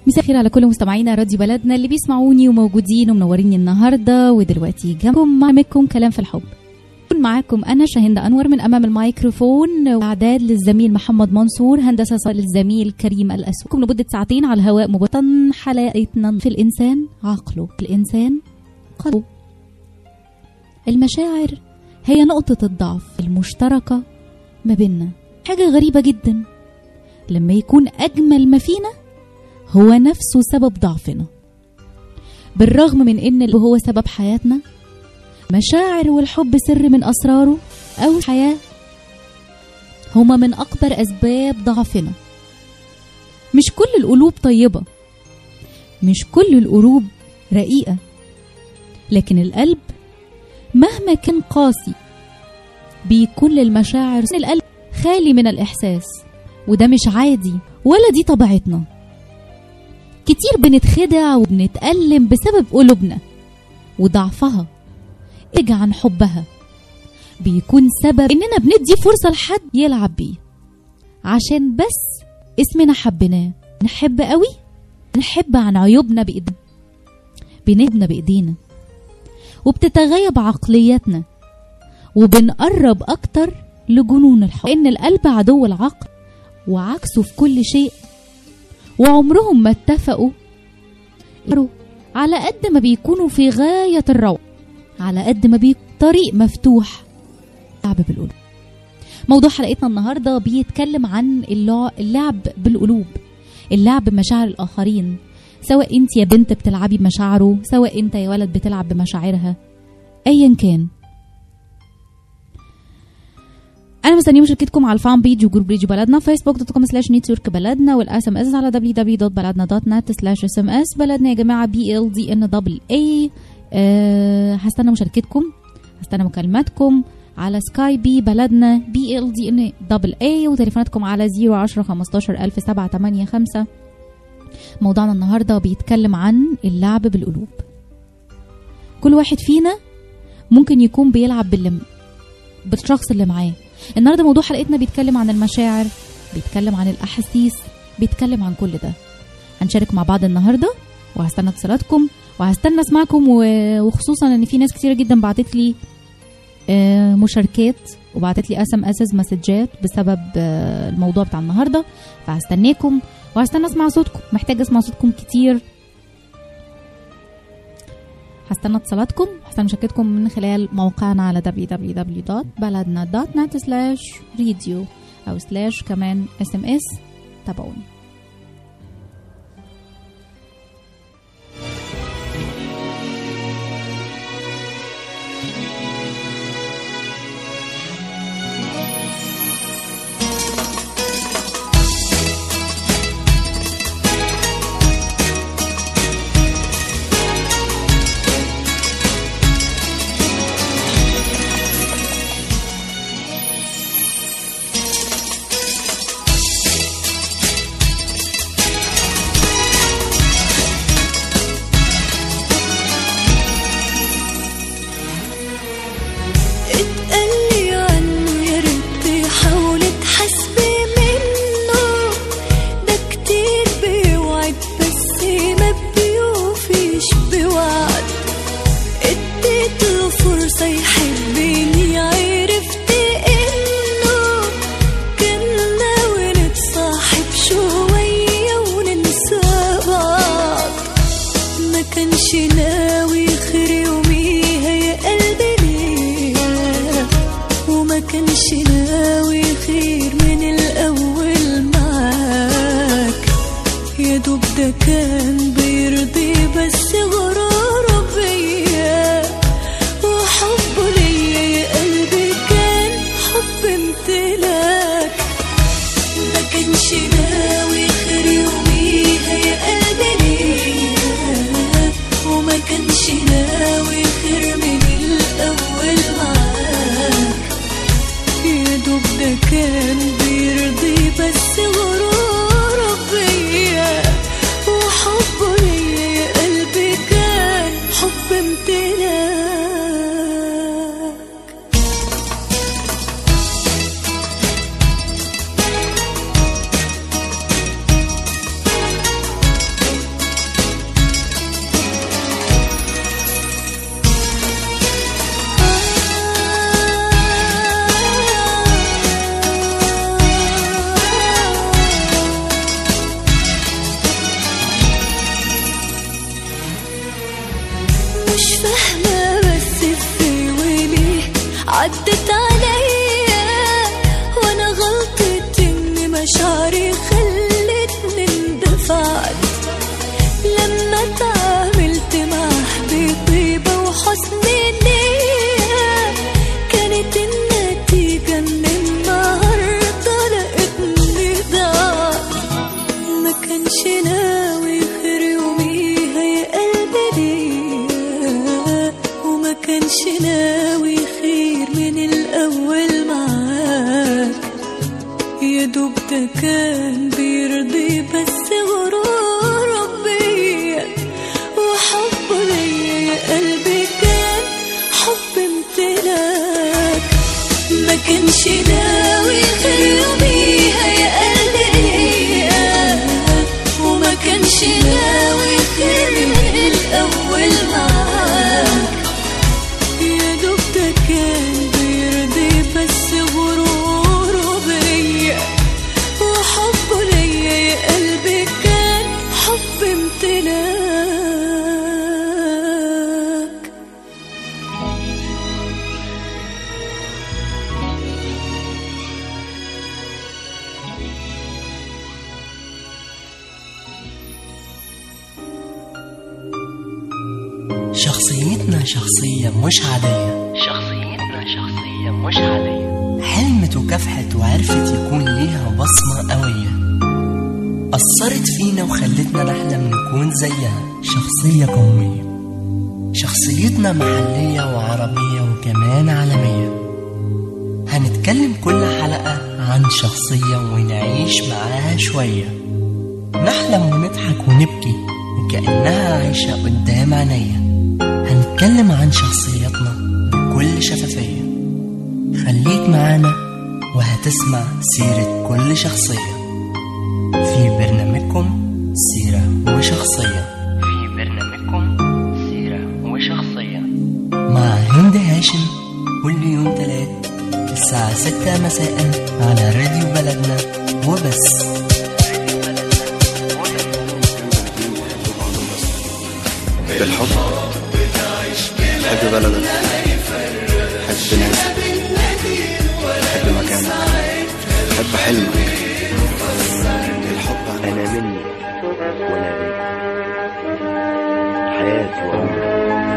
مساء الخير على كل مستمعينا راديو بلدنا اللي بيسمعوني وموجودين ومنوريني النهارده ودلوقتي جنبكم معكم كلام في الحب أكون معاكم انا شاهندة انور من امام الميكروفون واعداد للزميل محمد منصور هندسه صار للزميل كريم الاسود لمده ساعتين على الهواء مباشره حلقتنا في الانسان عقله في الانسان قلبه المشاعر هي نقطة الضعف المشتركة ما بيننا حاجة غريبة جدا لما يكون أجمل ما فينا هو نفسه سبب ضعفنا بالرغم من ان اللي هو سبب حياتنا مشاعر والحب سر من اسراره او الحياه هما من اكبر اسباب ضعفنا مش كل القلوب طيبه مش كل القلوب رقيقه لكن القلب مهما كان قاسي بيكون للمشاعر القلب خالي من الاحساس وده مش عادي ولا دي طبيعتنا كتير بنتخدع وبنتألم بسبب قلوبنا وضعفها اجا عن حبها بيكون سبب اننا بندي فرصة لحد يلعب بيه عشان بس اسمنا حبناه نحب قوي نحب عن عيوبنا بإيدينا بنبنا بإيدينا وبتتغيب عقليتنا وبنقرب أكتر لجنون الحب إن القلب عدو العقل وعكسه في كل شيء وعمرهم ما اتفقوا على قد ما بيكونوا في غاية الروعة على قد ما بيكون طريق مفتوح لعب بالقلوب موضوع حلقتنا النهاردة بيتكلم عن اللعب بالقلوب اللعب بمشاعر الآخرين سواء انت يا بنت بتلعبي بمشاعره سواء انت يا ولد بتلعب بمشاعرها ايا كان انا مستنيه مشاركتكم على الفان بيج وجروب ريجي بلدنا فيسبوك دوت كوم سلاش نتورك بلدنا والاس ام اس على www.baladna.net سلاش اس ام اس بلدنا يا جماعه بي ال دي ان دبل اي هستنى مشاركتكم هستنى مكالماتكم على سكاي بي بلدنا بي ال دي ان دبل اي وتليفوناتكم على 010 15 785 موضوعنا النهارده بيتكلم عن اللعب بالقلوب كل واحد فينا ممكن يكون بيلعب باللي بالشخص اللي معاه النهارده موضوع حلقتنا بيتكلم عن المشاعر بيتكلم عن الاحاسيس بيتكلم عن كل ده هنشارك مع بعض النهارده وهستنى اتصالاتكم وهستنى اسمعكم وخصوصا ان في ناس كتيره جدا بعتت لي مشاركات وبعتت لي اس ام اس مسجات بسبب الموضوع بتاع النهارده فهستناكم وهستنى اسمع صوتكم محتاجه اسمع صوتكم كتير هستنى اتصالاتكم هستنى مشاركتكم من خلال موقعنا على www.baladna.net slash radio أو سلاش كمان اس ام اس تابعوني كان بيرضي بس غرور بيا وحبه ليا يا قلبي شخصيتنا شخصية مش عادية شخصيتنا شخصية مش عادية حلمت وكافحت وعرفت يكون ليها بصمة قوية أثرت فينا وخلتنا نحلم نكون زيها شخصية قومية شخصيتنا محلية وعربية وكمان عالمية هنتكلم كل حلقة عن شخصية ونعيش معاها شوية نحلم ونضحك ونبكي وكأنها عايشة قدام عينيا هنتكلم عن شخصياتنا بكل شفافية خليك معانا وهتسمع سيرة كل شخصية في برنامجكم سيرة وشخصية في برنامجكم سيرة وشخصية مع هند هاشم كل يوم تلات الساعة ستة مساء على راديو بلدنا وبس بالحب حب بلدك حب ناسك حب مكانك حب حلمك الحب عن أنا مني وأنا بيك حياتي وعمري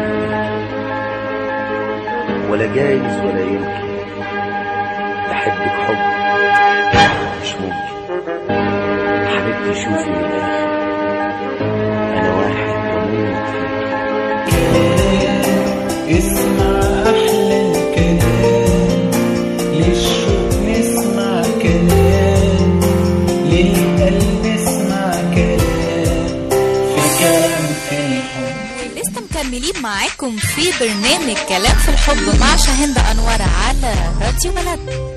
ولا جايز ولا يمكن أحبك حب مش ممكن حبيبتي شوفي من الآخر أنا واحد بموت فيك اسمع أحلى الكلام للشوق نسمع كلام للقلب اسمع كلام في كلام في الحب لسه مكملين معاكم في برنامج كلام في الحب مع شاهندة أنور على راديو بلد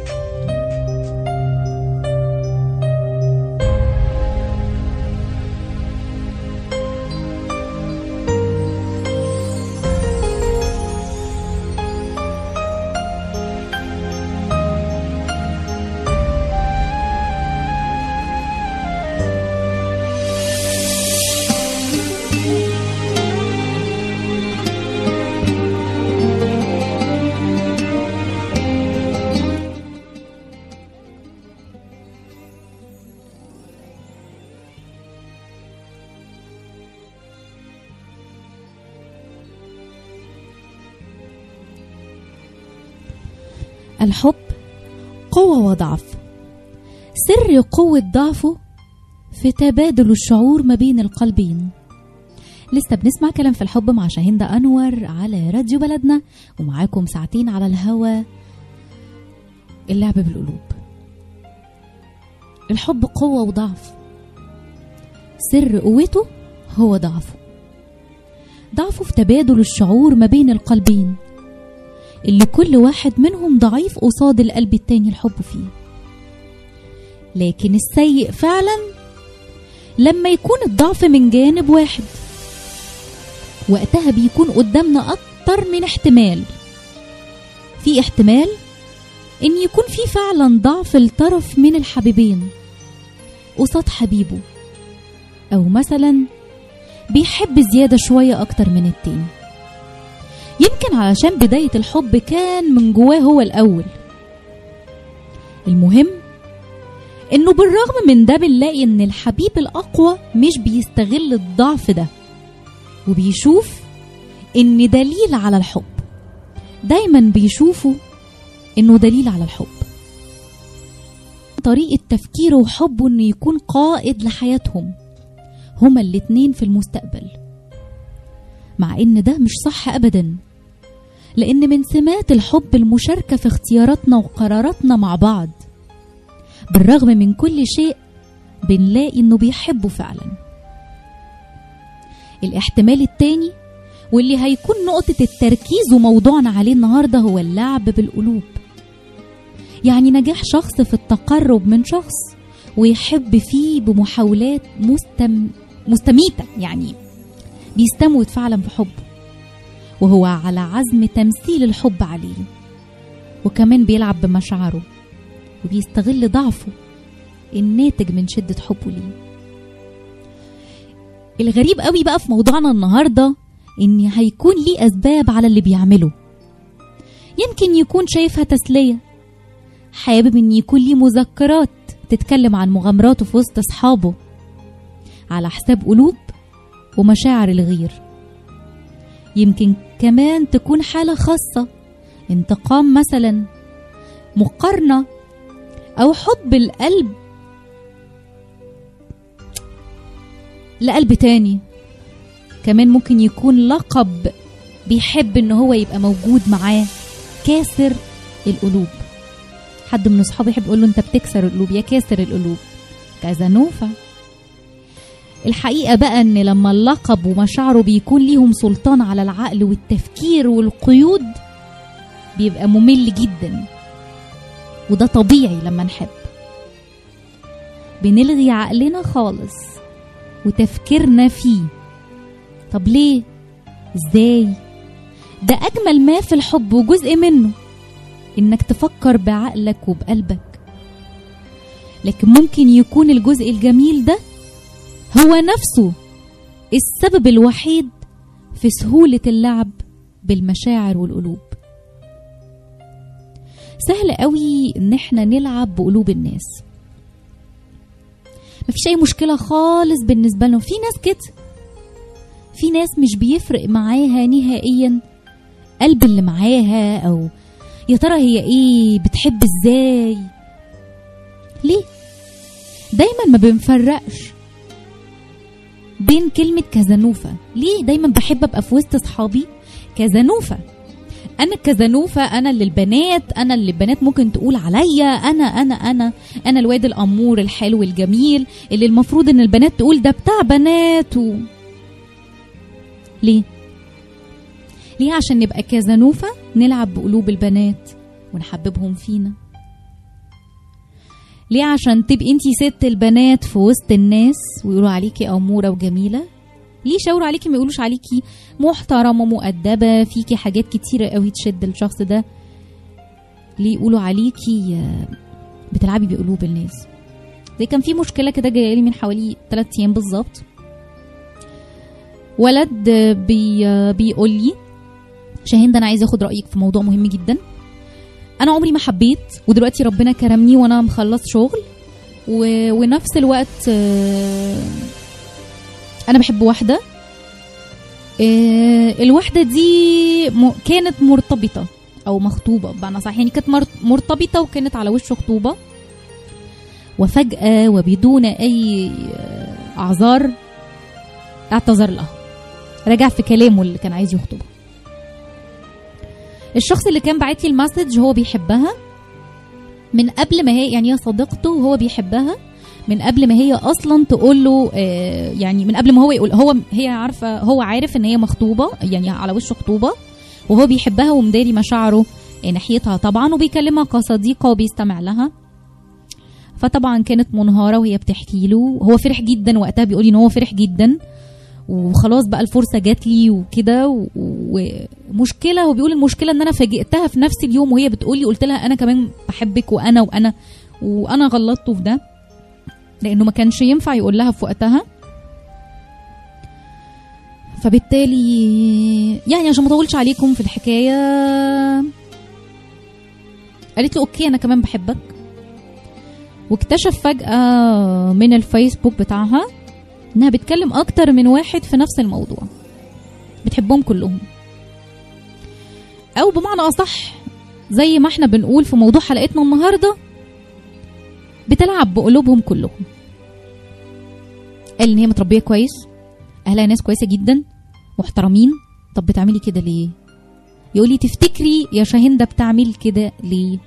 الحب قوة وضعف سر قوة ضعفه في تبادل الشعور ما بين القلبين لسه بنسمع كلام في الحب مع شاهندة أنور على راديو بلدنا ومعاكم ساعتين على الهوا اللعب بالقلوب الحب قوة وضعف سر قوته هو ضعفه ضعفه في تبادل الشعور ما بين القلبين اللي كل واحد منهم ضعيف قصاد القلب التاني الحب فيه لكن السيء فعلا لما يكون الضعف من جانب واحد وقتها بيكون قدامنا أكتر من احتمال في احتمال إن يكون في فعلا ضعف الطرف من الحبيبين قصاد حبيبه أو مثلا بيحب زيادة شوية أكتر من التاني يمكن علشان بداية الحب كان من جواه هو الأول المهم إنه بالرغم من ده بنلاقي إن الحبيب الأقوى مش بيستغل الضعف ده وبيشوف إن دليل على الحب دايما بيشوفوا إنه دليل على الحب طريقة تفكيره وحبه إنه يكون قائد لحياتهم هما الاتنين في المستقبل مع إن ده مش صح أبدا لأن من سمات الحب المشاركة في اختياراتنا وقراراتنا مع بعض بالرغم من كل شيء بنلاقي إنه بيحبه فعلا الاحتمال التاني واللي هيكون نقطة التركيز وموضوعنا عليه النهاردة هو اللعب بالقلوب يعني نجاح شخص في التقرب من شخص ويحب فيه بمحاولات مستم... مستميتة يعني بيستموت فعلا في حبه وهو على عزم تمثيل الحب عليه وكمان بيلعب بمشاعره وبيستغل ضعفه الناتج من شدة حبه ليه الغريب قوي بقى في موضوعنا النهاردة إن هيكون ليه أسباب على اللي بيعمله يمكن يكون شايفها تسلية حابب إن يكون ليه مذكرات تتكلم عن مغامراته في وسط أصحابه على حساب قلوب ومشاعر الغير يمكن كمان تكون حالة خاصة انتقام مثلا مقارنة أو حب القلب لقلب تاني كمان ممكن يكون لقب بيحب ان هو يبقى موجود معاه كاسر القلوب حد من اصحابي يحب يقول له انت بتكسر القلوب يا كاسر القلوب كازانوفا الحقيقة بقى ان لما اللقب ومشاعره بيكون ليهم سلطان على العقل والتفكير والقيود بيبقى ممل جدا وده طبيعي لما نحب بنلغي عقلنا خالص وتفكيرنا فيه طب ليه ازاي ده اجمل ما في الحب وجزء منه انك تفكر بعقلك وبقلبك لكن ممكن يكون الجزء الجميل ده هو نفسه السبب الوحيد في سهولة اللعب بالمشاعر والقلوب سهل قوي ان احنا نلعب بقلوب الناس مفيش اي مشكلة خالص بالنسبة لهم في ناس كده في ناس مش بيفرق معاها نهائيا قلب اللي معاها او يا ترى هي ايه بتحب ازاي ليه دايما ما بنفرقش بين كلمة كازانوفا ليه دايما بحب ابقى في وسط اصحابي كازانوفا انا الكازانوفا انا اللي البنات انا اللي البنات ممكن تقول عليا انا انا انا انا الواد الامور الحلو الجميل اللي المفروض ان البنات تقول ده بتاع بنات و... ليه ليه عشان نبقى كازانوفا نلعب بقلوب البنات ونحببهم فينا ليه عشان تبقي انتي ست البنات في وسط الناس ويقولوا عليكي اموره وجميله ليه شاوروا عليكي ما يقولوش عليكي محترمه مؤدبه فيكي حاجات كتيره قوي تشد الشخص ده ليه يقولوا عليكي آه، بتلعبي بقلوب الناس زي كان في مشكله كده جايه لي من حوالي 3 ايام بالظبط ولد آه، بي آه، بيقول لي شاهين ده انا عايز اخد رايك في موضوع مهم جدا انا عمري ما حبيت ودلوقتي ربنا كرمني وانا مخلص شغل و... ونفس الوقت آه، انا بحب واحده آه، الواحده دي م... كانت مرتبطه او مخطوبه بمعنى صح يعني كانت مر- مرتبطه وكانت على وش خطوبه وفجاه وبدون اي آه، اعذار اعتذر لها رجع في كلامه اللي كان عايز يخطبها الشخص اللي كان باعت لي المسج هو بيحبها من قبل ما هي يعني هي صديقته وهو بيحبها من قبل ما هي اصلا تقول له آه، يعني من قبل ما هو يقول هو هي عارفه هو عارف ان هي مخطوبه يعني على وش خطوبه وهو بيحبها ومداري مشاعره ناحيتها طبعا وبيكلمها كصديقه وبيستمع لها فطبعا كانت منهاره وهي بتحكي له هو فرح جدا وقتها بيقول لي ان هو فرح جدا وخلاص بقى الفرصه جات لي وكده و- ومشكله هو بيقول المشكله ان انا فاجئتها في نفس اليوم وهي بتقول لي قلت لها انا كمان بحبك وانا وانا وانا غلطته في ده لانه ما كانش ينفع يقول لها في وقتها فبالتالي يعني عشان ما اطولش عليكم في الحكايه قالت له اوكي انا كمان بحبك واكتشف فجاه من الفيسبوك بتاعها انها بتكلم اكتر من واحد في نفس الموضوع بتحبهم كلهم او بمعنى اصح زي ما احنا بنقول في موضوع حلقتنا النهارده بتلعب بقلوبهم كلهم قال ان هي متربيه كويس اهلها ناس كويسه جدا محترمين طب بتعملي كده ليه يقولي تفتكري يا شاهندة بتعمل كده ليه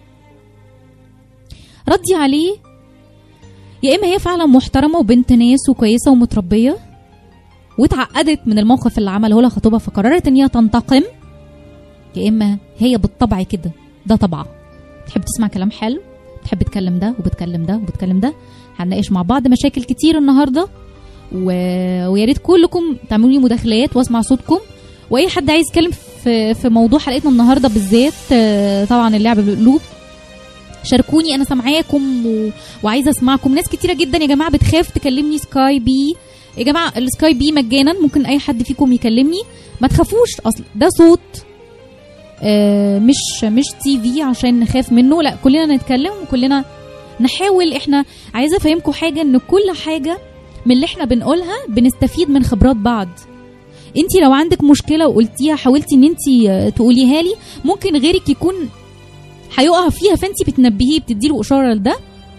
ردي عليه يا اما هي فعلا محترمه وبنت ناس وكويسه ومتربيه واتعقدت من الموقف اللي عمله لها خطيبها فقررت ان هي تنتقم يا اما هي بالطبع كده ده طبعها تحب تسمع كلام حلو تحب تكلم ده وبتكلم ده وبتكلم ده هنناقش مع بعض مشاكل كتير النهارده و... ويا ريت كلكم تعملوا لي مداخلات واسمع صوتكم واي حد عايز يتكلم في في موضوع حلقتنا النهارده بالذات آه، طبعا اللعب بالقلوب شاركوني انا سامعاكم و... وعايزه اسمعكم ناس كتيره جدا يا جماعه بتخاف تكلمني سكاي بي يا جماعه السكاي بي مجانا ممكن اي حد فيكم يكلمني ما تخافوش اصل ده صوت آه، مش مش تي في عشان نخاف منه لا كلنا نتكلم وكلنا نحاول احنا عايزه افهمكم حاجه ان كل حاجه من اللي احنا بنقولها بنستفيد من خبرات بعض انت لو عندك مشكله وقلتيها حاولتي ان انت تقوليها لي ممكن غيرك يكون هيقع فيها فانت بتنبهيه بتديله اشاره لده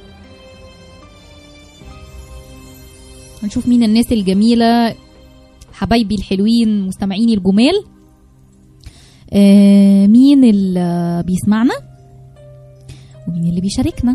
هنشوف مين الناس الجميله حبايبي الحلوين مستمعيني الجمال آه مين اللي بيسمعنا ومين اللي بيشاركنا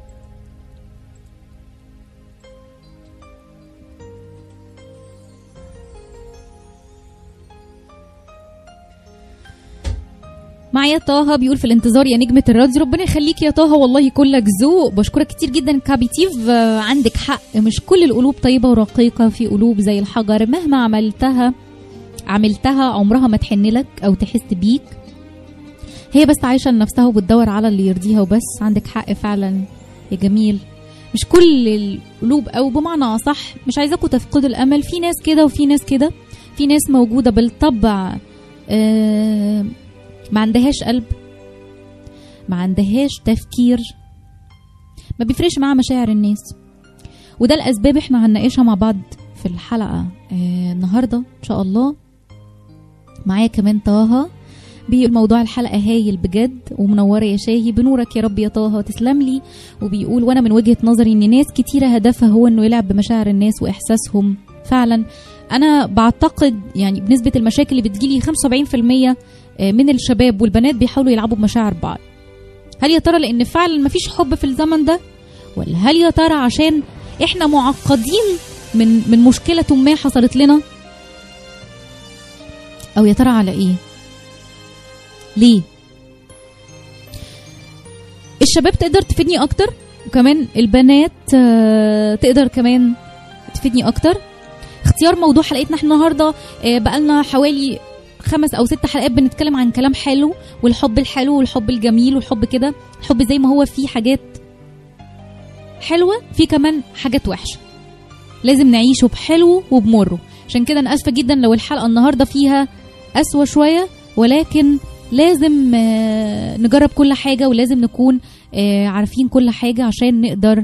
معايا طه بيقول في الانتظار يا نجمة الراديو ربنا يخليك يا طه والله كلك ذوق بشكرك كتير جدا كابيتيف آه، عندك حق مش كل القلوب طيبة ورقيقة في قلوب زي الحجر مهما عملتها عملتها عمرها ما تحن لك او تحس بيك هي بس عايشة لنفسها وبتدور على اللي يرضيها وبس عندك حق فعلا يا جميل مش كل القلوب او بمعنى اصح مش عايزاكم تفقدوا الامل في ناس كده وفي ناس كده في ناس موجودة بالطبع آه ما عندهاش قلب ما عندهاش تفكير ما بيفرقش معاها مشاعر الناس وده الاسباب احنا هنناقشها مع بعض في الحلقه آه النهارده ان شاء الله معايا كمان طه بيقول موضوع الحلقه هايل بجد ومنوره يا شاهي بنورك يا رب يا طه تسلم لي وبيقول وانا من وجهه نظري ان ناس كتيره هدفها هو انه يلعب بمشاعر الناس واحساسهم فعلا انا بعتقد يعني بنسبه المشاكل اللي بتجيلي 75% من الشباب والبنات بيحاولوا يلعبوا بمشاعر بعض هل يا ترى لان فعلا مفيش حب في الزمن ده ولا هل يا ترى عشان احنا معقدين من من مشكله ما حصلت لنا او يا ترى على ايه ليه الشباب تقدر تفيدني اكتر وكمان البنات آه، تقدر كمان تفيدني اكتر اختيار موضوع حلقتنا احنا النهارده آه، بقالنا حوالي خمس او ست حلقات بنتكلم عن كلام حلو والحب الحلو والحب الجميل والحب كده الحب زي ما هو فيه حاجات حلوه في كمان حاجات وحشه لازم نعيشه بحلو وبمره عشان كده انا اسفه جدا لو الحلقه النهارده فيها اسوأ شويه ولكن لازم آه، نجرب كل حاجه ولازم نكون آه، عارفين كل حاجه عشان نقدر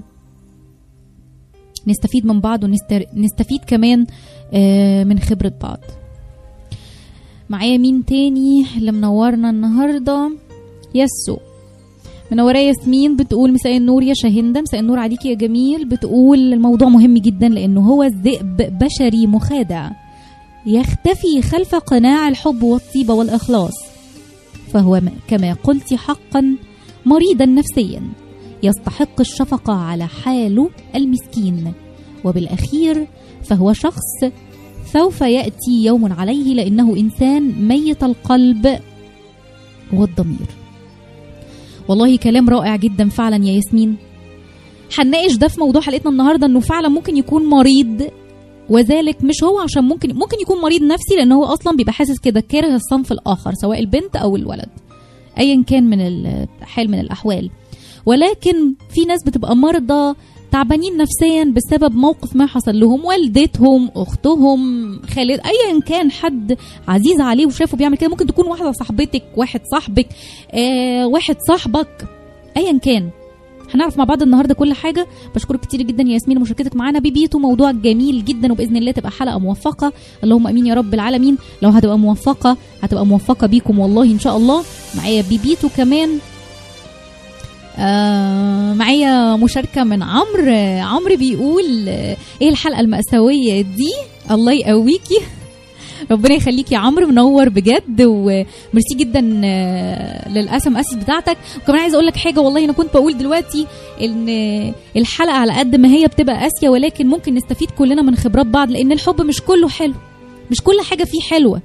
نستفيد من بعض ونستفيد كمان آه، من خبره بعض معايا مين تاني اللي منورنا النهارده يسو منورة ياسمين بتقول مساء النور يا شاهندة مساء النور عليكي يا جميل بتقول الموضوع مهم جدا لأنه هو الذئب بشري مخادع يختفي خلف قناع الحب والطيبة والإخلاص فهو م- كما قلت حقا مريضا نفسيا يستحق الشفقة على حاله المسكين وبالأخير فهو شخص سوف يأتي يوم عليه لأنه إنسان ميت القلب والضمير والله كلام رائع جدا فعلا يا ياسمين هنناقش ده في موضوع حلقتنا النهارده انه فعلا ممكن يكون مريض وذلك مش هو عشان ممكن ممكن يكون مريض نفسي لان هو اصلا بيبقى حاسس كده كاره الصنف الاخر سواء البنت او الولد ايا كان من الحال من الاحوال ولكن في ناس بتبقى مرضى تعبانين نفسيا بسبب موقف ما حصل لهم والدتهم اختهم خالد ايا كان حد عزيز عليه وشافه بيعمل كده ممكن تكون واحده صاحبتك واحد صاحبك آه واحد صاحبك ايا كان هنعرف مع بعض النهارده كل حاجه بشكرك كتير جدا يا ياسمين مشاركتك معانا بيبيتو موضوع جميل جدا وباذن الله تبقى حلقه موفقه اللهم امين يا رب العالمين لو هتبقى موفقه هتبقى موفقه بيكم والله ان شاء الله معايا بيبيتو كمان آه معايا مشاركه من عمرو آه، عمرو بيقول آه، ايه الحلقه المأساويه دي الله يقويكي ربنا يخليك يا عمرو منور بجد وميرسي جدا آه، للاس ام اس بتاعتك وكمان عايزه اقول لك حاجه والله انا كنت بقول دلوقتي ان الحلقه على قد ما هي بتبقى قاسيه ولكن ممكن نستفيد كلنا من خبرات بعض لان الحب مش كله حلو مش كل حاجه فيه حلوه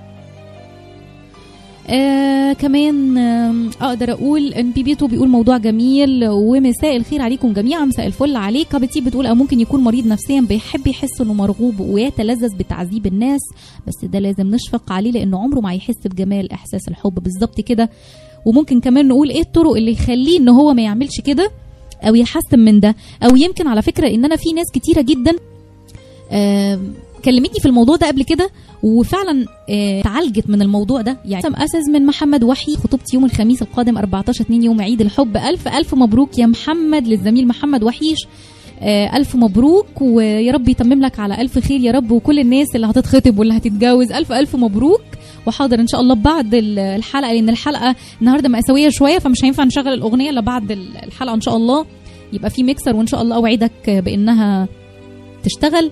آه كمان آه اقدر اقول ان بيبيتو بيقول موضوع جميل ومساء الخير عليكم جميعا مساء الفل عليك كابتي بتقول او ممكن يكون مريض نفسيا بيحب يحس انه مرغوب ويتلذذ بتعذيب الناس بس ده لازم نشفق عليه لانه عمره ما هيحس بجمال احساس الحب بالظبط كده وممكن كمان نقول ايه الطرق اللي يخليه ان هو ما يعملش كده او يحسن من ده او يمكن على فكره ان انا في ناس كتيره جدا آه كلمتني في الموضوع ده قبل كده وفعلا آه، اتعالجت من الموضوع ده يعني سم اسس من محمد وحي خطوبتي يوم الخميس القادم 14 2 يوم عيد الحب الف الف مبروك يا محمد للزميل محمد وحيش آه الف مبروك ويا رب يتمم لك على الف خير يا رب وكل الناس اللي هتتخطب واللي هتتجوز الف الف مبروك وحاضر ان شاء الله بعد ال- الحلقه لان الحلقه النهارده مأساويه شويه فمش هينفع نشغل الاغنيه الا بعد ال- الحلقه ان شاء الله يبقى في ميكسر وان شاء الله اوعدك بانها تشتغل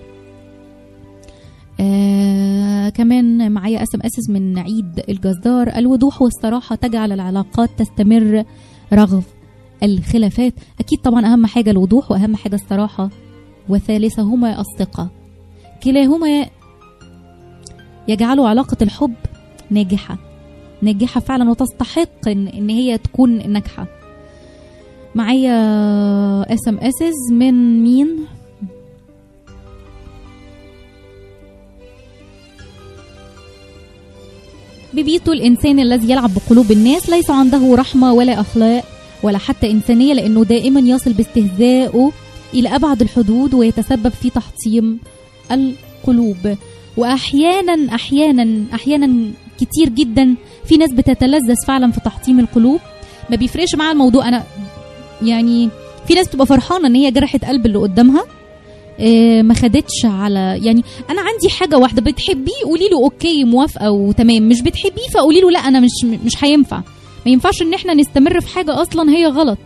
آه كمان معايا اس ام اس من عيد الجزار الوضوح والصراحه تجعل العلاقات تستمر رغم الخلافات اكيد طبعا اهم حاجه الوضوح واهم حاجه الصراحه وثالثهما الثقه كلاهما يجعل علاقه الحب ناجحه ناجحه فعلا وتستحق ان, إن هي تكون ناجحه معايا اس ام اس من مين ببيته الإنسان الذي يلعب بقلوب الناس ليس عنده رحمة ولا أخلاق ولا حتى إنسانية لأنه دائما يصل باستهزائه إلى أبعد الحدود ويتسبب في تحطيم القلوب وأحيانا أحيانا أحيانا كتير جدا في ناس بتتلذذ فعلا في تحطيم القلوب ما بيفرقش معاها الموضوع أنا يعني في ناس بتبقى فرحانة إن هي جرحت قلب اللي قدامها آه، ما خدتش على يعني انا عندي حاجه واحده بتحبيه قولي له اوكي موافقه وتمام مش بتحبيه فقولي له لا انا مش مش هينفع ما ينفعش ان احنا نستمر في حاجه اصلا هي غلط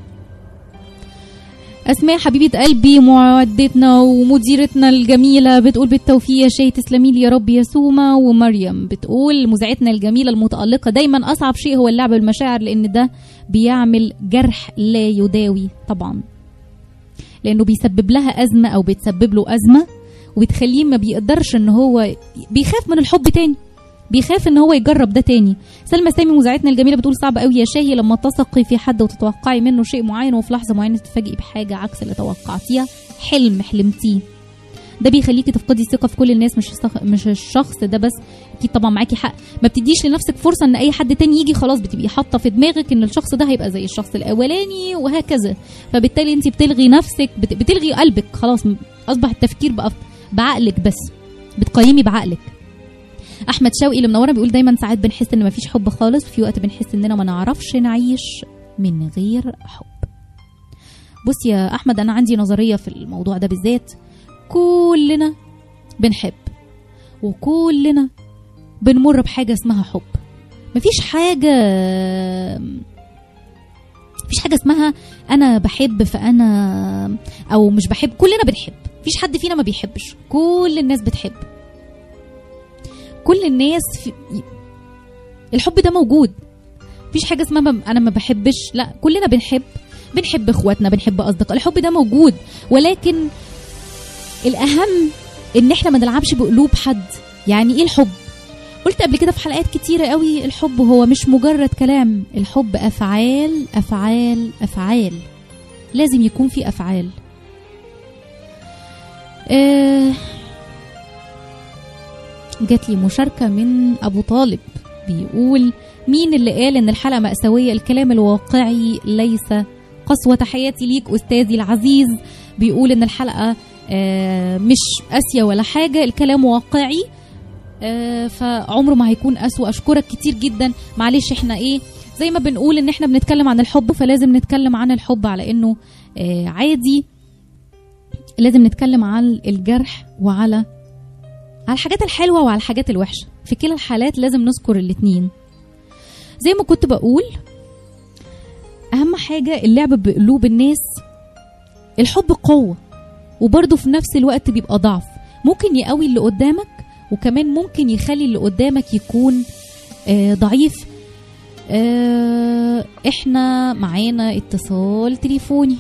اسماء حبيبه قلبي معدتنا ومديرتنا الجميله بتقول بالتوفيق يا شاي تسلمي لي يا رب يا سوما ومريم بتقول مذيعتنا الجميله المتالقه دايما اصعب شيء هو اللعب بالمشاعر لان ده بيعمل جرح لا يداوي طبعا لانه بيسبب لها ازمه او بتسبب له ازمه وبتخليه ما بيقدرش ان هو بيخاف من الحب تاني بيخاف ان هو يجرب ده تاني سلمى سامي مذيعتنا الجميله بتقول صعب قوي يا شاهي لما تثقي في حد وتتوقعي منه شيء معين وفي لحظه معينه تتفاجئي بحاجه عكس اللي توقعتيها حلم حلمتيه ده بيخليكي تفقدي الثقه في كل الناس مش الصخ- مش الشخص ده بس اكيد طبعا معاكي حق ما بتديش لنفسك فرصه ان اي حد تاني يجي خلاص بتبقي حاطه في دماغك ان الشخص ده هيبقى زي الشخص الاولاني وهكذا فبالتالي انت بتلغي نفسك بت- بتلغي قلبك خلاص م- اصبح التفكير بقى بعقلك بس بتقيمي بعقلك احمد شوقي اللي منوره بيقول دايما ساعات بنحس ان مفيش حب خالص وفي وقت بنحس اننا ما نعرفش نعيش من غير حب بص يا احمد انا عندي نظريه في الموضوع ده بالذات كلنا بنحب وكلنا بنمر بحاجه اسمها حب مفيش حاجه مفيش حاجه اسمها انا بحب فانا او مش بحب كلنا بنحب مفيش حد فينا ما بيحبش كل الناس بتحب كل الناس في... الحب ده موجود مفيش حاجه اسمها ما- انا ما بحبش لا كلنا بنحب بنحب اخواتنا بنحب اصدقاء الحب ده موجود ولكن الاهم ان احنا ما نلعبش بقلوب حد يعني ايه الحب قلت قبل كده في حلقات كتيرة قوي الحب هو مش مجرد كلام الحب أفعال أفعال أفعال لازم يكون في أفعال آه جات لي مشاركة من أبو طالب بيقول مين اللي قال إن الحلقة مأساوية الكلام الواقعي ليس قسوة تحياتي ليك أستاذي العزيز بيقول إن الحلقة آه مش قاسية ولا حاجة الكلام واقعي آه، فعمره ما هيكون أسوأ أشكرك كتير جدا معلش احنا ايه زي ما بنقول ان احنا بنتكلم عن الحب فلازم نتكلم عن الحب على انه آه، عادي لازم نتكلم عن الجرح وعلى على الحاجات الحلوة وعلى الحاجات الوحشة في كلا الحالات لازم نذكر الاتنين زي ما كنت بقول أهم حاجة اللعب بقلوب الناس الحب قوة وبرضه في نفس الوقت بيبقى ضعف ممكن يقوي اللي قدامك وكمان ممكن يخلي اللي قدامك يكون آه ضعيف آه احنا معانا اتصال تليفوني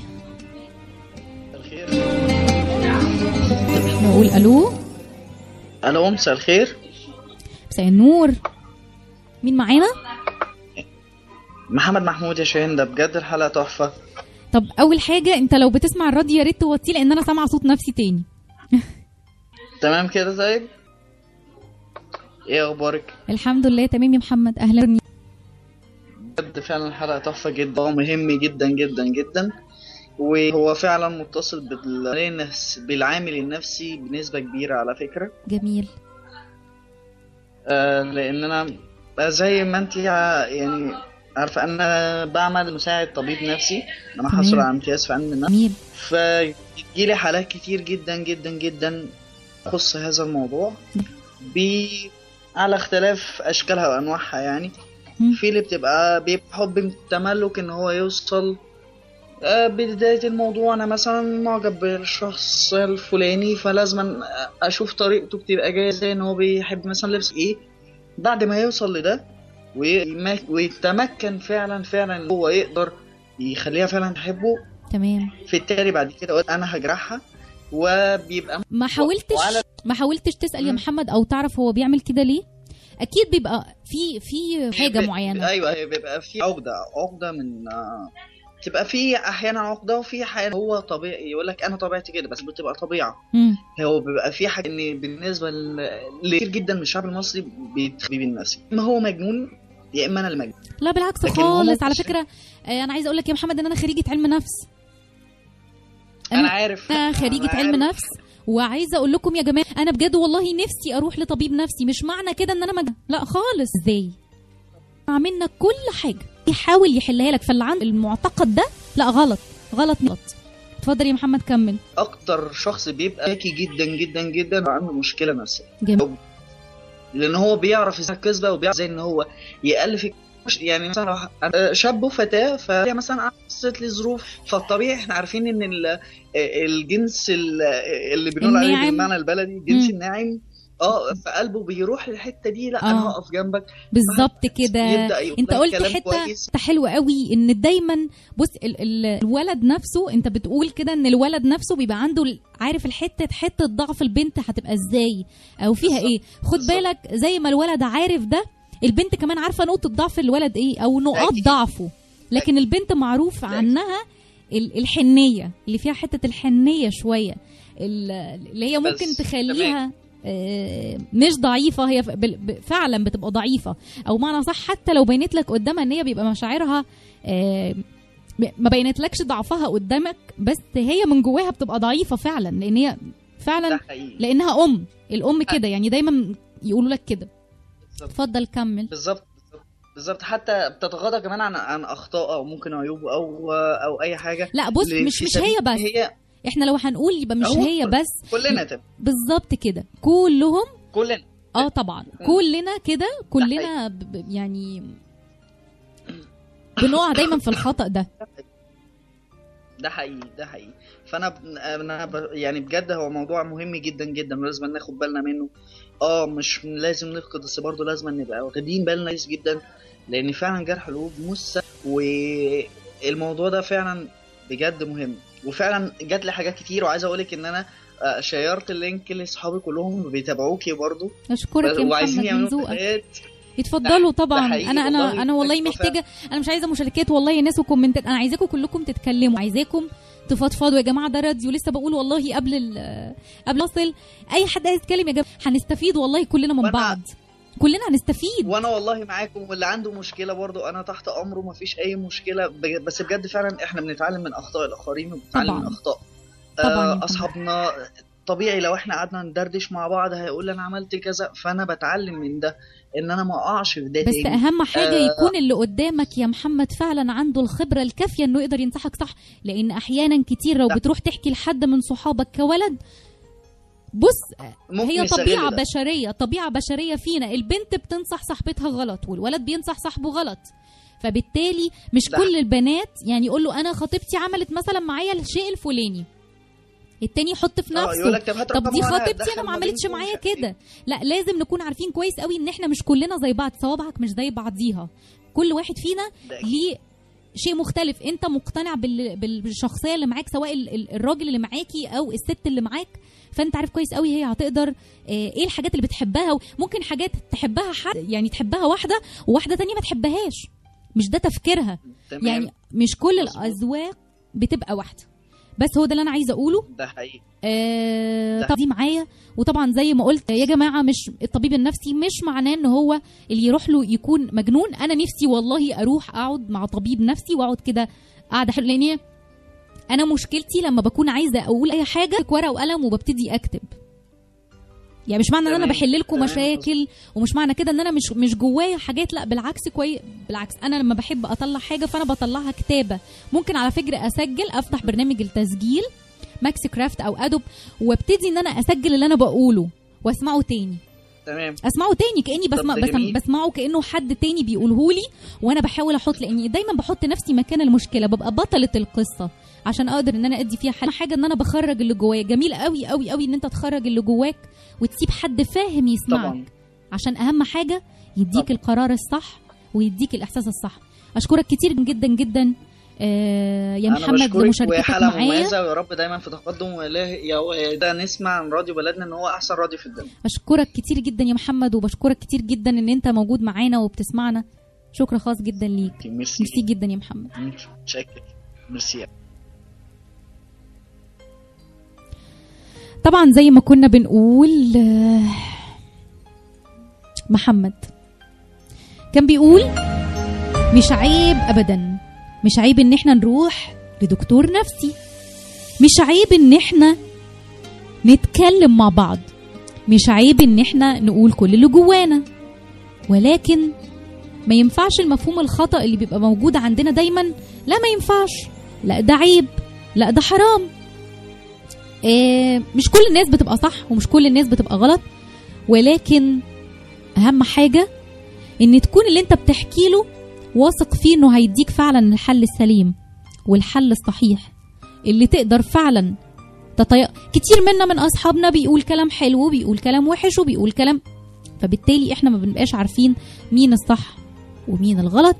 نقول الو الو مساء الخير مساء النور مين معانا محمد محمود يا شاهين ده بجد الحلقه تحفه طب اول حاجه انت لو بتسمع الراديو يا ريت توطيه لان انا سامعه صوت نفسي تاني تمام كده زيك ايه اخبارك الحمد لله تمام يا محمد اهلا بجد فعلا الحلقه تحفه جدا ومهم جدا جدا جدا وهو فعلا متصل بال- بالعامل النفسي بنسبه كبيره على فكره جميل آه لان انا زي ما انت يعني عارفه انا بعمل مساعد طبيب نفسي انا تمام. حاصل على امتياز في علم النفس جميل فيجيلي حالات كتير جدا جدا جدا تخص هذا الموضوع ب على اختلاف اشكالها وانواعها يعني مم. في اللي بتبقى بيبقى حب تملك ان هو يوصل آه، بداية الموضوع أنا مثلا معجب بالشخص الفلاني فلازم أشوف طريقته بتبقى جاية زي إن هو بيحب مثلا لبس إيه بعد ما يوصل لده ويما- ويتمكن فعلا فعلا إن هو يقدر يخليها فعلا تحبه تمام في التالي بعد كده قلت أنا هجرحها وبيبقى ما حاولتش وعلى- ما حاولتش تسال يا مم. محمد او تعرف هو بيعمل كده ليه اكيد بيبقى في في حاجه بي- معينه ايوه هي بيبقى في عقده عقده من آه، تبقى في احيانا عقده وفي احيانا هو طبيعي يقول لك انا طبيعتي كده بس بتبقى طبيعه مم. هو بيبقى في حاجه ان بالنسبه ل- لكتير جدا من الشعب المصري بيتخبي النفسي اما هو مجنون يا اما انا المجنون لا بالعكس لكن هو خالص على مش- فكره آه، انا عايزه اقول لك يا محمد ان انا خريجه علم نفس انا عارف انا خريجه أنا علم عارف. نفس وعايزه اقول لكم يا جماعه انا بجد والله نفسي اروح لطبيب نفسي مش معنى كده ان انا مجنون لا خالص ازاي عملنا كل حاجه يحاول يحلها لك فاللي عنده المعتقد ده لا غلط غلط غلط اتفضل يا محمد كمل اكتر شخص بيبقى ذكي جدا جدا جدا عنده مشكله نفسيه جميل لان هو بيعرف ازاي الكذبه وبيعرف ازاي ان هو يالف مش- يعني مثلا لو ح- شاب وفتاه فهي مثلا حصلت لي ظروف فالطبيعي احنا عارفين ان ال- الجنس ال- اللي بنقول عليه الناعم. بالمعنى البلدي الجنس مم. الناعم اه فقلبه بيروح للحته دي لا آه. انا هقف جنبك بالظبط كده يبدأ يقول انت لك قلت كلام حته كويس. حته حلوه قوي ان دايما بص ال ال الولد نفسه انت بتقول كده ان الولد نفسه بيبقى عنده ال- عارف الحته حته ضعف البنت هتبقى ازاي او فيها بالظبط. ايه خد بالظبط. بالك زي ما الولد عارف ده البنت كمان عارفه نقطه ضعف الولد ايه او نقاط أكيد. ضعفه لكن البنت معروف أكيد. عنها ال- الحنيه اللي فيها حته الحنيه شويه ال- اللي هي ممكن بس، تخليها آه، مش ضعيفه هي ف- بال- ب- فعلا بتبقى ضعيفه او معنى صح حتى لو بينت لك قدامها ان هي بيبقى مشاعرها آه، م- ما بينتلكش ضعفها قدامك بس هي من جواها بتبقى ضعيفه فعلا لان هي ده فعلا حقيقي لانها ام الام كده يعني دايما يقولوا لك كده بالظبط. اتفضل كمل بالظبط بالظبط. بالظبط حتى بتتغاضى كمان عن عن اخطاء او ممكن عيوبه او او اي حاجه لا بص ل- مش في مش سبيل هي بس هي احنا لو هنقول يبقى مش هو هي بس كلنا تبقى بالظبط كده كلهم كلنا اه طبعا كلنا كده كلنا ب- ب- يعني بنقع دايما في الخطأ ده ده حقيقي ده حقيقي فانا ب- انا ب... يعني بجد هو موضوع مهم جدا جدا ولازم ناخد بالنا منه اه مش لازم نفقد بس برضه لازم نبقى واخدين بالنا كويس جدا لان فعلا جرح القلوب مش سهل والموضوع ده فعلا بجد مهم وفعلا جات لي حاجات كتير وعايز اقولك ان انا آه، شيرت اللينك لاصحابي كلهم بيتابعوكي برضه اشكرك يا وعايزين محمد من يعملوا ذوقك تحقيقات اتفضلوا ده طبعا حقيقي انا انا والله انا والله بجد محتاجه انا مش عايزه مشاركات والله يا ناس وكومنتات انا عايزاكم كلكم تتكلموا عايزاكم تفضفضوا يا جماعه ده راديو لسه بقول والله قبل ال- قبل اصل اي حد عايز يتكلم يا جماعه هنستفيد والله كلنا من وأنا- بعض كلنا هنستفيد وانا والله معاكم واللي عنده مشكله برضو انا تحت امره مفيش اي مشكله بج- بس بجد فعلا احنا بنتعلم من اخطاء الاخرين وبنتعلم طبعاً. من اخطاء طبعاً يا آه محمد. اصحابنا طبيعي لو احنا قعدنا ندردش مع بعض هيقول انا عملت كذا فانا بتعلم من ده ان انا ما اقعش في ده بس تاني اهم حاجه آه. يكون اللي قدامك يا محمد فعلا عنده الخبره الكافيه انه يقدر ينصحك صح لان احيانا كتير لو صح. بتروح تحكي لحد من صحابك كولد بص ممكن هي يستغل طبيعه ده. بشريه طبيعه بشريه فينا البنت بتنصح صاحبتها غلط والولد بينصح صاحبه غلط فبالتالي مش ده. كل البنات يعني يقول له انا خطيبتي عملت مثلا معايا الشيء الفلاني التاني يحط في اه نفسه يقول لك طب هات طب رقم دي وأنا خطيبتي هتدخل انا ما ما عملتش بينكم معايا مش عارف كده إيه. لا لازم نكون عارفين كويس قوي ان احنا مش كلنا زي بعض صوابعك مش زي بعضيها كل واحد فينا ده أكيد. ليه شيء مختلف انت مقتنع بال... بال- بالشخصيه اللي معاك سواء ال- ال- الراجل اللي معاكي او الست اللي معاك فانت عارف كويس قوي هي هتقدر آه، ايه الحاجات اللي بتحبها ممكن حاجات تحبها حد يعني تحبها واحده وواحده تانية ما تحبهاش مش ده تفكيرها تمام يعني مش كل مظبوط. الاذواق بتبقى واحده بس هو ده اللي انا عايزه اقوله ده حقيقي آه، ده. طب دي معايا وطبعا زي ما قلت يا جماعه مش الطبيب النفسي مش معناه ان هو اللي يروح له يكون مجنون انا نفسي والله اروح اقعد مع طبيب نفسي واقعد كده قاعده حلوه لان هي- انا مشكلتي لما بكون عايزه اقول اي حاجه ورقه وقلم وببتدي اكتب يعني مش معنى ان انا تمام. بحل لكم تمام. مشاكل ومش معنى كده ان انا مش مش جوايا حاجات لا بالعكس كويس بالعكس انا لما بحب اطلع حاجه فانا بطلعها كتابه ممكن على فكره اسجل افتح برنامج التسجيل ماكس كرافت او ادوب وابتدي ان انا اسجل اللي انا بقوله واسمعه تاني تمام اسمعه تاني كاني طب بسمع ده بسم جميل. بسمعه كانه حد تاني بيقوله لي وانا بحاول احط لاني دايما بحط نفسي مكان المشكله ببقى بطله القصه عشان اقدر ان انا ادي فيها حل حاجه ان انا بخرج اللي جوايا جميل قوي قوي قوي ان انت تخرج اللي جواك وتسيب حد فاهم يسمعك طبعا عشان اهم حاجه يديك طبعا. القرار الصح ويديك الاحساس الصح اشكرك كتير جدا جدا آه يا انا محمد بشكرك وهي لمشاركتك حلقه معايا مميزه ويا رب دايما في تقدم وإله يا ده نسمع عن راديو بلدنا ان هو احسن راديو في الدنيا اشكرك كتير جدا يا محمد وبشكرك كتير جدا ان انت موجود معانا وبتسمعنا شكر خاص جدا ليك ميرسي ميرسي جدا يا محمد شكرا ميرسي طبعا زي ما كنا بنقول آه، محمد كان بيقول مش عيب ابدا مش عيب ان احنا نروح لدكتور نفسي مش عيب ان احنا نتكلم مع بعض مش عيب ان احنا نقول كل اللي جوانا ولكن ما ينفعش المفهوم الخطأ اللي بيبقى موجود عندنا دايما لا ما ينفعش لا ده عيب لا ده حرام آه، مش كل الناس بتبقى صح ومش كل الناس بتبقى غلط ولكن اهم حاجه ان تكون اللي انت بتحكي له واثق فيه انه هيديك فعلا الحل السليم والحل الصحيح اللي تقدر فعلا تطي... كتير منا من اصحابنا بيقول كلام حلو وبيقول كلام وحش وبيقول كلام فبالتالي احنا ما بنبقاش عارفين مين الصح ومين الغلط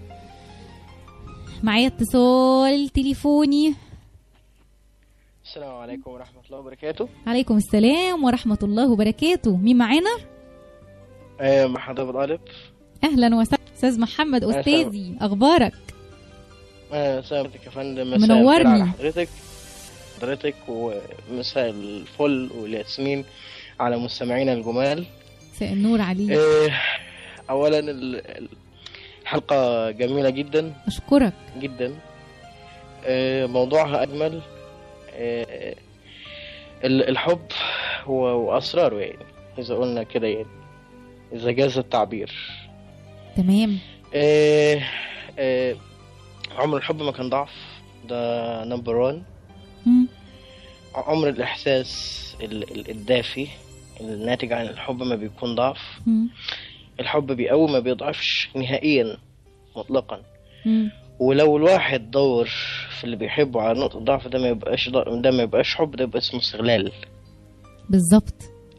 معايا اتصال تليفوني السلام عليكم ورحمة الله وبركاته عليكم السلام ورحمة الله وبركاته مين معانا؟ آه محمد أبو طالب أهلا وسهلا أستاذ محمد أهلا. أستاذي أخبارك؟ آه سلامتك يا فندم مساء منورني. الخير على حضرتك حضرتك ومساء الفل والياسمين على مستمعينا الجمال مساء النور عليك آه أولا ال- ال- الحلقة جميلة جدا أشكرك جدا آه موضوعها أجمل آه ال- الحب و- وأسراره يعني إذا قلنا كده يعني إذا جاز التعبير تمام آه آه عمر الحب ما كان ضعف ده نمبر 1 مم. عمر الإحساس ال- ال- الدافي الناتج عن الحب ما بيكون ضعف مم. الحب بيقوي ما بيضعفش نهائيا مطلقا مم. ولو الواحد دور في اللي بيحبه على نقطة ضعف ده ما يبقاش ض- ده ما يبقاش حب ده يبقى اسمه استغلال بالظبط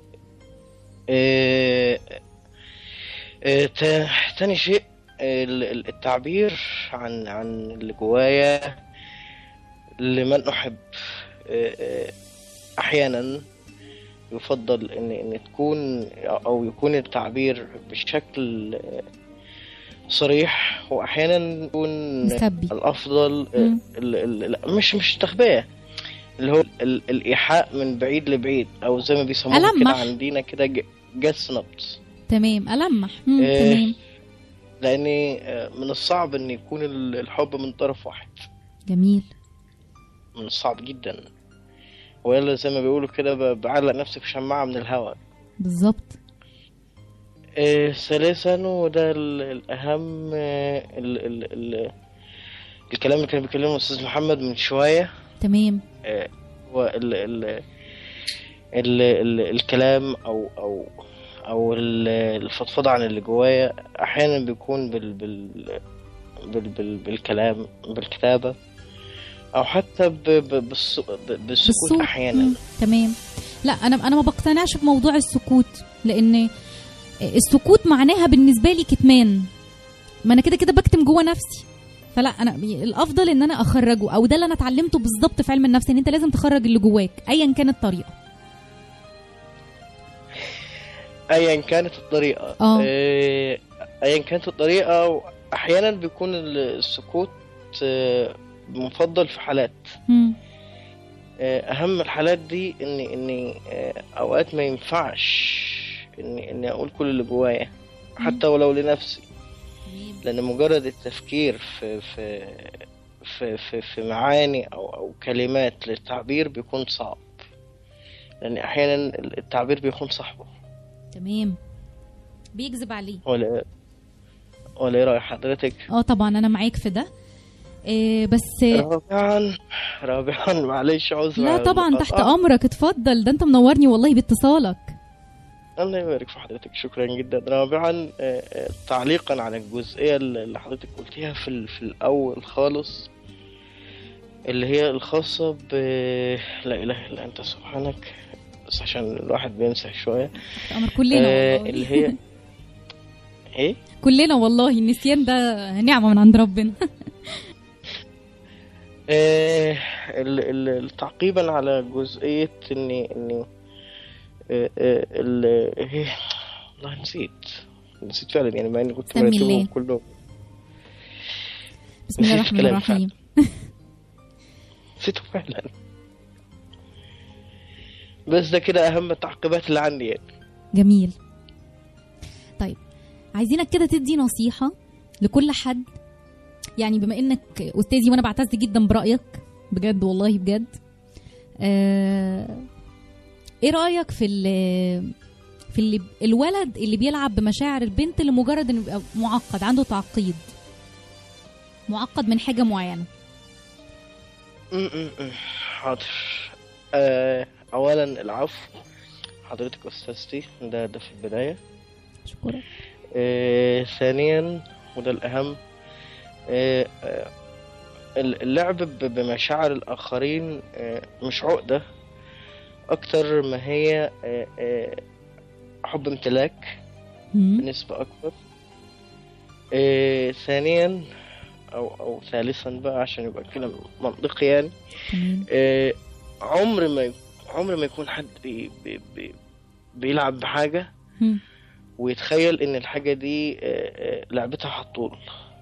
آه، آه، تا- تاني شيء ال- ال- التعبير عن عن اللي جوايا لمن أحب آه، آه، أحيانا يفضل إن إن تكون أو يكون التعبير بشكل آه، صريح وأحيانا يكون مخبي الافضل مم. ال ال لا مش مش تخبيه اللي هو ال الايحاء من بعيد لبعيد او زي ما بيسموه كده ألمح. عندنا كده ج- جس نبض تمام ألمح مم. إيه. تمام لان آه، من الصعب ان يكون ال- الحب من طرف واحد جميل من الصعب جدا ولا زي ما بيقولوا كده ب- بعلق نفسي في شماعة من الهواء بالظبط إيه ثالثا وده ال- الأهم آه، ال ال ال الكلام اللي كان بيكلمه الأستاذ محمد من شوية تمام هو ال ال ال ال الكلام او او او ال- الفضفضة عن اللي جوايا احيانا بيكون بال بال بال بال بالكلام بالكتابة او حتى ب ب بالص- ب- بالسكوت بالصوت احيانا مم. تمام لا أنا أنا ما بقتنعش بموضوع السكوت لأن السكوت معناها بالنسبة لي كتمان ما أنا كده كده بكتم جوه نفسي فلا انا الافضل ان انا اخرجه او ده اللي انا اتعلمته بالظبط في علم النفس ان انت لازم تخرج اللي جواك ايا كانت الطريقه ايا كانت الطريقة آه. إيه، ايا كانت الطريقة احيانا بيكون السكوت آه، مفضل في حالات مم. اهم الحالات دي ان ان اوقات ما ينفعش اني اني اقول كل اللي جوايا حتى ولو لنفسي لان مجرد التفكير في في في في, في معاني او او كلمات للتعبير بيكون صعب لان احيانا التعبير بيخون صاحبه تمام بيكذب عليه ولا ولا ايه راي حضرتك اه طبعا انا معاك في ده إيه بس رابعا رابعا معلش عذر لا على طبعا تحت المقاطعة. امرك اتفضل ده انت منورني والله باتصالك الله يبارك في حضرتك شكرا جدا رابعا آه، آه، تعليقا على الجزئية اللي حضرتك قلتيها في, ال- في الأول خالص اللي هي الخاصة ب لا إله إلا أنت سبحانك بس عشان الواحد بينسى شوية تحت امر كلنا آه، والله اللي هي إيه كلنا والله النسيان ده نعمه من عند ربنا آه، ال- ال- تعقيبا على جزئية إني إني آه، آه، ال إيه والله نسيت نسيت فعلا يعني مع إني كنت سمي الله. مرتبهم كلهم بسم الله مفيش الرحمن كلام الرحيم نسيته فعلا بس ده كده اهم التعقيبات اللي عندي يعني جميل طيب عايزينك كده تدي نصيحة لكل حد يعني بما انك استاذي وانا بعتز جدا برأيك بجد والله بجد آه ايه رأيك في ال- في اللي الولد اللي بيلعب بمشاعر البنت لمجرد انه يبقى معقد عنده تعقيد معقد من حاجة معينة م- م- م. حاضر آه، اولا العفو حضرتك استاذتي ده ده في البدايه شكرا آه، ثانيا وده الاهم آه، آه، اللعب ب- بمشاعر الاخرين آه، مش عقده اكتر ما هي آه، آه، حب امتلاك مم. بنسبة أكبر إيه ثانيا أو أو ثالثا بقى عشان يبقى الكلام منطقي يعني تمام إيه عمر ما ي- عمر ما يكون حد بي بي بي بيلعب بحاجة مم. ويتخيل إن الحاجة دي إيه، إيه، لعبتها هتطول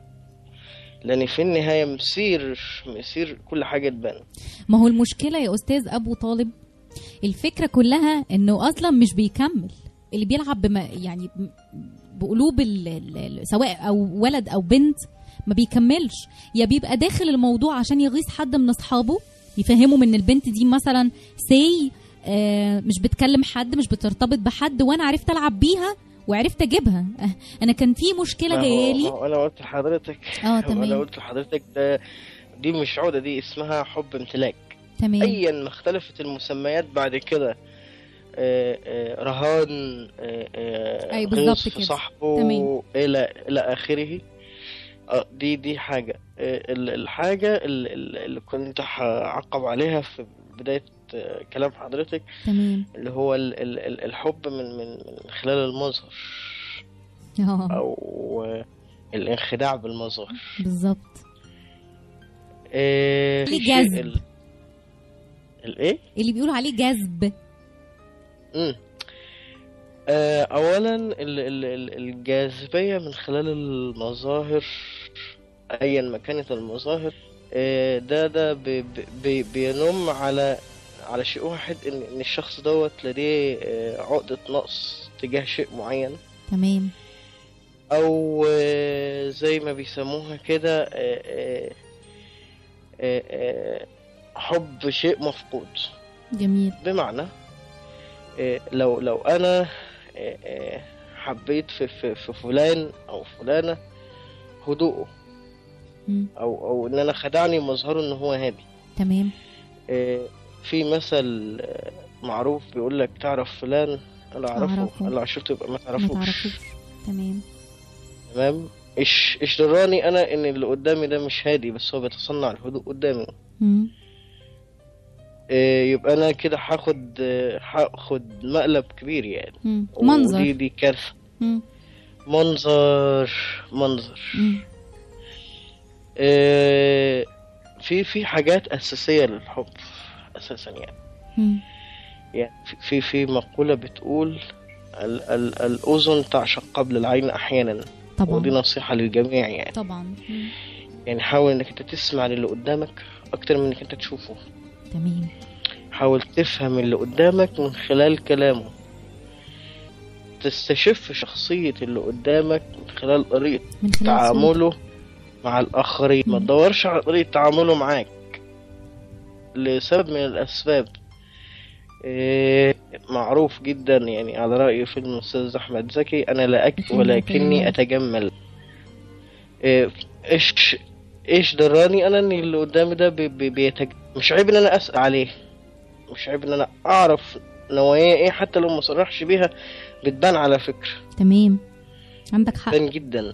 لأن في النهاية مسير مسير كل حاجة تبان ما هو المشكلة يا أستاذ أبو طالب الفكرة كلها إنه أصلا مش بيكمل اللي بيلعب بما يعني ب- بقلوب ال ال ال سواء أو ولد أو بنت ما بيكملش يا بيبقى داخل الموضوع عشان يغيظ حد من أصحابه يفهموا من البنت دي مثلا سي آه مش بتكلم حد مش بترتبط بحد وأنا عرفت ألعب بيها وعرفت أجيبها آه أنا كان في مشكلة ما هو- جاية ما لي هو أنا قلت لحضرتك اه أنا تمام قلت لحضرتك ده دي مش عقدة دي اسمها حب امتلاك تمام ايا ما اختلفت المسميات بعد كده آه، آه، رهان آه، آه، أي بالظبط غيظ في كده. صاحبه تمام. الى الى اخره آه، دي دي حاجه آه، ال- الحاجه ال- ال- اللي كنت هعقب عليها في بدايه آه، كلام حضرتك تمام اللي هو ال- ال- ال- الحب من من من خلال المظهر اه او آه، الانخداع بالمظهر بالظبط آه، في ليه شيء جذب. ال- الايه اللي بيقولوا عليه جذب مم. آه، اولا ال- ال- ال- الجاذبيه من خلال المظاهر ايا ما كانت المظاهر آه، ده ده بي- بي- بينم على على شيء واحد ان ان الشخص دوت لديه آه، عقده نقص تجاه شيء معين تمام او آه، زي ما بيسموها كده آه، آه، آه، آه، حب شيء مفقود جميل بمعنى إيه، لو لو انا إيه، إيه، حبيت في, في, في فلان او فلانه هدوءه مم. او او ان انا خدعني مظهره ان هو هادي تمام إيه، في مثل آه، معروف بيقول لك تعرف فلان انا اعرفه أعرفه. انا لو شفته يبقى ما ما تعرفوش تعرفوش تمام تمام ايش ايش دراني انا ان اللي قدامي ده مش هادي بس هو بيتصنع الهدوء قدامي مم. إيه، يبقى انا كده هاخد آه، هاخد مقلب كبير يعني مم. ودي منظر دي كارثه مم. منظر منظر مم. آه، في في حاجات أساسية للحب أساسا يعني مم. يعني في في مقولة بتقول ال ال الأذن تعشق قبل العين أحيانا ودي طبعا نصيحة للجميع يعني طبعا مم. يعني حاول إنك أنت تسمع للي قدامك أكتر من إنك أنت تشوفه تمام حاول تفهم اللي قدامك من خلال كلامه تستشف شخصية اللي قدامك من خلال طريقة من خلال صوت. تعامله مع الآخرين ما مم. تدورش على طريقة تعامله معاك لسبب من الأسباب إيه، معروف جدا يعني على رأي فيلم الأستاذ أحمد زكي أنا لا أكل ولكني أتجمل إيه، إيش إيش دراني أنا إن اللي قدامي ده بي بي بيتج... مش عيب إن أنا أسأل عليه مش عيب إن أنا أعرف نواياه إيه حتى لو ما صرحش بيها بتبان على فكرة تمام عندك حق بتبان جدا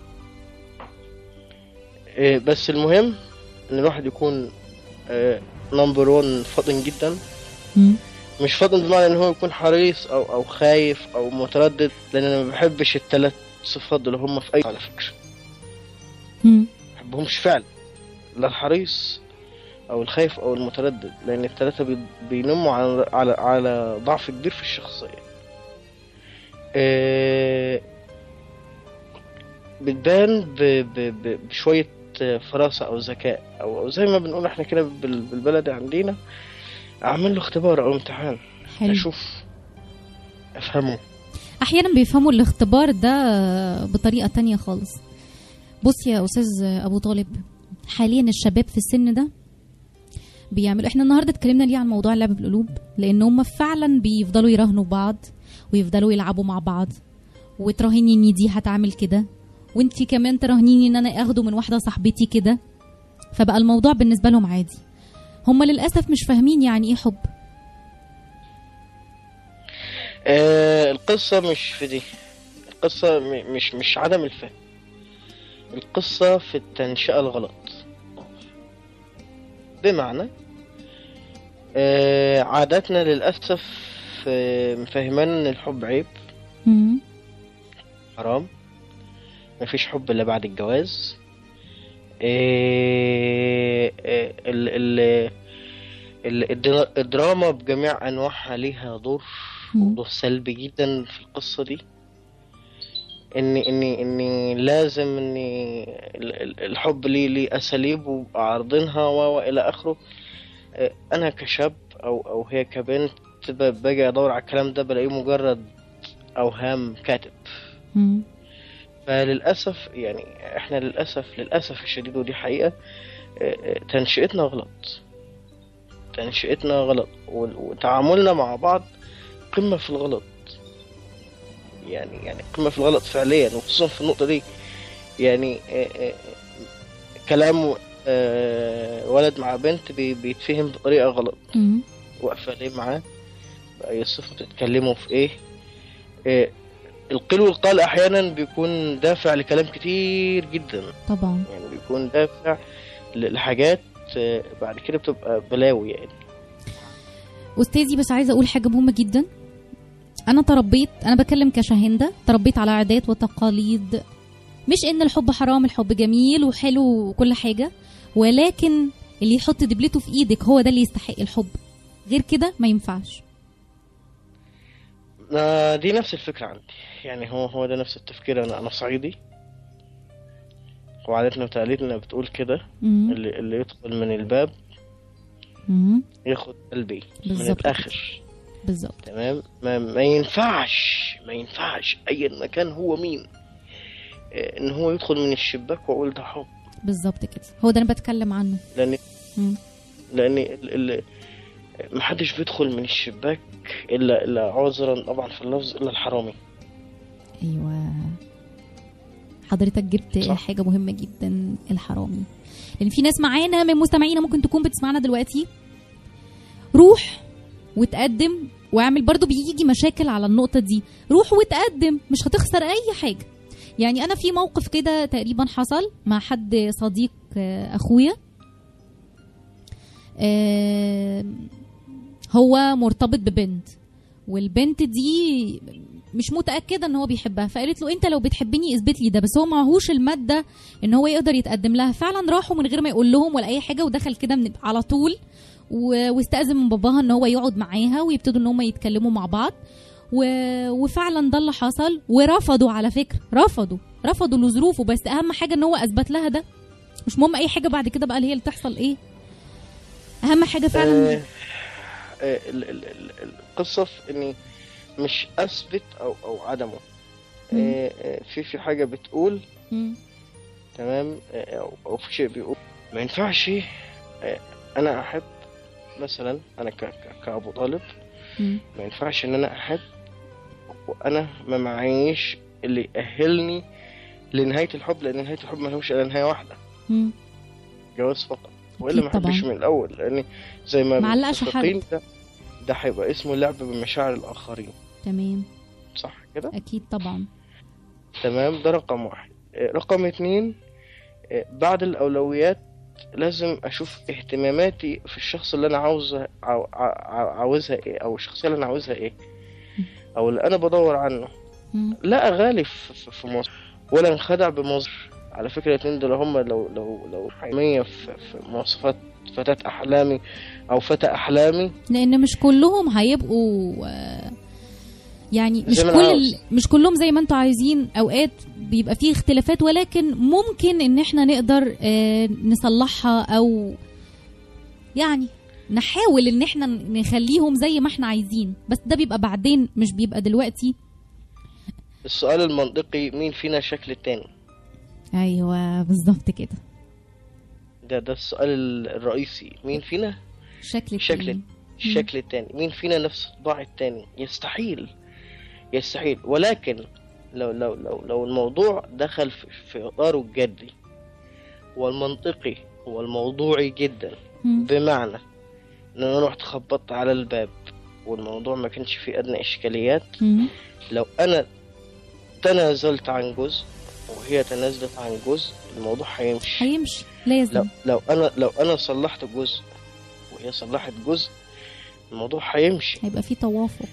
إيه، بس المهم إن الواحد يكون نمبر 1 فاطن جدا مم. مش فاضل بمعنى ان هو يكون حريص او او خايف او متردد لان انا ما بحبش الثلاث صفات اللي هم في اي على فكره مم. ما بحبهمش فعلا لا الحريص او الخايف او المتردد لان الثلاثه بي- بينموا على على على ضعف كبير في الشخصيه آه، بتبان ب- ب- ب- بشويه فراسه او ذكاء او أو زي ما بنقول احنا كده بال- بالبلدي عندنا اعمل له اختبار او امتحان حلو اشوف افهمه احيانا بيفهموا الاختبار ده بطريقه تانية خالص بص يا استاذ ابو طالب حاليا الشباب في السن ده بيعملوا احنا النهارده اتكلمنا ليه عن موضوع اللعب بالقلوب لان هم فعلا بيفضلوا يراهنوا بعض ويفضلوا يلعبوا مع بعض وتراهني ان دي هتعمل كده وانتي كمان تراهنيني ان انا اخده من واحده صاحبتي كده فبقى الموضوع بالنسبه لهم عادي هم للاسف مش فاهمين يعني ايه حب آه القصة مش في دي القصة م- مش مش عدم الفهم القصة في التنشئة الغلط بمعنى آه عاداتنا للأسف آه، مفهمان إن الحب عيب مم. حرام مفيش حب إلا بعد الجواز آه، آه، ال ال ال- الدرا- الدراما بجميع أنواعها ليها دور مم. دور سلبي جدا في القصة دي إني إني إني لازم إني ال- ال- الحب ليه ليه أساليب وبقى عارضينها و- وإلى آخره آه، أنا كشاب أو أو هي كبنت ب- باجي أدور على الكلام ده بلاقيه مجرد أوهام كاتب مم. فللأسف يعني احنا للأسف للأسف الشديد ودي حقيقة اه، اه، تنشئتنا غلط تنشئتنا غلط وال- وتعاملنا مع بعض قمة في الغلط يعني يعني قمة في الغلط فعليا وخصوصا في النقطة دي يعني اه، اه، كلام اه، ولد مع بنت بي- بيتفهم بطريقة غلط مم. واقفة ليه معاه بأي صفة بتتكلموا في ايه إيه، القيل والقال احيانا بيكون دافع لكلام كتير جدا طبعا يعني بيكون دافع ل- لحاجات آه، بعد كده بتبقى بلاوي يعني استاذي بس عايزه اقول حاجه مهمه جدا انا تربيت انا بكلم كشاهنده تربيت على عادات وتقاليد مش ان الحب حرام الحب جميل وحلو وكل حاجه ولكن اللي يحط دبلته في ايدك هو ده اللي يستحق الحب غير كده ما ينفعش آه، دي نفس الفكرة عندي يعني هو هو ده نفس التفكير انا انا صعيدي وعادتنا وتقاليدنا بتقول كده مم. اللي, اللي يدخل من الباب مم. ياخد قلبي من بالظبط الاخر بالظبط تمام ما, ما ينفعش ما ينفعش ايا ما كان هو مين آه، ان هو يدخل من الشباك واقول ده حب بالظبط كده هو ده انا بتكلم عنه لان مم. لان ال... ال... محدش بيدخل من الشباك الا الا عذرا طبعا في اللفظ الا الحرامي ايوه حضرتك جبت صح. حاجه مهمه جدا الحرامي لان في ناس معانا من مستمعينا ممكن تكون بتسمعنا دلوقتي روح وتقدم واعمل برضو بيجي مشاكل على النقطه دي روح وتقدم مش هتخسر اي حاجه يعني انا في موقف كده تقريبا حصل مع حد صديق آه، اخويا آه، هو مرتبط ببنت والبنت دي مش متاكده ان هو بيحبها فقالت له انت لو بتحبني اثبت لي ده بس هو معهوش الماده ان هو يقدر يتقدم لها فعلا راحوا من غير ما يقول لهم ولا اي حاجه ودخل كده من على طول و- واستأذن من باباها ان هو يقعد معاها ويبتدوا ان هم يتكلموا مع بعض و... وفعلا ده اللي حصل ورفضوا على فكره رفضوا رفضوا لظروفه بس اهم حاجه ان هو اثبت لها ده مش مهم اي حاجه بعد كده بقى اللي هي اللي تحصل ايه اهم حاجه فعلا آه، آه، ال- ال- ال- القصة في اني مش اثبت او او عدمه مم. آه، آه، في في حاجة بتقول مم. تمام آه، او او في شيء بيقول ما ينفعش آه، انا احب مثلا انا ك- ك- كابو طالب مم. ما ينفعش ان انا احب وانا ما معيش اللي يأهلني لنهاية الحب لان نهاية الحب ما لهمش الا نهاية واحدة مم. جواز فقط والا ما أكيد طبعاً. احبش من الاول لان زي ما معلقش حد. متفقين ده ده هيبقى اسمه لعب بمشاعر الاخرين تمام صح كده اكيد طبعا تمام ده رقم واحد آه، رقم اتنين آه، بعد الأولويات لازم أشوف اهتماماتي في الشخص اللي أنا عاوزه عاو- عاو- عاوزها إيه أو الشخصية اللي أنا عاوزها إيه أو اللي أنا بدور عنه مم. لا أغالي في في- في مصر ولا انخدع بمصر على فكرة الاتنين دول هم لو لو لو حيمية في, في مواصفات فتاة أحلامي أو فتى أحلامي لان مش كلهم هيبقوا آه، يعني مش زي ما أنا كل عاوز. ال- مش كلهم زي ما انتوا عايزين اوقات بيبقى فيه اختلافات ولكن ممكن ان احنا نقدر آه، نصلحها او يعني نحاول ان احنا نخليهم زي ما احنا عايزين بس ده بيبقى بعدين مش بيبقى دلوقتي السؤال المنطقي مين فينا شكل التاني ايوه بالظبط كده ده ده السؤال الرئيسي مين فينا شكل شكل التاني. الشكل التاني مين فينا نفس طباع التاني يستحيل يستحيل ولكن لو لو لو لو الموضوع دخل في, في اطاره الجدي والمنطقي والموضوعي جدا مم. بمعنى ان انا رحت خبطت على الباب والموضوع ما كانش فيه ادنى اشكاليات مم. لو انا تنازلت عن جزء وهي تنازلت عن جزء الموضوع هيمشي هيمشي لازم لو لو انا لو انا صلحت جزء وهي صلحت جزء الموضوع هيمشي هيبقى فيه توافق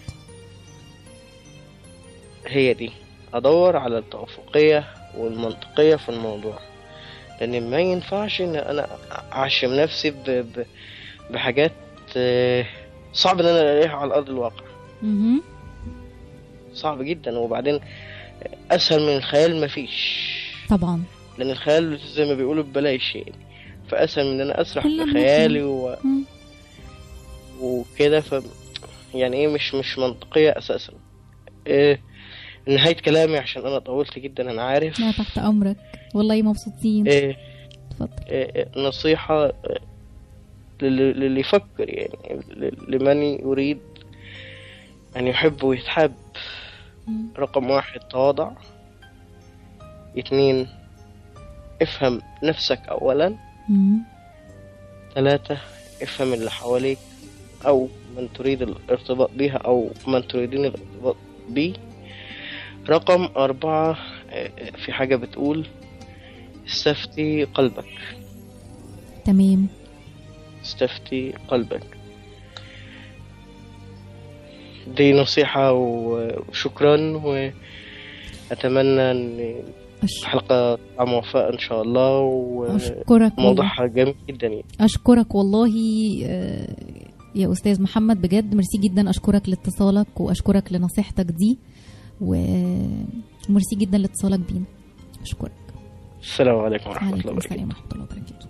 هي دي ادور على التوافقية والمنطقية في الموضوع لان ما ينفعش ان انا اعشم نفسي ب... ب... بحاجات آه، صعب ان انا الاقيها على ارض الواقع مهم. صعب جدا وبعدين اسهل من الخيال مفيش طبعا لان الخيال زي ما بيقولوا ببلاش يعني فاسهل من ان انا اسرح كلنا بخيالي و... مم. وكده ف يعني ايه مش مش منطقية اساسا إيه نهاية كلامي عشان انا طولت جدا انا عارف لا تحت امرك والله مبسوطين إيه اتفضل إيه نصيحة إيه، للي للي يفكر يعني ل- لمن يريد أن يحب ويتحب مم. رقم واحد تواضع اتنين افهم نفسك أولا مم. ثلاثة افهم اللي حواليك أو من تريد الارتباط بها أو من تريدين الارتباط به رقم أربعة آه، في حاجة بتقول استفتي قلبك تمام استفتي قلبك دي نصيحة وشكرا وأتمنى أن أش... الحلقة تطلع موفقة إن شاء الله اشكرك والله وموضوعها جميل جدا يعني. اشكرك والله آه، يا استاذ محمد بجد ميرسي جدا اشكرك لاتصالك واشكرك لنصيحتك دي وميرسي جدا لاتصالك بينا اشكرك السلام عليكم ورحمة الله عليكم وبركاته السلام ورحمه الله وبركاته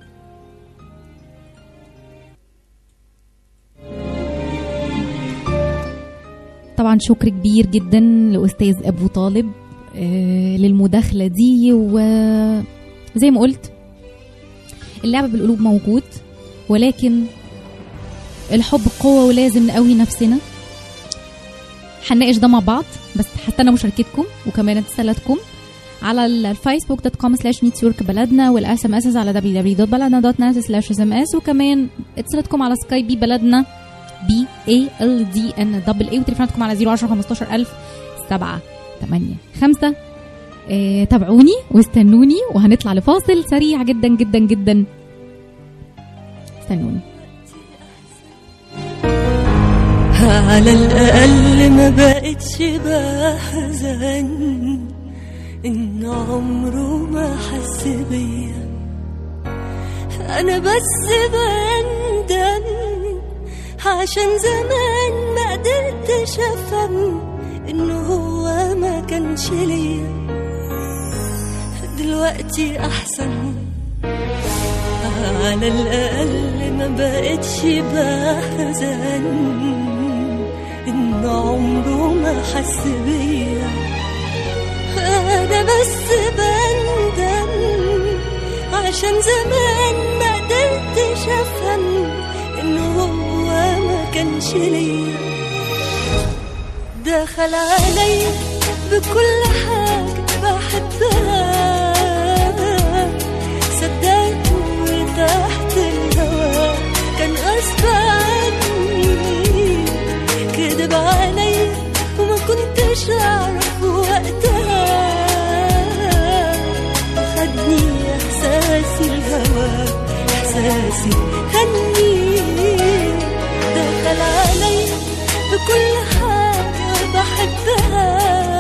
طبعا شكر كبير جدا لاستاذ ابو طالب آه، للمداخله دي وزي ما قلت اللعب بالقلوب موجود ولكن الحب قوه ولازم نقوي نفسنا هنناقش ده مع بعض بس هستنى مشاركتكم وكمان اتصالاتكم على الفيسبوك دوت كوم سلاش نيتورك بلدنا والاس ام اس على www.baladna.net سلاش اس ام اس وكمان اتصالاتكم على سكاي بي بلدنا بي اي ال دي ان دبل اي وتليفوناتكم على 010 15000 7 8 5 آه، تابعوني واستنوني وهنطلع لفاصل سريع جدا جدا جدا استنوني على الأقل ما بقتش بحزن إن عمره ما حس بيا أنا بس بندم عشان زمان ما قدرتش أفهم إنه هو ما كانش ليا دلوقتي أحسن على الأقل ما بقتش بحزن إن عمره ما حس بيا أنا بس بندم عشان زمان ما قدرتش أفهم إنه هو ما كانش ليا دخل علي بكل حاجة بحبها صدقته تحت الهوا كان غصب عني كدب علي وما كنتش أعرف وقتها خدني إحساسي الهوى إحساسي خدني دخل علي بكل حاجة بحبها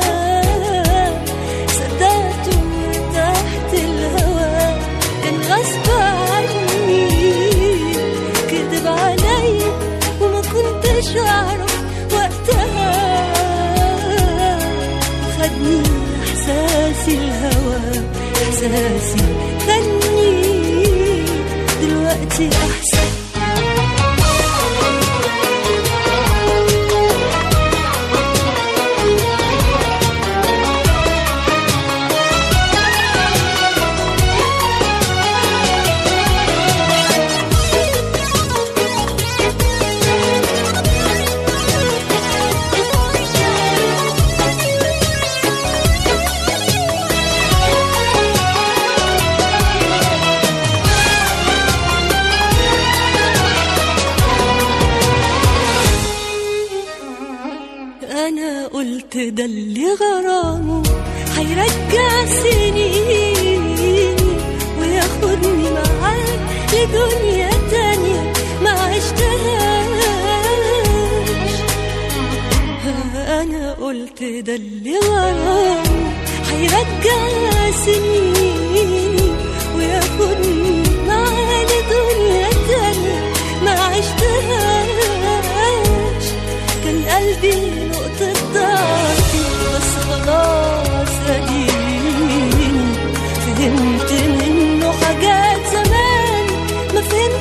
صدقته تحت الهوى كان غصب عني كدب علي وما كنتش أعرف وقتها خدني إحساسي الهوى إحساسي خدني دلوقتي أحسن انا قلت ده اللي غرامه هيرجع سنين وياخدني معاه لدنيا تانية ما عشتهاش انا قلت ده اللي غرامه هيرجع سنين وياخدني معاه لدنيا تانية ما عشتهاش كان قلبي نقطة ضعفي بس خلاص أديني فهمت منه حاجات زمان ما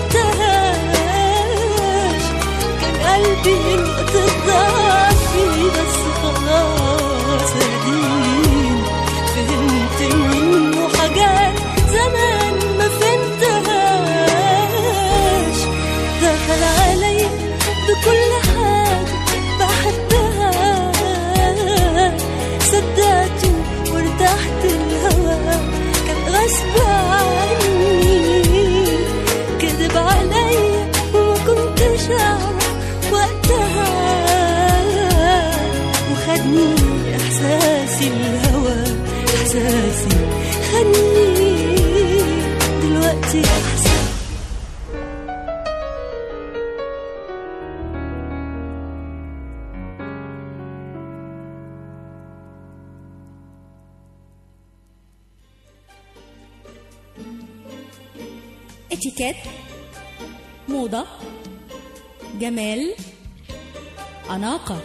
فهمتهاش كان قلبي نقطة ضعفي بس خلاص أديني فهمت منه حاجات زمان ما فهمتهاش دخل علي بكل حاجة بحبها صدقته وارتحت الهوى كان غصب عني كذب عليا وما كنتش أعرف وقتها وخدني إحساسي الهوى إحساسي خدني دلوقتي أحسن اتيكيت موضة جمال أناقة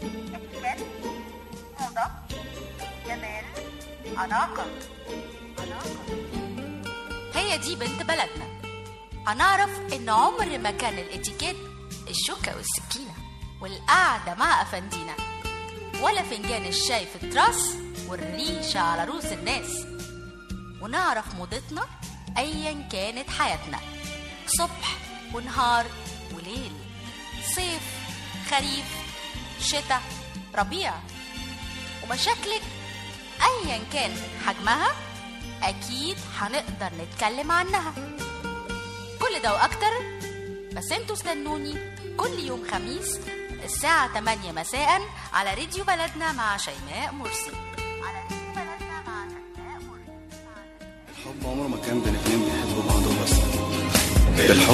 هي دي بنت بلدنا هنعرف ان عمر ما كان الاتيكيت الشوكة والسكينة والقعدة مع أفندينا ولا فنجان الشاي في التراس والريشة على روس الناس ونعرف موضتنا أيا كانت حياتنا صبح ونهار وليل صيف خريف شتاء ربيع ومشاكلك أيا كان حجمها أكيد هنقدر نتكلم عنها كل ده وأكتر بس انتوا استنوني كل يوم خميس الساعة 8 مساء على راديو بلدنا مع شيماء مرسي على راديو بلدنا مع شيماء مرسي الحب عمره ما كان بين اتنين بيحبوا بعض بس بالحب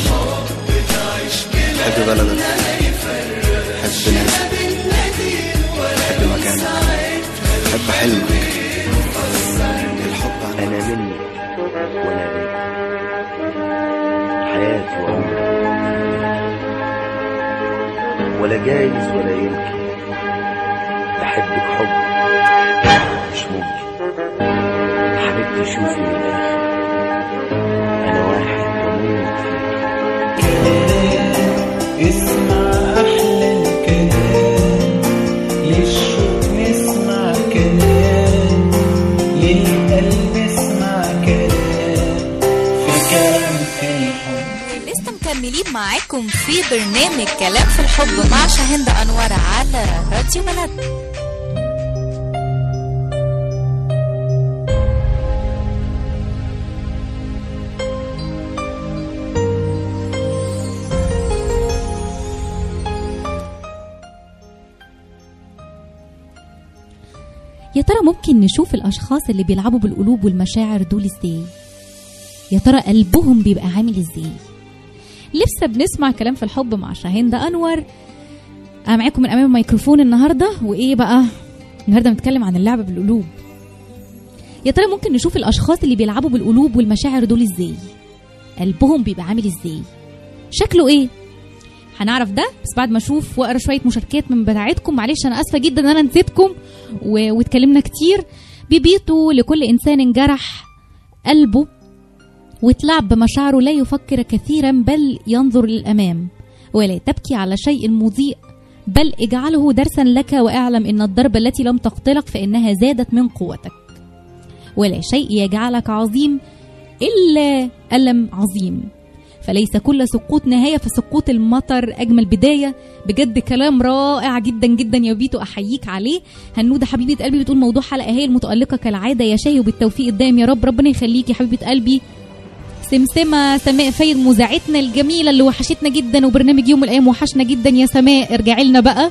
حب بلدك حب ناسك حب مكانك حب حلمك الحب عن أنا مني وأنا بيك حياتي وعمري ولا جايز ولا يمكن بحبك حب مش ممكن حبيبتي شوفي من الآخر أنا واحد بموت فيك اسمع أحلى الكلام للشوق نسمع كلام للقلب اسمع كلام في كلام في الحب لسه مكملين معاكم في برنامج كلام في الحب مع شاهندة أنور على راديو بلد يا ترى ممكن نشوف الأشخاص اللي بيلعبوا بالقلوب والمشاعر دول ازاي يا ترى قلبهم بيبقى عامل ازاي لسه بنسمع كلام في الحب مع شاهندة أنور أنا معاكم من أمام الميكروفون النهاردة وإيه بقى النهاردة بنتكلم عن اللعب بالقلوب يا ترى ممكن نشوف الأشخاص اللي بيلعبوا بالقلوب والمشاعر دول ازاي قلبهم بيبقى عامل ازاي شكله ايه هنعرف ده بس بعد ما اشوف واقرا شويه مشاركات من بتاعتكم معلش انا اسفه جدا ان انا نسيتكم و... واتكلمنا كتير بيبيتوا لكل انسان جرح قلبه واتلعب بمشاعره لا يفكر كثيرا بل ينظر للامام ولا تبكي على شيء مضيء بل اجعله درسا لك واعلم ان الضربه التي لم تقتلك فانها زادت من قوتك ولا شيء يجعلك عظيم الا الم عظيم فليس كل سقوط نهاية فسقوط المطر أجمل بداية بجد كلام رائع جدا جدا يا بيتو أحييك عليه هنودة حبيبة قلبي بتقول موضوع حلقة هي المتألقة كالعادة يا شاهي وبالتوفيق الدائم يا رب ربنا يخليك يا حبيبة قلبي سمسمة سماء فايد مذاعتنا الجميلة اللي وحشتنا جدا وبرنامج يوم من الأيام وحشنا جدا يا سماء ارجعي لنا بقى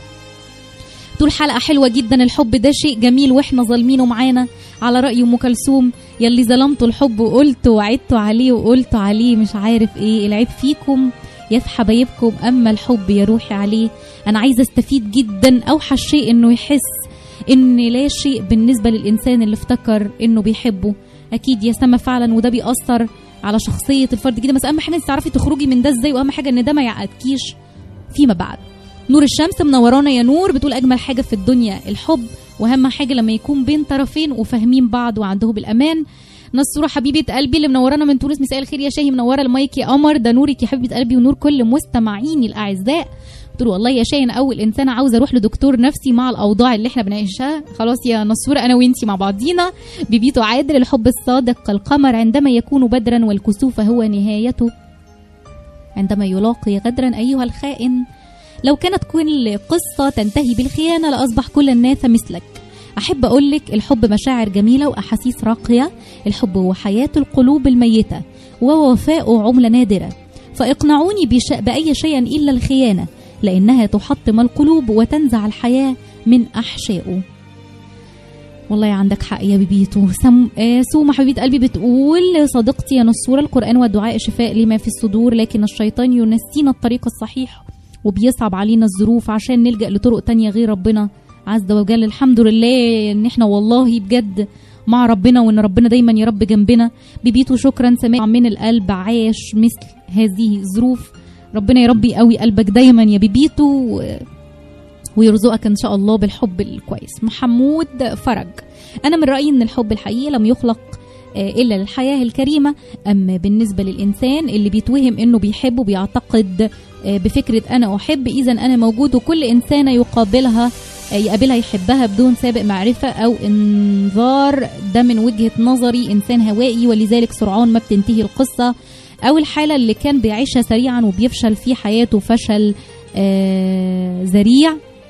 طول حلقة حلوة جدا الحب ده شيء جميل واحنا ظالمينه معانا على رأي أم كلثوم يلي ظلمتوا الحب وقلت وعدتوا عليه وقلت عليه مش عارف ايه العيب فيكم يا في حبايبكم اما الحب يا روحي عليه انا عايزه استفيد جدا اوحش شيء انه يحس ان لا شيء بالنسبه للانسان اللي افتكر انه بيحبه اكيد يا سما فعلا وده بيأثر على شخصيه الفرد جدا بس اهم حاجه انت تعرفي تخرجي من ده ازاي واهم حاجه ان ده ما يعقدكيش فيما بعد نور الشمس منورانا يا نور بتقول اجمل حاجه في الدنيا الحب واهم حاجه لما يكون بين طرفين وفاهمين بعض وعندهم الامان نصورة حبيبة قلبي اللي منورانا من تونس مساء الخير يا شاهي منورة المايك يا قمر ده نورك يا حبيبة قلبي ونور كل مستمعيني الأعزاء قلت له والله يا شاهي انا اول انسانه عاوزه اروح لدكتور نفسي مع الاوضاع اللي احنا بنعيشها خلاص يا نصوره انا وانتي مع بعضينا ببيتو عادل الحب الصادق كالقمر عندما يكون بدرا والكسوف هو نهايته عندما يلاقي غدرا ايها الخائن لو كانت كل قصه تنتهي بالخيانه لاصبح كل الناس مثلك أحب أقولك الحب مشاعر جميلة وأحاسيس راقية الحب هو حياة القلوب الميتة ووفاء عملة نادرة فاقنعوني بش... بأي شيء إلا الخيانة لأنها تحطم القلوب وتنزع الحياة من أحشائه والله عندك حق يا بيبيتو سم... آه سومة حبيبة قلبي بتقول صديقتي يا نصورة القرآن والدعاء شفاء لما في الصدور لكن الشيطان ينسينا الطريق الصحيح وبيصعب علينا الظروف عشان نلجأ لطرق تانية غير ربنا عز وجل الحمد لله ان احنا والله بجد مع ربنا وان ربنا دايما يا رب جنبنا ببيته شكرا سماع من القلب عاش مثل هذه الظروف ربنا يا رب يقوي قلبك دايما يا بيبيتو و- ويرزقك ان شاء الله بالحب الكويس محمود فرج انا من رايي ان الحب الحقيقي لم يخلق آه، الا للحياه الكريمه اما بالنسبه للانسان اللي بيتوهم انه بيحب وبيعتقد آه، بفكره انا احب اذا انا موجود وكل انسانه يقابلها آه، يقابلها يحبها بدون سابق معرفة أو إنذار ده من وجهة نظري إنسان هوائي ولذلك سرعان ما بتنتهي القصة أو الحالة اللي كان بيعيشها سريعا وبيفشل في حياته فشل آه ذريع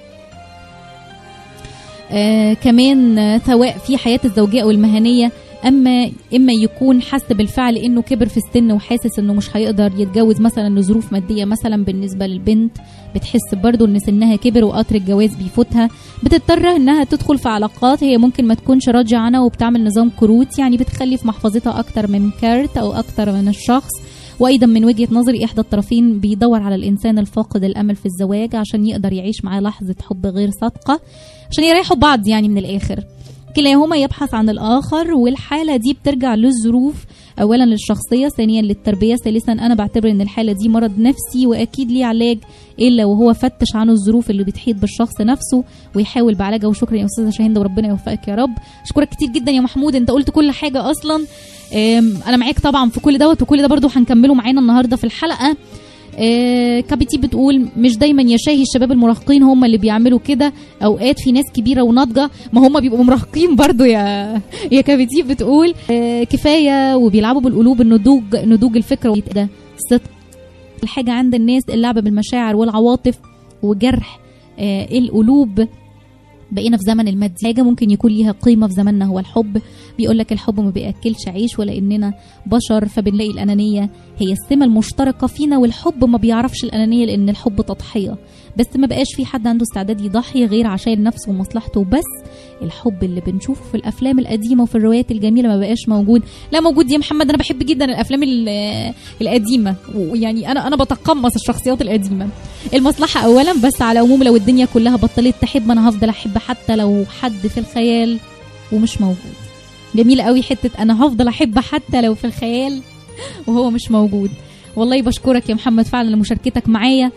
آه كمان آه، سواء في حياة الزوجية أو المهنية اما اما يكون حس بالفعل انه كبر في السن وحاسس انه مش هيقدر يتجوز مثلا لظروف ماديه مثلا بالنسبه للبنت بتحس برضو ان سنها كبر وقطر الجواز بيفوتها بتضطر انها تدخل في علاقات هي ممكن ما تكونش راضيه عنها وبتعمل نظام كروت يعني بتخلي في محفظتها اكتر من كارت او اكتر من الشخص وايضا من وجهه نظري احدى الطرفين بيدور على الانسان الفاقد الامل في الزواج عشان يقدر يعيش معاه لحظه حب غير صادقه عشان يريحوا بعض يعني من الاخر كلاهما يبحث عن الآخر والحالة دي بترجع للظروف أولا للشخصية ثانيا للتربية ثالثا أنا بعتبر إن الحالة دي مرض نفسي وأكيد ليه علاج إلا وهو فتش عن الظروف اللي بتحيط بالشخص نفسه ويحاول بعلاجها وشكرا يا أستاذة شاهين وربنا يوفقك يا رب أشكرك كتير جدا يا محمود أنت قلت كل حاجة أصلا أم، أنا معاك طبعا في كل دوت وكل ده برضو هنكمله معانا النهاردة في الحلقة آه، كابيتي بتقول مش دايما يا شاهي الشباب المراهقين هم اللي بيعملوا كده اوقات في ناس كبيره وناضجه ما هم بيبقوا مراهقين برضو يا يا كابيتي بتقول آه، كفايه وبيلعبوا بالقلوب النضوج نضوج الفكره ده صدق الحاجة عند الناس اللعب بالمشاعر والعواطف وجرح آه القلوب بقينا في زمن المادي حاجة ممكن يكون ليها قيمة في زماننا هو الحب بيقول لك الحب ما بياكلش عيش ولا اننا بشر فبنلاقي الانانية هي السمة المشتركة فينا والحب ما بيعرفش الانانية لان الحب تضحية بس ما بقاش في حد عنده استعداد يضحي غير عشان نفسه ومصلحته بس الحب اللي بنشوفه في الافلام القديمه وفي الروايات الجميله ما بقاش موجود لا موجود يا محمد انا بحب جدا الافلام ال- القديمه ويعني انا انا بتقمص الشخصيات القديمه المصلحه اولا بس على العموم لو الدنيا كلها بطلت تحب انا هفضل احب حتى لو حد في الخيال ومش موجود جميله قوي حته انا هفضل احب حتى لو في الخيال وهو مش موجود والله بشكرك يا محمد فعلا لمشاركتك معايا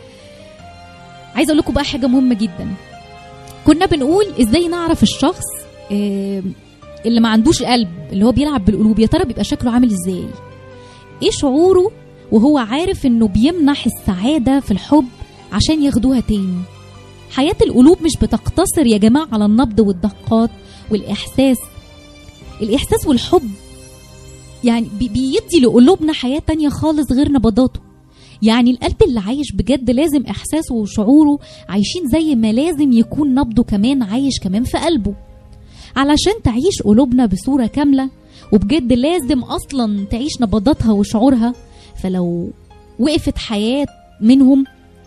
عايزه اقول لكم بقى حاجه مهمه جدا كنا بنقول ازاي نعرف الشخص آه، اللي ما عندوش قلب اللي هو بيلعب بالقلوب يا ترى بيبقى شكله عامل ازاي ايه شعوره وهو عارف انه بيمنح السعاده في الحب عشان ياخدوها تاني حياه القلوب مش بتقتصر يا جماعه على النبض والدقات والاحساس الاحساس والحب يعني بي- بيدي لقلوبنا حياه تانية خالص غير نبضاته يعني القلب اللي عايش بجد لازم احساسه وشعوره عايشين زي ما لازم يكون نبضه كمان عايش كمان في قلبه علشان تعيش قلوبنا بصورة كاملة وبجد لازم أصلا تعيش نبضاتها وشعورها فلو وقفت حياة منهم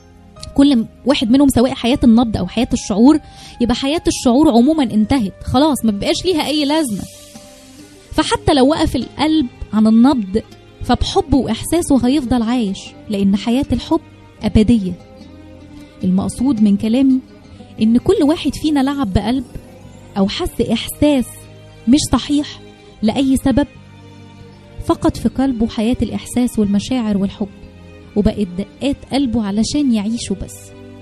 كل واحد منهم سواء حياة النبض أو حياة الشعور يبقى حياة الشعور عموما انتهت خلاص ما بقاش ليها أي لازمة فحتى لو وقف القلب عن النبض فبحبه وإحساسه هيفضل عايش لأن حياة الحب أبدية المقصود من كلامي إن كل واحد فينا لعب بقلب أو حس إحساس مش صحيح لأي سبب فقد في قلبه حياة الإحساس والمشاعر والحب وبقت دقات قلبه علشان يعيشوا بس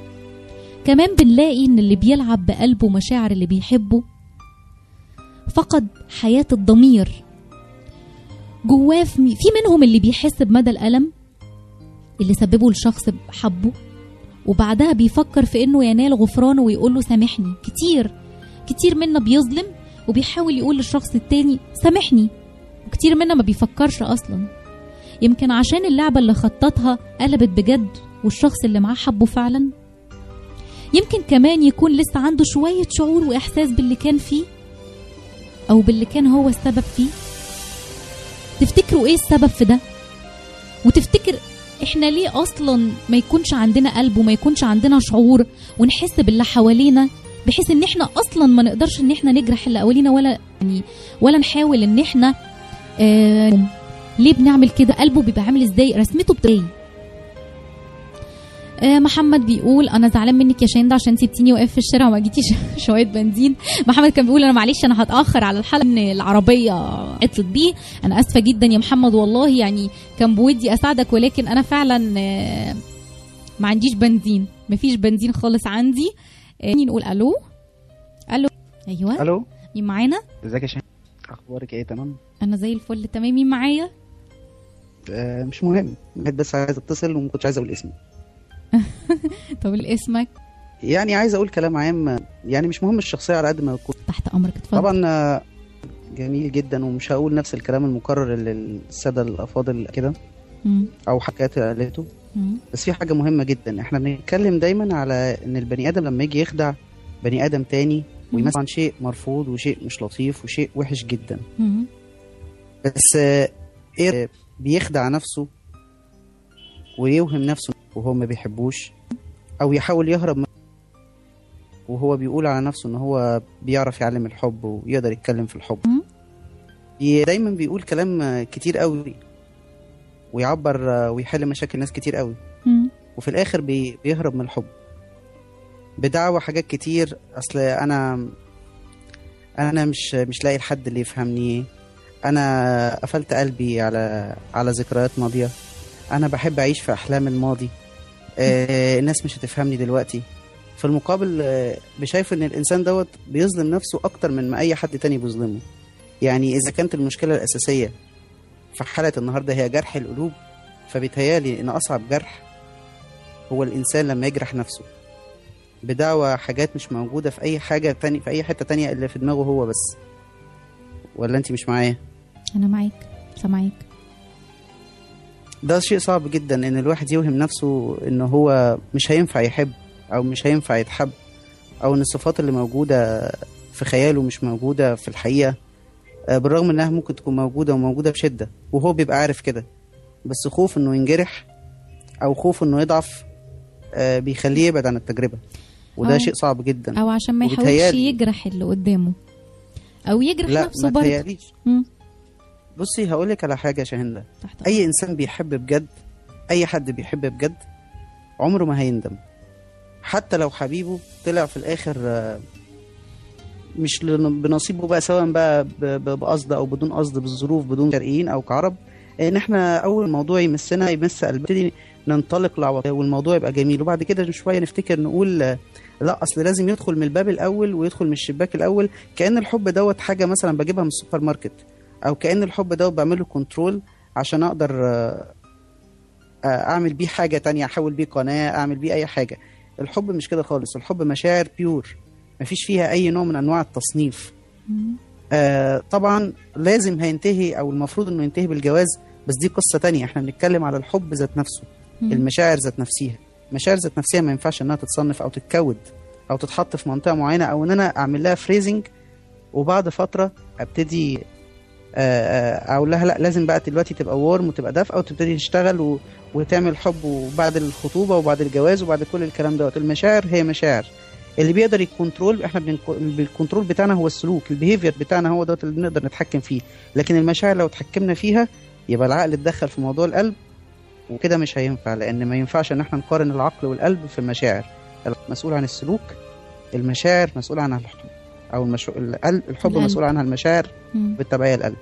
كمان بنلاقي إن اللي بيلعب بقلبه ومشاعر اللي بيحبه فقد حياة الضمير جواه في في منهم اللي بيحس بمدى الألم اللي سببه لشخص حبه وبعدها بيفكر في انه ينال غفرانه ويقول له سامحني كتير كتير منا بيظلم وبيحاول يقول للشخص التاني سامحني وكتير منا ما بيفكرش اصلا يمكن عشان اللعبة اللي خططها قلبت بجد والشخص اللي معاه حبه فعلا يمكن كمان يكون لسه عنده شوية شعور وإحساس باللي كان فيه أو باللي كان هو السبب فيه تفتكروا إيه السبب في ده وتفتكر إحنا ليه أصلا ما يكونش عندنا قلب وما يكونش عندنا شعور ونحس باللي حوالينا بحيث ان احنا اصلا ما نقدرش ان احنا نجرح اللي حوالينا ولا يعني ولا نحاول ان احنا آه ليه بنعمل كده قلبه بيبقى عامل ازاي رسمته بتبقى آه محمد بيقول انا زعلان منك يا شاهين عشان سبتيني واقف في الشارع وما جيتيش شويه بنزين محمد كان بيقول انا معلش انا هتاخر على الحلقه ان العربيه عطلت بيه انا اسفه جدا يا محمد والله يعني كان بودي اساعدك ولكن انا فعلا آه ما عنديش بنزين مفيش بنزين خالص عندي آه نقول الو الو ايوه الو مين معانا ازيك يا شاهين اخبارك ايه تمام انا زي الفل تمام مين معايا آه مش مهم واحد بس عايز اتصل وما كنتش عايز اقول اسمي طب اسمك يعني عايز اقول كلام عام يعني مش مهم الشخصيه على قد ما يكون تحت امرك اتفضل طبعا آه، جميل جدا ومش هقول نفس الكلام المكرر اللي الساده الافاضل كده مم. او حكايات قالته مم. بس في حاجه مهمه جدا احنا بنتكلم دايما على ان البني ادم لما يجي يخدع بني ادم تاني ويمثل عن شيء مرفوض وشيء مش لطيف وشيء وحش جدا مم. بس آه، ايه بيخدع نفسه ويوهم نفسه وهو ما بيحبوش او يحاول يهرب من وهو بيقول على نفسه ان هو بيعرف يعلم الحب ويقدر يتكلم في الحب بي- دايما بيقول كلام آه، كتير قوي ويعبر آه، ويحل مشاكل ناس كتير قوي مم. وفي الاخر بي بيهرب من الحب بدعوى حاجات كتير اصل انا انا مش مش لاقي الحد اللي يفهمني انا قفلت قلبي على على ذكريات ماضيه انا بحب اعيش في احلام الماضي آه الناس مش هتفهمني دلوقتي في المقابل آه بشايف ان الانسان دوت بيظلم نفسه اكتر من ما اي حد تاني بيظلمه يعني اذا كانت المشكله الاساسيه في حلقه النهارده هي جرح القلوب فبيتهيالي ان اصعب جرح هو الانسان لما يجرح نفسه بدعوى حاجات مش موجوده في اي حاجه تاني في اي حته تانية اللي في دماغه هو بس ولا انت مش معايا انا معاك سامعاك ده شيء صعب جدا ان الواحد يوهم نفسه ان هو مش هينفع يحب او مش هينفع يتحب او ان الصفات اللي موجوده في خياله مش موجوده في الحقيقه آه، بالرغم انها ممكن تكون موجوده وموجوده بشده وهو بيبقى عارف كده بس خوف انه ينجرح او خوف انه يضعف آه، بيخليه يبعد عن التجربه وده أو- شيء صعب جدا او عشان ما يحاولش وبيتهيألي- يجرح اللي قدامه او يجرح لا نفسه ما برضه تهيأليش مم. بصي هقولك على حاجه يا شاهندة تحت اي انسان بيحب بجد اي حد بيحب بجد عمره ما هيندم حتى لو حبيبه طلع في الاخر آه، مش لن- بنصيبه بقى سواء بقى ب- ب- بقصد او بدون قصد بالظروف بدون شرقيين او كعرب ان احنا اول الموضوع يمسنا يمس قلبنا نبتدي ننطلق لعوة والموضوع يبقى جميل وبعد كده شويه نفتكر نقول آه، لا اصل لازم يدخل من الباب الاول ويدخل من الشباك الاول كان الحب دوت حاجه مثلا بجيبها من السوبر ماركت او كان الحب دوت بعمله كنترول عشان اقدر آه، آه، اعمل بيه حاجه تانية احول بيه قناه اعمل بيه اي حاجه الحب مش كده خالص الحب مشاعر بيور مفيش فيها اي نوع من انواع التصنيف مم. آه طبعا لازم هينتهي او المفروض انه ينتهي بالجواز بس دي قصه تانية احنا بنتكلم على الحب ذات نفسه مم. المشاعر ذات نفسها المشاعر ذات نفسها ما ينفعش انها تتصنف او تتكود او تتحط في منطقه معينه او ان انا اعمل لها فريزنج وبعد فتره ابتدي آه، آه، اقول لها لا لازم بقى دلوقتي تبقى وارم وتبقى دافئه وتبتدي تشتغل و... وتعمل حب وبعد الخطوبه وبعد الجواز وبعد كل الكلام دوت المشاعر هي مشاعر اللي بيقدر يكنترول احنا بنك- بالكنترول بتاعنا هو السلوك البيهيفير بتاعنا هو دوت اللي بنقدر نتحكم فيه لكن المشاعر لو اتحكمنا فيها يبقى العقل اتدخل في موضوع القلب وكده مش هينفع لان ما ينفعش ان احنا نقارن العقل والقلب في المشاعر مسؤول عن السلوك المشاعر مسؤول عنها الحب او المشو... القلب الحب القلب. مسؤول عنها المشاعر مم. بالتبعية القلب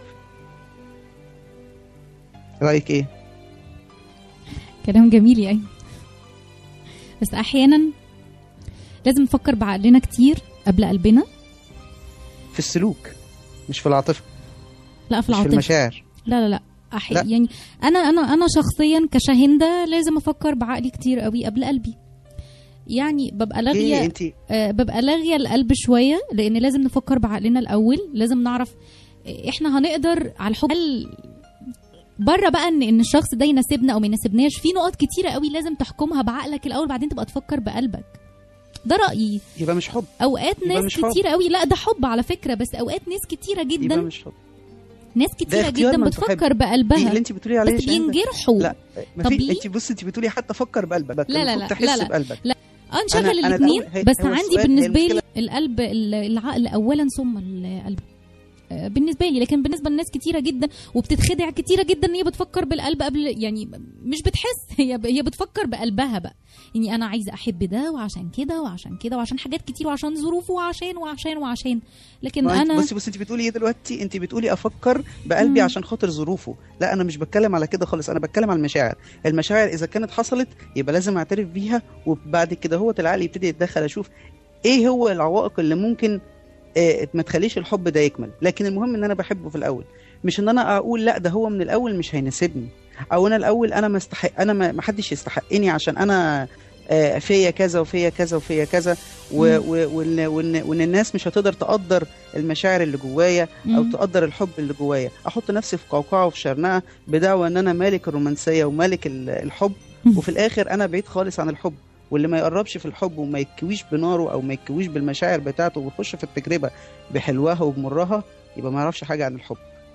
رأيك ايه؟ كلام جميل يا أيمن بس أحيانا لازم نفكر بعقلنا كتير قبل قلبنا في السلوك مش في العاطفة لا في مش في العاطفة المشاعر لا لا لا أحي... لا. يعني انا انا انا شخصيا كشاهندة لازم افكر بعقلي كتير قوي قبل قلبي يعني ببقى ليه لاغيه انت آه، ببقى لاغيه القلب شويه لان لازم نفكر بعقلنا الاول لازم نعرف آه، احنا هنقدر على الحب هل بره بقى ان ان الشخص ده يناسبنا او ما يناسبناش في نقط كتيره قوي لازم تحكمها بعقلك الاول بعدين تبقى تفكر بقلبك ده رايي يبقى مش حب اوقات يبقى ناس مش حب. كتيره قوي لا ده حب على فكره بس اوقات ناس كتيره يبقى جدا مش حب ناس ده كتيره اختيار جدا من تحب. بتفكر دي بقلبها اللي انت بتقولي عليه بس يا شاهندة. بينجرحوا لا ما طب في ليه؟ انت بصي انت بتقولي حتى فكر بقلبك لا لا المفروض لا تحس لا لا بقلبك لا اه نشغل أنا- أنا الاثنين الأول- هي- بس هو عندي السؤال- هي بالنسبه لي المشكلة- القلب ال- العقل اولا ثم القلب آه، بالنسبه لي لكن بالنسبه لناس كتيره جدا وبتتخدع كتيره جدا ان هي بتفكر بالقلب قبل يعني مش بتحس هي هي بتفكر بقلبها بقى يعني انا عايزه احب ده وعشان كده وعشان كده وعشان حاجات كتير وعشان ظروفه وعشان وعشان وعشان لكن ما انت- انا بصي بصي انت بتقولي ايه دلوقتي انت بتقولي افكر بقلبي مم. عشان خاطر ظروفه لا انا مش بتكلم على كده خالص انا بتكلم على المشاعر المشاعر اذا كانت حصلت يبقى لازم اعترف بيها وبعد كده هو العقل يبتدي يتدخل اشوف ايه هو العوائق اللي ممكن آه، ما تخليش الحب ده يكمل لكن المهم ان انا بحبه في الاول مش ان انا اقول لا ده هو من الاول مش هيناسبني او انا الاول انا ما استحق انا ما ما حدش يستحقني عشان انا آه، فيا كذا وفيا كذا وفيا كذا و- و- وان وان وان الناس مش هتقدر تقدر المشاعر اللي جوايا او مم. تقدر الحب اللي جوايا احط نفسي في قوقعه وفي شرنقه بدعوى ان انا مالك الرومانسيه ومالك ال- الحب وفي الاخر انا بعيد خالص عن الحب واللي ما يقربش في الحب وما يكويش بناره او ما يكويش بالمشاعر بتاعته ويخش في التجربه بحلوها وبمرها يبقى ما يعرفش حاجه عن الحب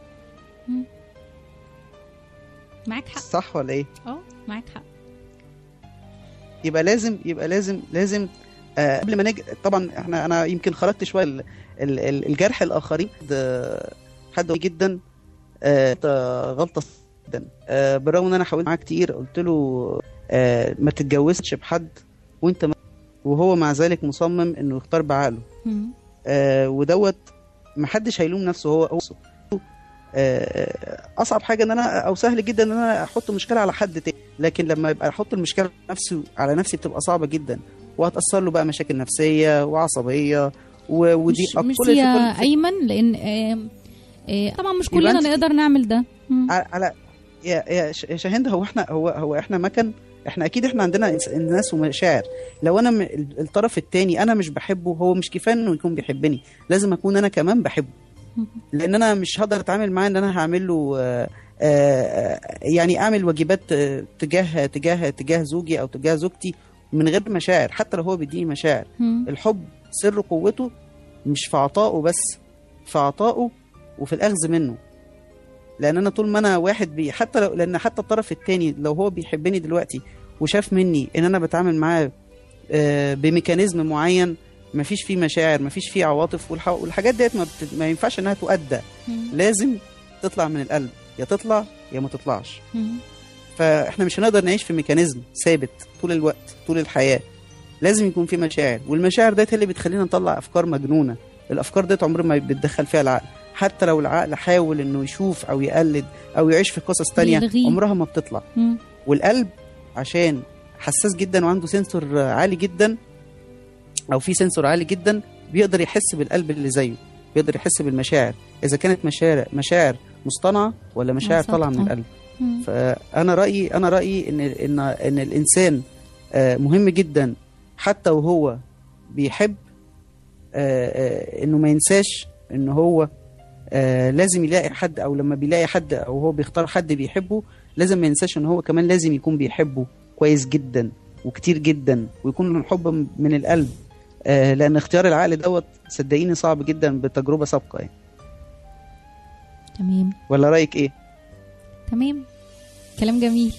معاك حق صح ولا ايه اه معاك حق يبقى لازم يبقى لازم لازم آه قبل ما نج... طبعا احنا انا يمكن خرجت شويه ال... ال... ال- الجرح الاخرين ده حد جدا آه ده غلطه جدا آه بالرغم ان انا حاولت معاه كتير قلت له آه ما تتجوزش بحد وانت ما... وهو مع ذلك مصمم انه يختار بعقله مم. آه ودوت محدش هيلوم نفسه هو هو نفسه. آه، اصعب حاجه ان انا او سهل جدا ان انا احط مشكله على حد تاني لكن لما يبقى احط المشكله نفسي على نفسي بتبقى صعبه جدا وهتاثر له بقى مشاكل نفسيه وعصبيه و- ودي مش, أب- مش كل- يا كل- ايمن لان آم، آه، طبعا مش يبقى كلنا أنت- نقدر نعمل ده مم. على على- يا يا ش- يا شاهند هو احنا هو هو احنا مكن احنا اكيد احنا عندنا إنس- ناس ومشاعر لو انا م- ال- الطرف التاني انا مش بحبه هو مش كفايه انه يكون بيحبني لازم اكون انا كمان بحبه لان انا مش هقدر اتعامل معاه ان انا هعمل له آه، آه، يعني اعمل واجبات آه، تجاه تجاه تجاه زوجي او تجاه زوجتي من غير مشاعر حتى لو هو بيديني مشاعر مم. الحب سر قوته مش في عطائه بس في عطائه وفي الاخذ منه لان انا طول ما انا واحد بي حتى لو لان حتى الطرف التاني لو هو بيحبني دلوقتي وشاف مني ان انا بتعامل معاه آه، بميكانيزم معين مفيش فيه مشاعر مفيش فيه عواطف والح... والحاجات ديت ما, بت... ما ينفعش انها تؤدى مم. لازم تطلع من القلب يا تطلع يا ما تطلعش مم. فاحنا مش هنقدر نعيش في ميكانيزم ثابت طول الوقت طول الحياه لازم يكون في مشاعر والمشاعر ديت هي اللي بتخلينا نطلع افكار مجنونه الافكار ديت عمر ما بتدخل فيها العقل حتى لو العقل حاول انه يشوف او يقلد او يعيش في قصص تانية بيلغيه. عمرها ما بتطلع مم. والقلب عشان حساس جدا وعنده سنسور عالي جدا او في سنسور عالي جدا بيقدر يحس بالقلب اللي زيه بيقدر يحس بالمشاعر اذا كانت مشاعر مشاعر مصطنعه ولا مشاعر طالعه من صادقة. القلب مم. فانا رايي انا رايي ان ان ان الانسان آه، مهم جدا حتى وهو بيحب آه، آه، انه ما ينساش ان هو آه، لازم يلاقي حد او لما بيلاقي حد او هو بيختار حد بيحبه لازم ما ينساش ان هو كمان لازم يكون بيحبه كويس جدا وكتير جدا ويكون الحب من القلب آه، لان اختيار العقل دوت صدقيني صعب جدا بتجربه سابقه يعني تمام ولا رايك ايه تمام كلام جميل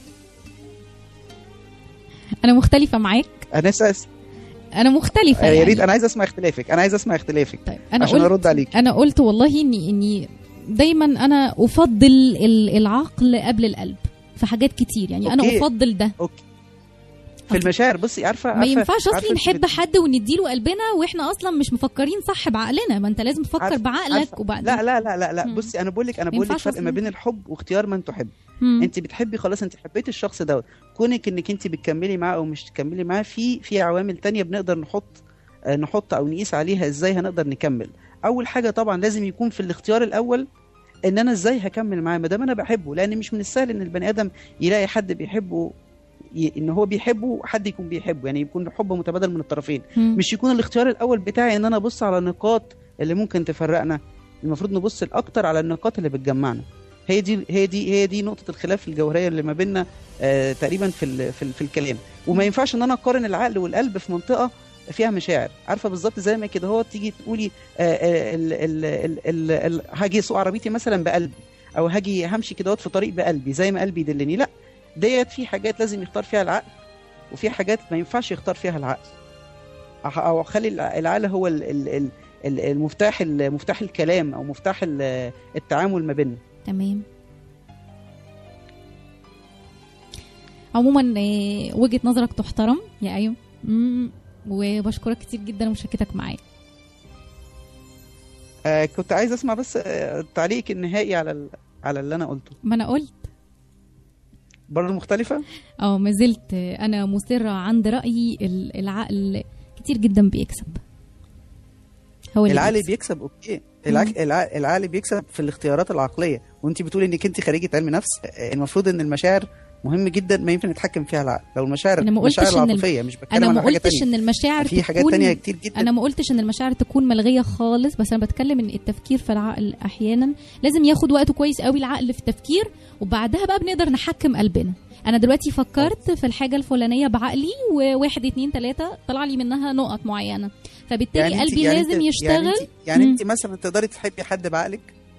انا مختلفه معاك انا اساس انا مختلفه آه، يا ريت يعني. انا عايز اسمع اختلافك انا عايز اسمع اختلافك طيب انا عشان قلت ارد عليك انا قلت والله اني اني دايما انا افضل ال- العقل قبل القلب في حاجات كتير يعني انا أوكي. افضل ده اوكي في المشاعر بصي عارفه ما عارفة- ينفعش عارفة اصلي أنت نحب بت- حد ونديله قلبنا واحنا اصلا مش مفكرين صح بعقلنا ما انت لازم تفكر عارفة- بعقلك عارفة. وبعدين لا لا لا لا لا مم. بصي انا بقول لك انا ما بقول لك ينفعش فرق ما أصلاً. بين الحب واختيار من تحب مم. انت بتحبي خلاص انت حبيتي الشخص دوت كونك انك انت بتكملي معاه او مش تكملي معاه في في عوامل تانية بنقدر نحط آه، نحط او نقيس عليها ازاي هنقدر نكمل اول حاجه طبعا لازم يكون في الاختيار الاول ان انا ازاي هكمل معاه ما دام انا بحبه لان مش من السهل ان البني ادم يلاقي حد بيحبه ي... ان هو بيحبه وحد يكون بيحبه يعني يكون الحب متبادل من الطرفين مم. مش يكون الاختيار الاول بتاعي ان انا ابص على النقاط اللي ممكن تفرقنا المفروض نبص الاكتر على النقاط اللي بتجمعنا هي دي هي دي هي دي نقطه الخلاف الجوهريه اللي ما بيننا آه تقريبا في ال في, ال في الكلام وما ينفعش ان انا اقارن العقل والقلب في منطقه فيها مشاعر عارفه بالظبط زي ما كده هو تيجي تقولي آه آه ال ال ال ال ال هاجي اسوق عربيتي مثلا بقلبي او هاجي همشي كده في طريق بقلبي زي ما قلبي يدلني لا ديت في حاجات لازم يختار فيها العقل وفي حاجات ما ينفعش يختار فيها العقل أح- او اخلي الع- العقل هو ال- ال- ال- ال- المفتاح ال- مفتاح الكلام او مفتاح ال- التعامل ما بيننا تمام عموما آه، وجهة نظرك تحترم يا ايوه مم، وبشكرك كتير جدا ومشاركتك معايا آه كنت عايز اسمع بس آه تعليقك النهائي على ال- على اللي انا قلته ما انا قلت برضه مختلفه اه ما زلت آه، انا مصرة عند رأيي ال- العقل كتير جدا بيكسب هو اللي العقل بيكسب. بيكسب اوكي العقل الع- العقل بيكسب في الاختيارات العقليه وانت بتقولي انك انت خريجه علم نفس آه، المفروض ان المشاعر مهم جدا ما ينفع نتحكم فيها العقل لو المشاعر انا ما قلتش المشاعر ان العاطفيه مش بتكلم انا على ما حاجه قلتش تانية ان المشاعر في حاجات تكون تانية كتير جدا انا ما قلتش ان المشاعر تكون ملغيه خالص بس انا بتكلم ان التفكير في العقل احيانا لازم ياخد وقته كويس قوي العقل في التفكير وبعدها بقى بنقدر نحكم قلبنا انا دلوقتي فكرت في الحاجه الفلانيه بعقلي وواحد اتنين تلاته طلع لي منها نقط معينه فبالتالي انت- قلبي يعني لازم انت- يشتغل يعني انت, يعني مم. انت مثلا تقدري تحبي حد بعقلك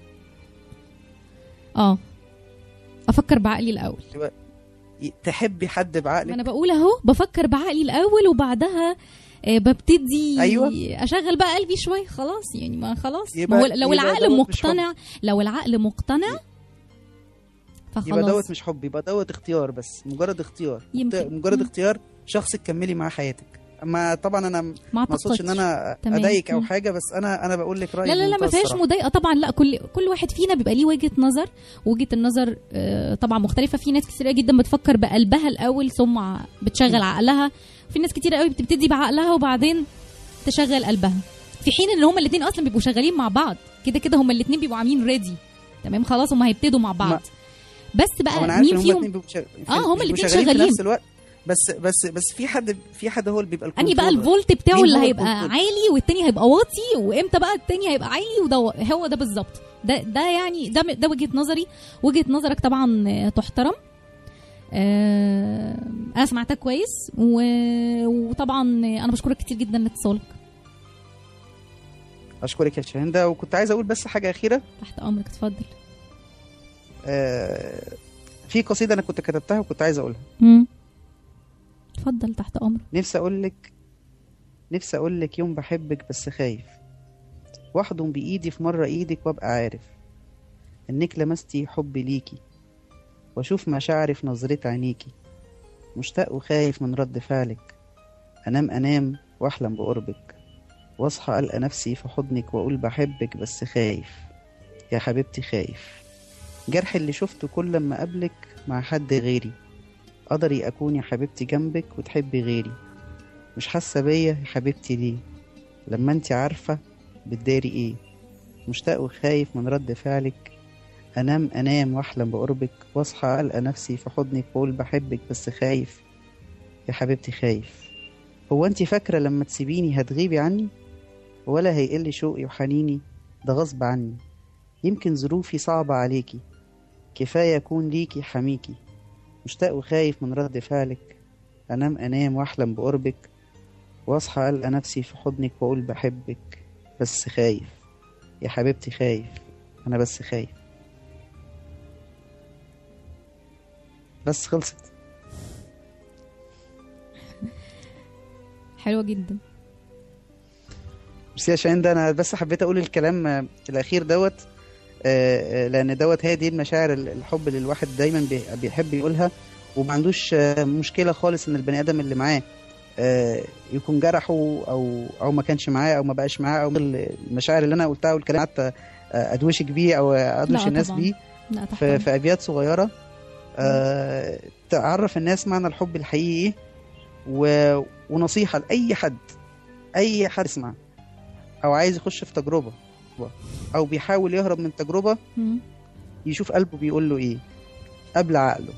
اه افكر بعقلي الاول ي- تحبي حد ما بعقلك انا بقول اهو بفكر بعقلي الاول وبعدها آه، ببتدي أيوة. اشغل بقى قلبي شويه خلاص يعني ما خلاص يبقى- ما هو لو يبقى العقل دوت مش حب. مقتنع لو العقل مقتنع يبقى دوت فخلاص مش حب يبقى دوت اختيار بس مجرد اختيار يمكن. مجرد مم. اختيار شخص تكملي معاه حياتك اما طبعا انا ما ما اقصدش ان اعتقدش انا تمام. اضايقك او مم. حاجه بس انا انا بقول لك رايي لا لا لا ما بمنتهى فيهاش الصراحة. مضايقه طبعا لا كل كل واحد فينا بيبقى ليه وجهه نظر وجهه النظر آه، طبعا مختلفه في ناس كتير جدا بتفكر بقلبها الاول ثم ع- بتشغل عقلها في ناس كتير قوي بتبتدي بعقلها وبعدين تشغل قلبها في حين ان هما الاثنين اصلا بيبقوا شغالين مع بعض كده كده هما الاثنين بيبقوا عاملين ريدي تمام خلاص هما هيبتدوا مع بعض ما- بس هو انا بقى عارف مين ان هما فيهم الاتنين بيبقوا شغ- آه، هما بيبقوا الاتنين شغالين في شغالين. نفس الوقت بس بس بس في حد في حد هو اللي بيبقى اني بقى الكنترولر. الفولت بتاعه مين اللي هو هيبقى الكنترولر؟ عالي والتاني هيبقى واطي وامتى بقى التاني هيبقى عالي وده هو ده بالظبط ده ده يعني ده ده وجهه نظري وجهه نظرك طبعا آه، تحترم آه، انا سمعتك كويس و- وطبعا انا بشكرك كتير جدا لاتصالك اشكرك يا شاهندة وكنت عايز اقول بس حاجه اخيره تحت امرك اتفضل آه، في قصيده انا كنت كتبتها وكنت عايز اقولها مم. اتفضل تحت امرك نفسي اقول لك نفسي اقول لك يوم بحبك بس خايف واحضن بايدي في مره ايدك وابقى عارف انك لمستي حبي ليكي واشوف مشاعري في نظرة عينيكي مشتاق وخايف من رد فعلك انام انام واحلم بقربك واصحى القى نفسي في حضنك واقول بحبك بس خايف يا حبيبتي خايف جرح اللي شفته كل لما اقابلك مع حد غيري قدري اكون يا حبيبتي جنبك وتحبي غيري مش حاسه بيا يا حبيبتي ليه لما انت عارفه بتداري ايه مشتاق وخايف من رد فعلك انام انام واحلم بقربك واصحى القى نفسي في حضنك واقول بحبك بس خايف يا حبيبتي خايف هو انت فاكره لما تسيبيني هتغيبي عني ولا هيقل شوقي وحنيني ده غصب عني يمكن ظروفي صعبة عليكي كفاية أكون ليكي حميكي مشتاق وخايف من رد فعلك أنام أنام وأحلم بقربك وأصحى ألقى نفسي في حضنك وأقول بحبك بس خايف يا حبيبتي خايف أنا بس خايف بس خلصت حلوه جدا ميرسي يا شاهين ده انا بس حبيت اقول الكلام آه، الاخير دوت آه، آه، لان دوت هي دي المشاعر ال- الحب اللي الواحد دايما بي- بيحب يقولها وما عندوش آه، مشكله خالص ان البني ادم اللي معاه آه، يكون جرحه او او ما كانش معاه او ما بقاش معاه او المشاعر اللي انا قلتها والكلام حتى آه، ادوشك بيه او ادوش لا الناس طبعاً. بيه لا تحت في, في ابيات صغيره آه، تعرف الناس معنى الحب الحقيقي ايه و... ونصيحه لاي حد اي حد يسمع او عايز يخش في تجربه او بيحاول يهرب من تجربه مم. يشوف قلبه بيقول له ايه قبل عقله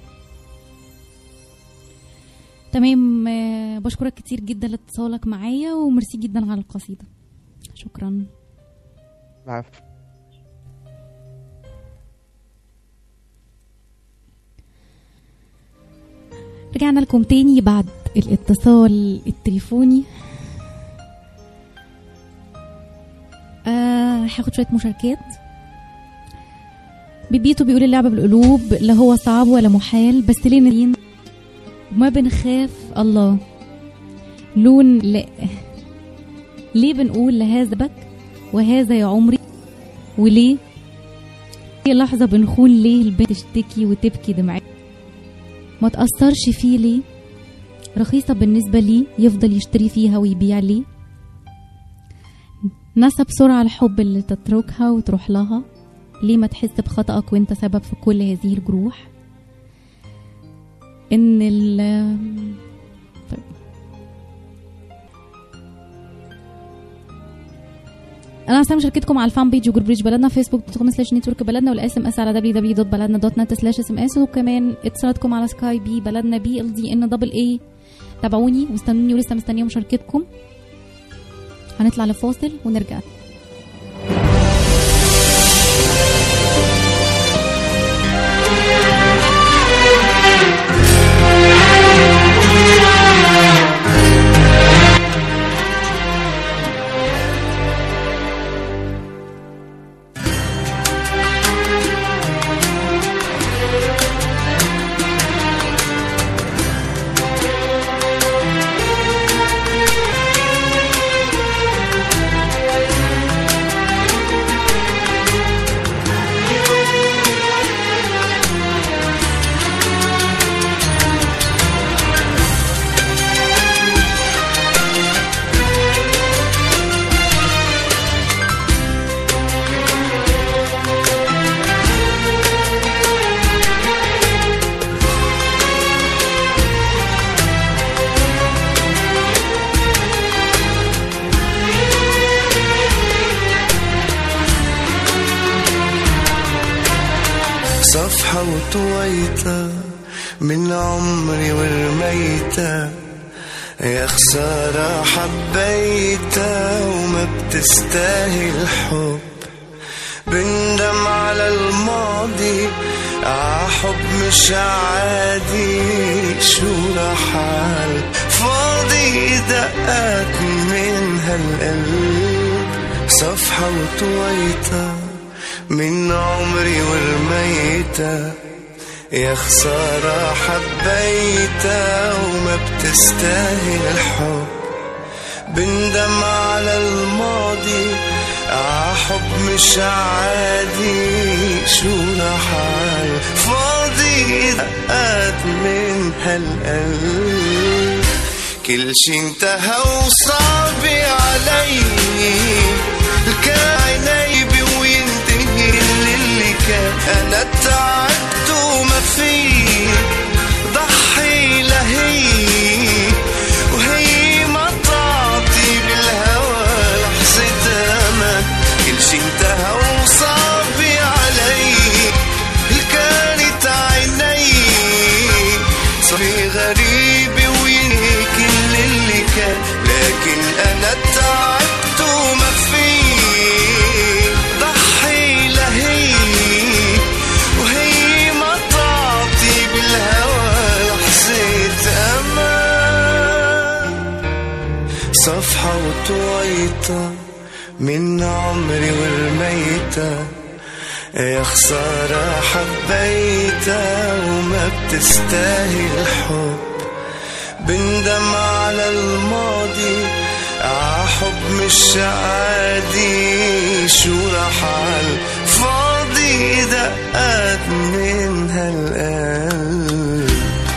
تمام آه، بشكرك كتير جدا لاتصالك معايا وميرسي جدا على القصيده شكرا العفو رجعنا لكم تاني بعد الاتصال التليفوني آه هاخد شوية مشاركات بيبيتو بيقول اللعبة بالقلوب لا هو صعب ولا محال بس ليه نرين وما بنخاف الله لون لا ليه بنقول لهذا بك وهذا يا عمري وليه في لحظة بنخون ليه البنت تشتكي وتبكي دمعتها ما تأثرش فيه ليه رخيصة بالنسبة لي يفضل يشتري فيها ويبيع ليه نسى بسرعة الحب اللي تتركها وتروح لها ليه ما تحس بخطأك وانت سبب في كل هذه الجروح ان ال طيب. انا هستعمل مشاركتكم على الفان بيج وجروب بيج بلدنا فيسبوك دوت كوم سلاش نتورك بلدنا والاس ام اس على www.بلدنا.net سلاش اس ام اس وكمان اتصالاتكم على سكاي بي بلدنا بي ال دي ان دبل اي تابعوني واستنوني ولسه مستنيه مشاركتكم هنطلع لفاصل ونرجع صفحة وطويتها من عمري ورميتها يا خسارة حبيتها وما بتستاهل حب بندم على الماضي عحب مش عادي شو رحال فاضي دقات من هالقلب صفحة وطويتها من عمري ورميتها يا خسارة حبيتها وما بتستاهل الحب بندم على الماضي عحب مش عادي شو رحال فاضي دقات من هالقلب كل شي انتهى وصعب علي كان عيني بي وينتهي كل اللي كان انا تعبت وما في ضحي لهي وهي ما تعطي بالهوى لحظة امان كل شي انتهى وصعب علي كانت عيني صفي غريبة وينهي كل اللي كان لكن انا تعبت وما في ضحي لهي وهي ما تعطي بالهوى لحظة امان صفحة وطويتها من عمري ورميتها يا خسارة حبيتها وما بتستاهل حب بندم على الماضي عحب مش عادي شو رحال فاضي دقات من هالقلب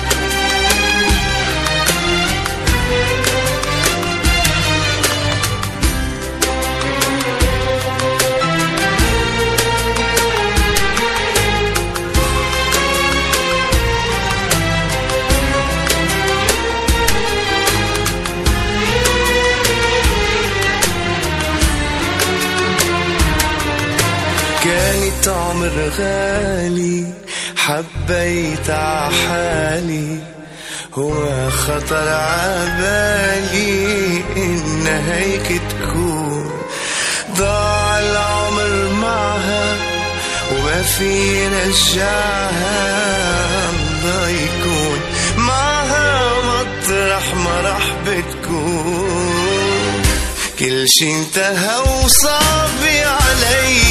كانت عمر غالي حبيت عحالي هو خطر عبالي إن هيك تكون ضاع العمر معها وما في رجعها الله يكون معها مطرح ما راح بتكون كل شي انتهى وصعب علي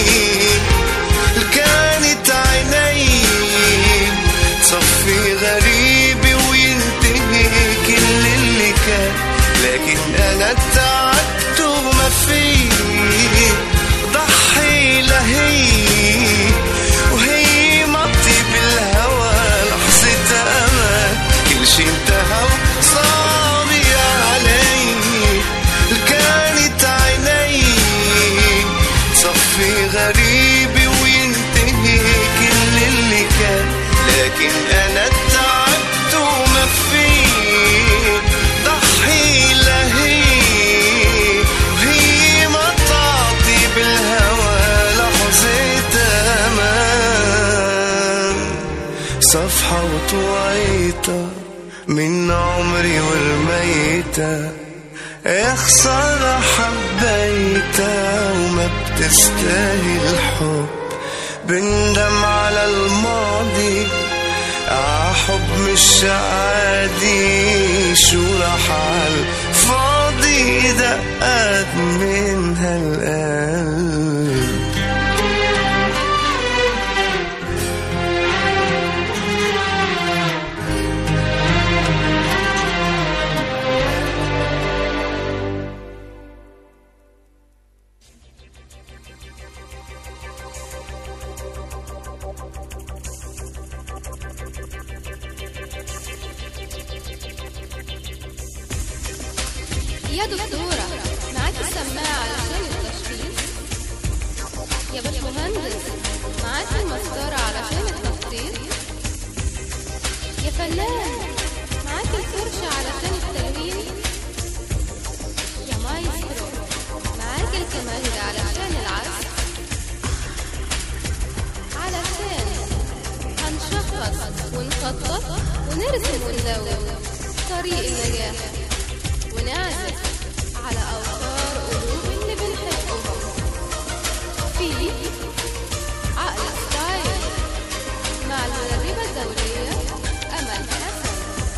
كانت عيني صفي غريبة وينتهي كل اللي كان لكن انا تعبت وما في ضحي لهي وهي مطي بالهوى لحظة امان كل شي انتهى وصعب علي كانت عيني صفي غريبة وينتهي كل اللي كان لكن أنا تعبت وما في ضحي لهي وهي ما تعطي بالهوى لحظة أمان صفحة وطويتها من عمري ورميتها يا خسارة حبيتها وما بتستاهل حب بندم على الماضي عحب مش عادي شو رحال فاضي دقات من هالقلب يا دكتورة معاكي السماعة علشان التشخيص يا باشمهندس معاكي المسطرة علشان التخطيط يا فنان معاكي الفرشة علشان التلوين يا مايسترو معاكي الكمانجة علشان العزف علشان هنشخص ونخطط نرسم ونلون طريق النجاح ونعزف على أوتار قلوب اللي بنحبهم في عقل ستايل مع المدربة الدولية أمل حسن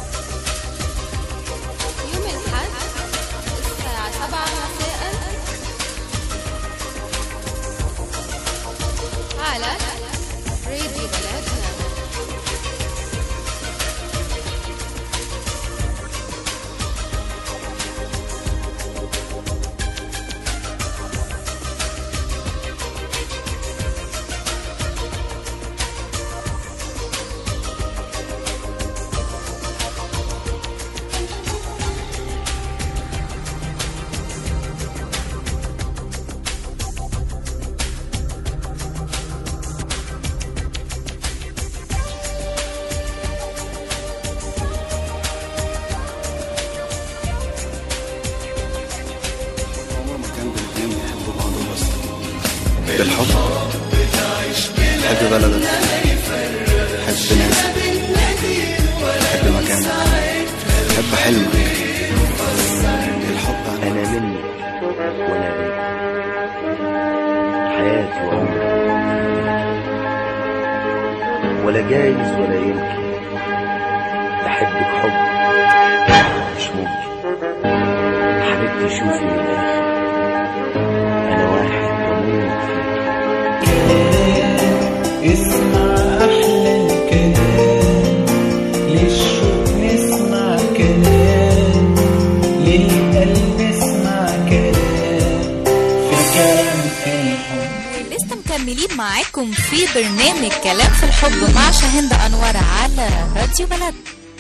يوم الأحد الساعة سبعة مساء على راديو بلدنا عمر ما كان بين اتنين بيحبوا بعض بس بالحب حب بلدك حب ناسك حب مكانك حب حلمك الحب أنا منك وأنا بيك حياتي وعمري ولا جايز ولا يمكن بحبك حب مش ممكن حبيبتي شوفي من الآخر أنا واحد بموت فيك اسمع أحلى الكلام للشوق نسمع كلام للقلب اسمع كلام في كلام في الحب لسه مكملين معاكم في برنامج كلام في الحب مع شاهندة أنور على راديو بلد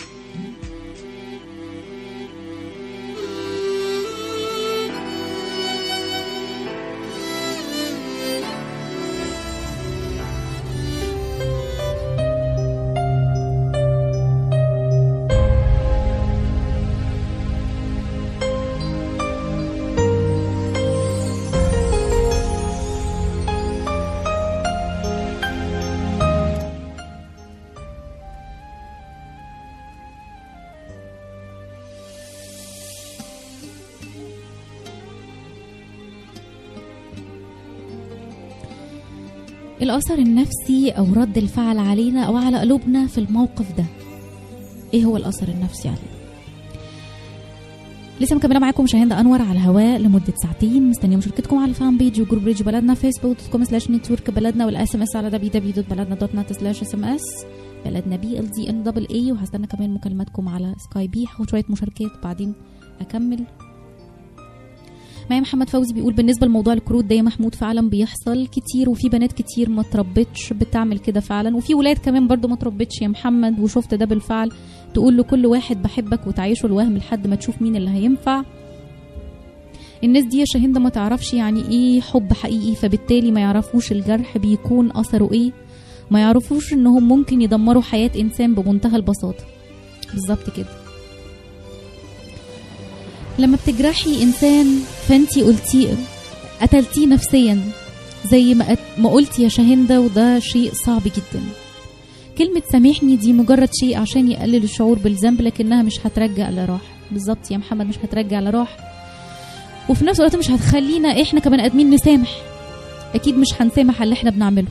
الأثر النفسي أو رد الفعل علينا أو على قلوبنا في الموقف ده إيه هو الأثر النفسي علينا لسه مكمله معاكم شاهندة انور على الهواء لمده ساعتين مستنيه مشاركتكم على الفان بيج وجروب ريج بلدنا فيسبوك دوت كوم سلاش نتورك بلدنا والاس ام اس على www.بلدنا.net سلاش اس ام اس بلدنا بي ال دي ان دبل اي وهستنى كمان مكالماتكم على سكاي بي هاخد شويه مشاركات بعدين اكمل معايا محمد فوزي بيقول بالنسبه لموضوع الكروت ده يا محمود فعلا بيحصل كتير وفي بنات كتير ما تربتش بتعمل كده فعلا وفي ولاد كمان برضو ما تربتش يا محمد وشفت ده بالفعل تقول لكل واحد بحبك وتعيشه الوهم لحد ما تشوف مين اللي هينفع الناس دي يا شاهندة ما تعرفش يعني ايه حب حقيقي فبالتالي ما يعرفوش الجرح بيكون اثره ايه ما يعرفوش انهم ممكن يدمروا حياة انسان بمنتهى البساطة بالظبط كده لما بتجرحي انسان فانتي قلتيه قتلتيه نفسيا زي ما قت- ما قلتي يا شاهندة وده شيء صعب جدا كلمة سامحني دي مجرد شيء عشان يقلل الشعور بالذنب لكنها مش هترجع اللي راح بالظبط يا محمد مش هترجع اللي راح وفي نفس الوقت مش هتخلينا احنا كمان ادمين نسامح اكيد مش هنسامح على اللي احنا بنعمله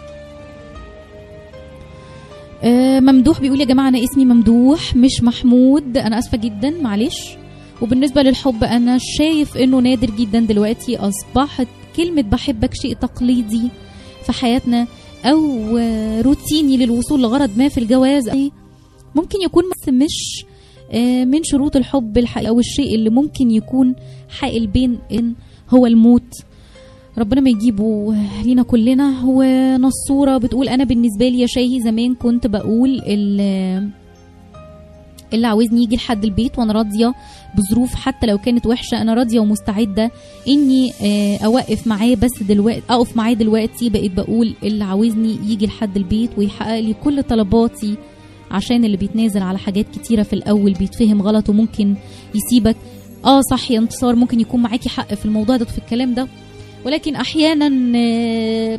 آه، ممدوح بيقول يا جماعه انا اسمي ممدوح مش محمود انا اسفه جدا معلش وبالنسبه للحب انا شايف انه نادر جدا دلوقتي اصبحت كلمه بحبك شيء تقليدي في حياتنا او آه، روتيني للوصول لغرض ما في الجواز ممكن يكون بس مش آه، من شروط الحب الحقيقي او الشيء اللي ممكن يكون حائل بين ان هو الموت ربنا ما يجيبه لينا كلنا هو نصورة بتقول أنا بالنسبة لي يا شاهي زمان كنت بقول ال- اللي عاوزني يجي لحد البيت وانا راضيه بظروف حتى لو كانت وحشه انا راضيه ومستعده اني آه، اوقف معاه بس دلوقتي اقف معاه دلوقتي بقيت بقول اللي عاوزني يجي لحد البيت ويحقق لي كل طلباتي عشان اللي بيتنازل على حاجات كتيره في الاول بيتفهم غلط وممكن يسيبك اه صح يا انتصار ممكن يكون معاكي حق في الموضوع ده في الكلام ده ولكن احيانا آه،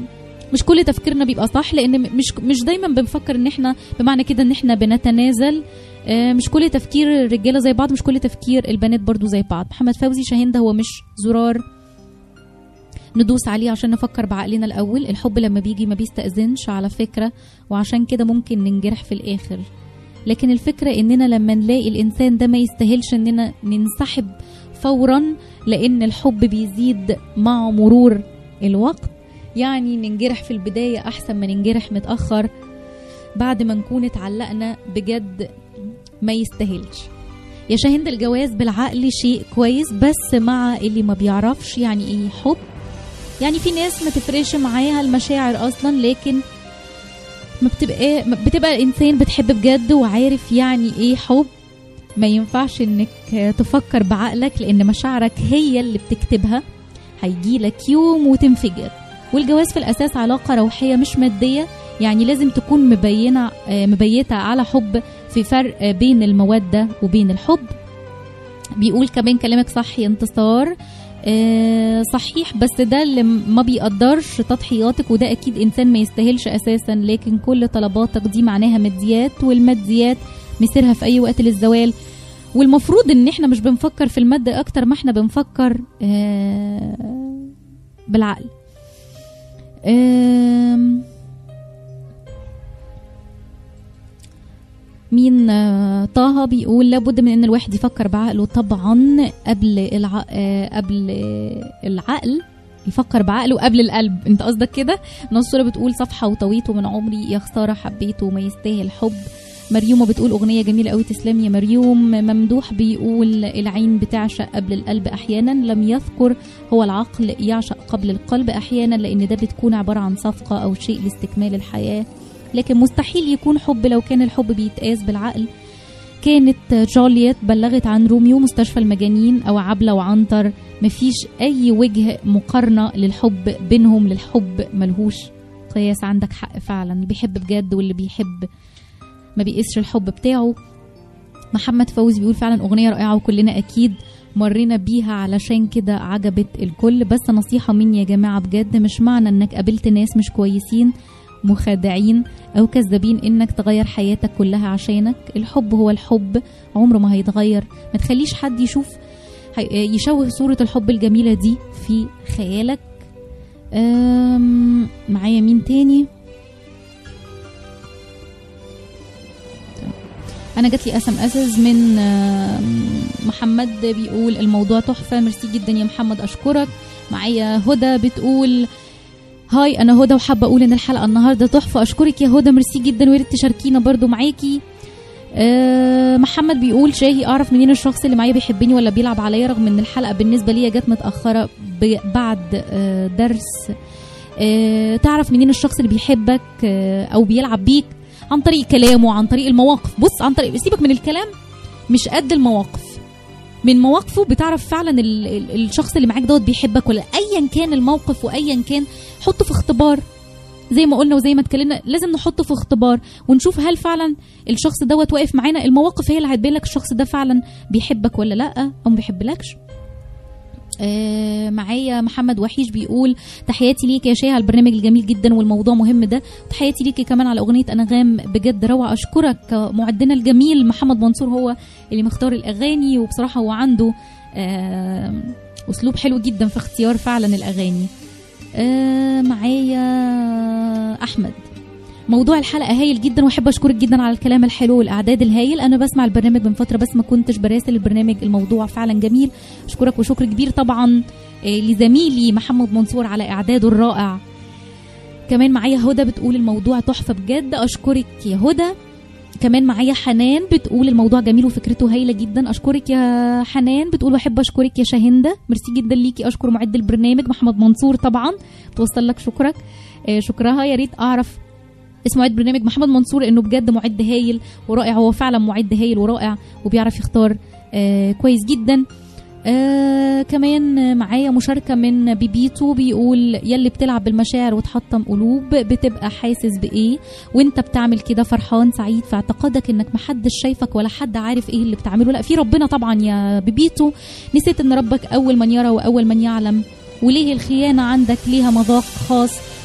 مش كل تفكيرنا بيبقى صح لان م- مش مش دايما بنفكر ان احنا بمعنى كده ان احنا بنتنازل آه، مش كل تفكير الرجاله زي بعض مش كل تفكير البنات برضو زي بعض محمد فوزي شاهين ده هو مش زرار ندوس عليه عشان نفكر بعقلنا الاول الحب لما بيجي ما بيستأذنش على فكره وعشان كده ممكن ننجرح في الاخر لكن الفكره اننا لما نلاقي الانسان ده ما يستاهلش اننا ننسحب فورا لان الحب بيزيد مع مرور الوقت يعني ننجرح في البدايه احسن ما ننجرح متاخر بعد ما نكون اتعلقنا بجد ما يستاهلش يا شاهند الجواز بالعقل شيء كويس بس مع اللي ما بيعرفش يعني ايه حب يعني في ناس ما تفرقش معاها المشاعر اصلا لكن ما بتبقى ما بتبقى الانسان بتحب بجد وعارف يعني ايه حب ما ينفعش انك تفكر بعقلك لان مشاعرك هي اللي بتكتبها هيجيلك يوم وتنفجر والجواز في الاساس علاقه روحيه مش ماديه يعني لازم تكون مبينه آه، مبيته على حب في فرق آه، بين الموده وبين الحب بيقول كمان كلامك صح يا انتصار آه، صحيح بس ده اللي ما بيقدرش تضحياتك وده اكيد انسان ما يستاهلش اساسا لكن كل طلباتك دي معناها ماديات والماديات مسيرها في اي وقت للزوال والمفروض ان احنا مش بنفكر في المادة اكتر ما احنا بنفكر آه، بالعقل آم، مين آه، طه بيقول لابد من ان الواحد يفكر بعقله طبعا قبل الع... آه، قبل آه، العقل يفكر بعقله قبل القلب انت قصدك كده نصورة بتقول صفحة وطويته من عمري يا خسارة حبيته وما يستاهل حب مريومة بتقول أغنية جميلة قوي تسلم يا مريوم ممدوح بيقول العين بتعشق قبل القلب أحيانا لم يذكر هو العقل يعشق قبل القلب أحيانا لأن ده بتكون عبارة عن صفقة أو شيء لاستكمال الحياة لكن مستحيل يكون حب لو كان الحب بيتقاس بالعقل كانت جولييت بلغت عن روميو مستشفى المجانين او عبلة وعنتر مفيش اي وجه مقارنة للحب بينهم للحب ملهوش قياس عندك حق فعلا اللي بيحب بجد واللي بيحب ما بيقيسش الحب بتاعه محمد فوزي بيقول فعلا اغنية رائعة وكلنا اكيد مرينا بيها علشان كده عجبت الكل بس نصيحة مني يا جماعة بجد مش معنى انك قابلت ناس مش كويسين مخادعين او كذابين انك تغير حياتك كلها عشانك الحب هو الحب عمره ما هيتغير ما تخليش حد يشوف هي- يشوه صورة الحب الجميلة دي في خيالك أم، معايا مين تاني انا جات لي اس ام اسز من آم، محمد بيقول الموضوع تحفه ميرسي جدا يا محمد اشكرك معايا هدى بتقول هاي انا هدى وحابه اقول ان الحلقه النهارده تحفه اشكرك يا هدى ميرسي جدا ويا ريت تشاركينا برضو معاكي أه محمد بيقول شاهي اعرف منين الشخص اللي معايا بيحبني ولا بيلعب عليا رغم ان الحلقه بالنسبه لي جت متاخره ب- بعد أه درس أه تعرف منين الشخص اللي بيحبك أه او بيلعب بيك عن طريق كلامه عن طريق المواقف بص عن طريق سيبك من الكلام مش قد المواقف من مواقفه بتعرف فعلا ال- ال- الشخص اللي معاك دوت بيحبك ولا ايا كان الموقف وايا كان حطه في اختبار زي ما قلنا وزي ما اتكلمنا لازم نحطه في اختبار ونشوف هل فعلا الشخص دوت واقف معانا المواقف هي اللي هتبين لك الشخص ده فعلا بيحبك ولا لا او ما بيحبلكش آه معايا محمد وحيش بيقول تحياتي ليك يا شيخ على البرنامج الجميل جدا والموضوع مهم ده تحياتي ليكي كمان على اغنيه انغام بجد روعه اشكرك معدنا الجميل محمد منصور هو اللي مختار الاغاني وبصراحه هو عنده آه اسلوب حلو جدا في اختيار فعلا الاغاني آه معايا احمد موضوع الحلقه هايل جدا واحب اشكرك جدا على الكلام الحلو والاعداد الهايل انا بسمع البرنامج من فتره بس ما كنتش براسل البرنامج الموضوع فعلا جميل اشكرك وشكر كبير طبعا آه، لزميلي محمد منصور على اعداده الرائع كمان معايا هدى بتقول الموضوع تحفه بجد اشكرك يا هدى كمان معايا حنان بتقول الموضوع جميل وفكرته هايله جدا اشكرك يا حنان بتقول واحب اشكرك يا شاهنده ميرسي جدا ليكي اشكر معد البرنامج محمد منصور طبعا توصل لك شكرك آه، شكرها يا ريت اعرف اسم معد برنامج محمد منصور انه بجد معد هايل ورائع هو فعلا معد هايل ورائع وبيعرف يختار آه كويس جدا آه كمان معايا مشاركة من بيبيتو بيقول يلي بتلعب بالمشاعر وتحطم قلوب بتبقى حاسس بإيه وانت بتعمل كده فرحان سعيد في اعتقادك انك محدش شايفك ولا حد عارف ايه اللي بتعمله لا في ربنا طبعا يا بيبيتو نسيت ان ربك اول من يرى واول من يعلم وليه الخيانة عندك ليها مذاق خاص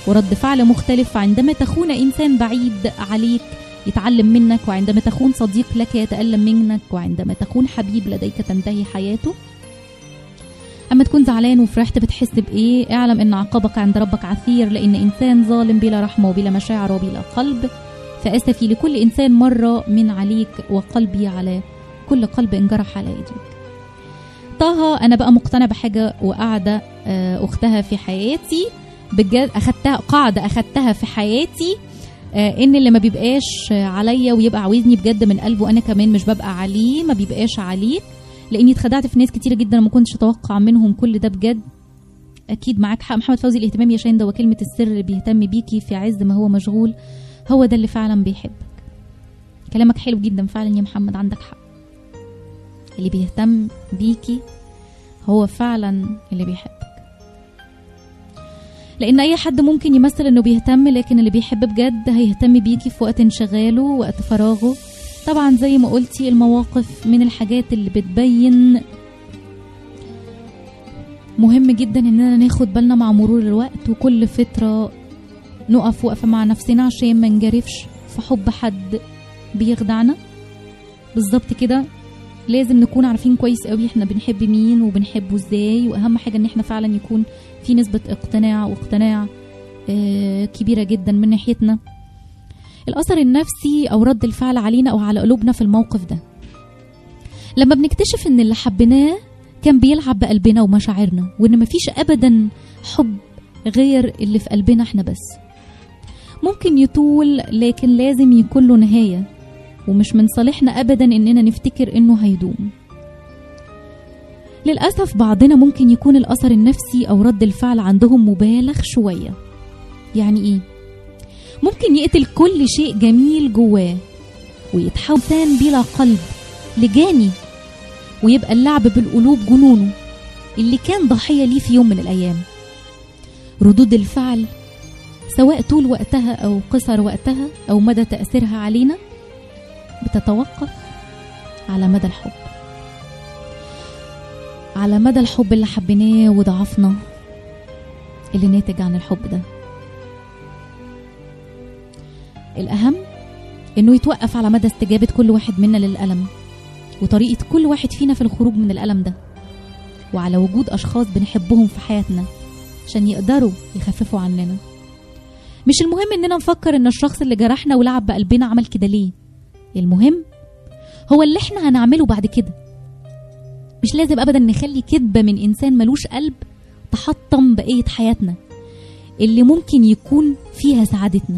ورد فعل مختلف عندما تخون إنسان بعيد عليك يتعلم منك وعندما تخون صديق لك يتألم منك وعندما تخون حبيب لديك تنتهي حياته أما تكون زعلان وفرحت بتحس بإيه اعلم إن عقابك عند ربك عثير لأن إنسان ظالم بلا رحمة وبلا مشاعر وبلا قلب فأسفي لكل إنسان مرة من عليك وقلبي على كل قلب انجرح على ايديك طه انا بقى مقتنع بحاجه وقاعده آه، اختها في حياتي بجد اخدتها قاعده اخدتها في حياتي آه، ان اللي ما بيبقاش آه، عليا ويبقى عاوزني بجد من قلبه انا كمان مش ببقى عليه ما بيبقاش عليك لاني اتخدعت في ناس كتيره جدا ما كنتش اتوقع منهم كل ده بجد اكيد معاك حق محمد فوزي الاهتمام يا شاهين ده وكلمه السر اللي بيهتم بيكي في عز ما هو مشغول هو ده اللي فعلا بيحبك كلامك حلو جدا فعلا يا محمد عندك حق اللي بيهتم بيكي هو فعلا اللي بيحبك لان اي حد ممكن يمثل انه بيهتم لكن اللي بيحب بجد هيهتم بيكي في وقت انشغاله وقت فراغه طبعا زي ما قلتي المواقف من الحاجات اللي بتبين مهم جدا اننا ناخد بالنا مع مرور الوقت وكل فترة نقف وقفة مع نفسنا عشان ما نجرفش في حب حد بيخدعنا بالظبط كده لازم نكون عارفين كويس قوي احنا بنحب مين وبنحبه ازاي واهم حاجه ان احنا فعلا يكون في نسبه اقتناع واقتناع آه، كبيره جدا من ناحيتنا الاثر النفسي او رد الفعل علينا او على قلوبنا في الموقف ده لما بنكتشف ان اللي حبيناه كان بيلعب بقلبنا ومشاعرنا وان مفيش ابدا حب غير اللي في قلبنا احنا بس ممكن يطول لكن لازم يكون له نهايه ومش من صالحنا ابدا اننا نفتكر انه هيدوم للاسف بعضنا ممكن يكون الاثر النفسي او رد الفعل عندهم مبالغ شويه يعني ايه ممكن يقتل كل شيء جميل جواه ويتحول إنسان بلا قلب لجاني ويبقى اللعب بالقلوب جنونه اللي كان ضحية ليه في يوم من الأيام ردود الفعل سواء طول وقتها أو قصر وقتها أو مدى تأثيرها علينا بتتوقف على مدى الحب على مدى الحب اللي حبيناه وضعفنا اللي ناتج عن الحب ده الأهم إنه يتوقف على مدى استجابة كل واحد منا للألم وطريقة كل واحد فينا في الخروج من الألم ده وعلى وجود أشخاص بنحبهم في حياتنا عشان يقدروا يخففوا عننا مش المهم إننا نفكر إن الشخص اللي جرحنا ولعب بقلبنا عمل كده ليه المهم هو اللي احنا هنعمله بعد كده مش لازم ابدا نخلي كذبه من انسان ملوش قلب تحطم بقيه حياتنا اللي ممكن يكون فيها سعادتنا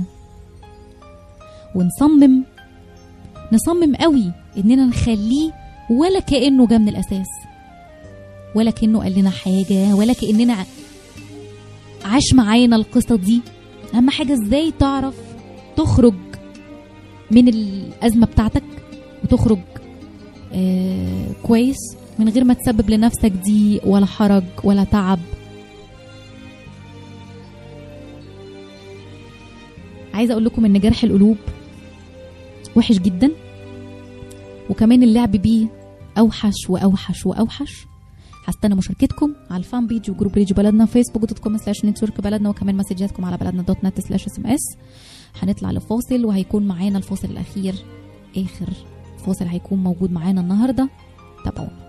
ونصمم نصمم قوي اننا نخليه ولا كانه جه من الاساس ولا كانه قال لنا حاجه ولا كاننا عاش معانا القصه دي اهم حاجه ازاي تعرف تخرج من الازمه بتاعتك وتخرج آه كويس من غير ما تسبب لنفسك ضيق ولا حرج ولا تعب عايزه اقول لكم ان جرح القلوب وحش جدا وكمان اللعب بيه اوحش واوحش واوحش هستنى مشاركتكم على الفان بيج وجروب ريج بلدنا فيسبوك دوت كوم سلاش نتورك بلدنا وكمان مسجاتكم على بلدنا دوت نت سلاش اس ام اس هنطلع لفاصل وهيكون معانا الفاصل الاخير اخر فاصل هيكون موجود معانا النهارده تابعونا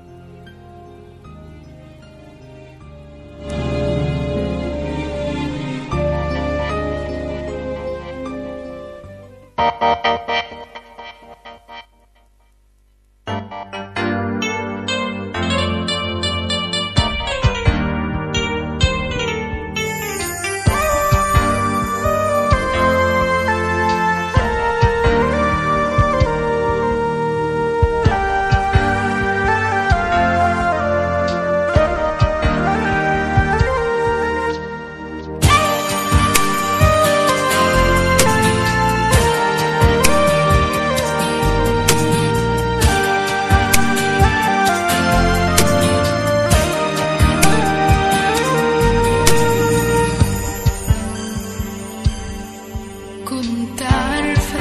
كنت عارفة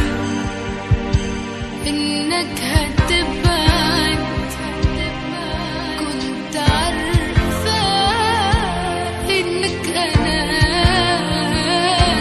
إنك هتبعد كنت عارفة إنك أنا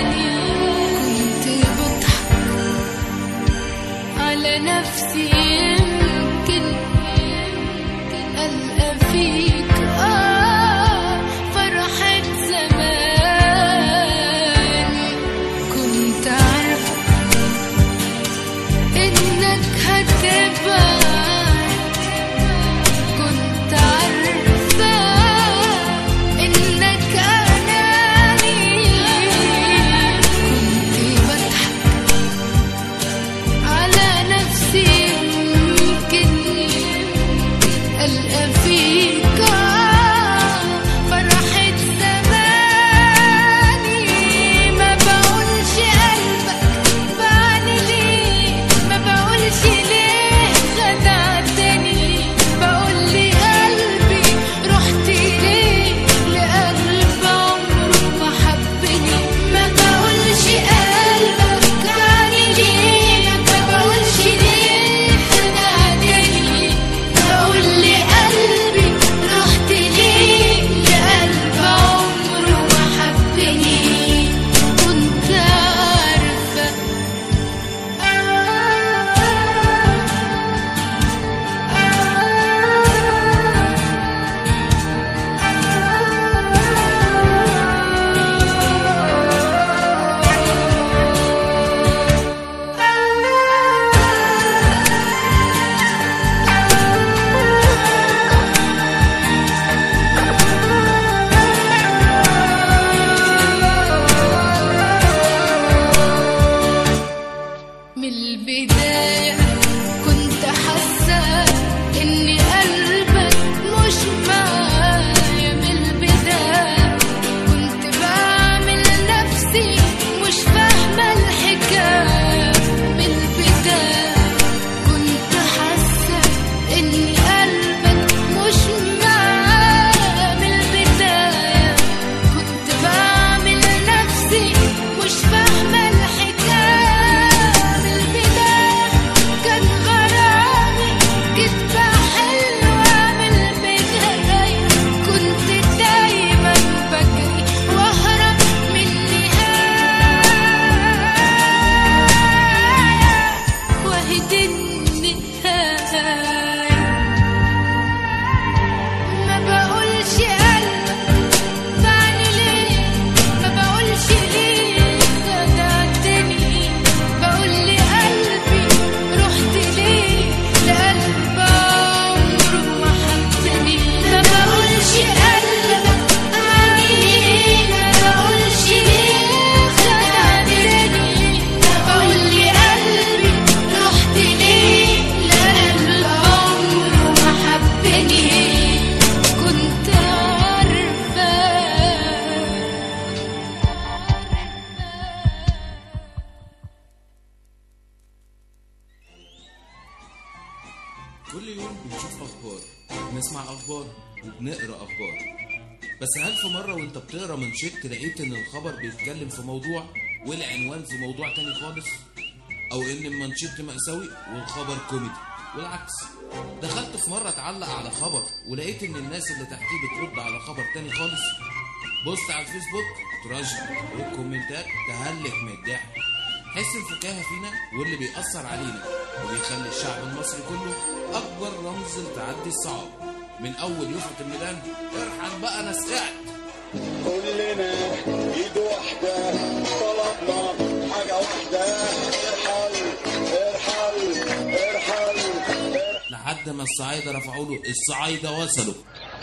بنشوف اخبار بنسمع اخبار وبنقرا اخبار بس هل في مره وانت بتقرا منشط لقيت ان الخبر بيتكلم في موضوع والعنوان في موضوع تاني خالص او ان المنشط مأساوي والخبر كوميدي والعكس دخلت في مرة اتعلق على خبر ولقيت ان الناس اللي تحتيه بترد على خبر تاني خالص بصت على الفيسبوك تراجع والكومنتات تهلك من الضحك حس الفكاهة فينا واللي بيأثر علينا وبيخلي الشعب المصري كله أكبر رمز لتعدي الصعاب من أول يفرط الميدان ارحل بقى أنا سقعت كلنا ايد واحدة طلبنا حاجة واحدة ارحل ارحل ارحل لحد ما الصعايدة رفعوا له الصعايدة وصلوا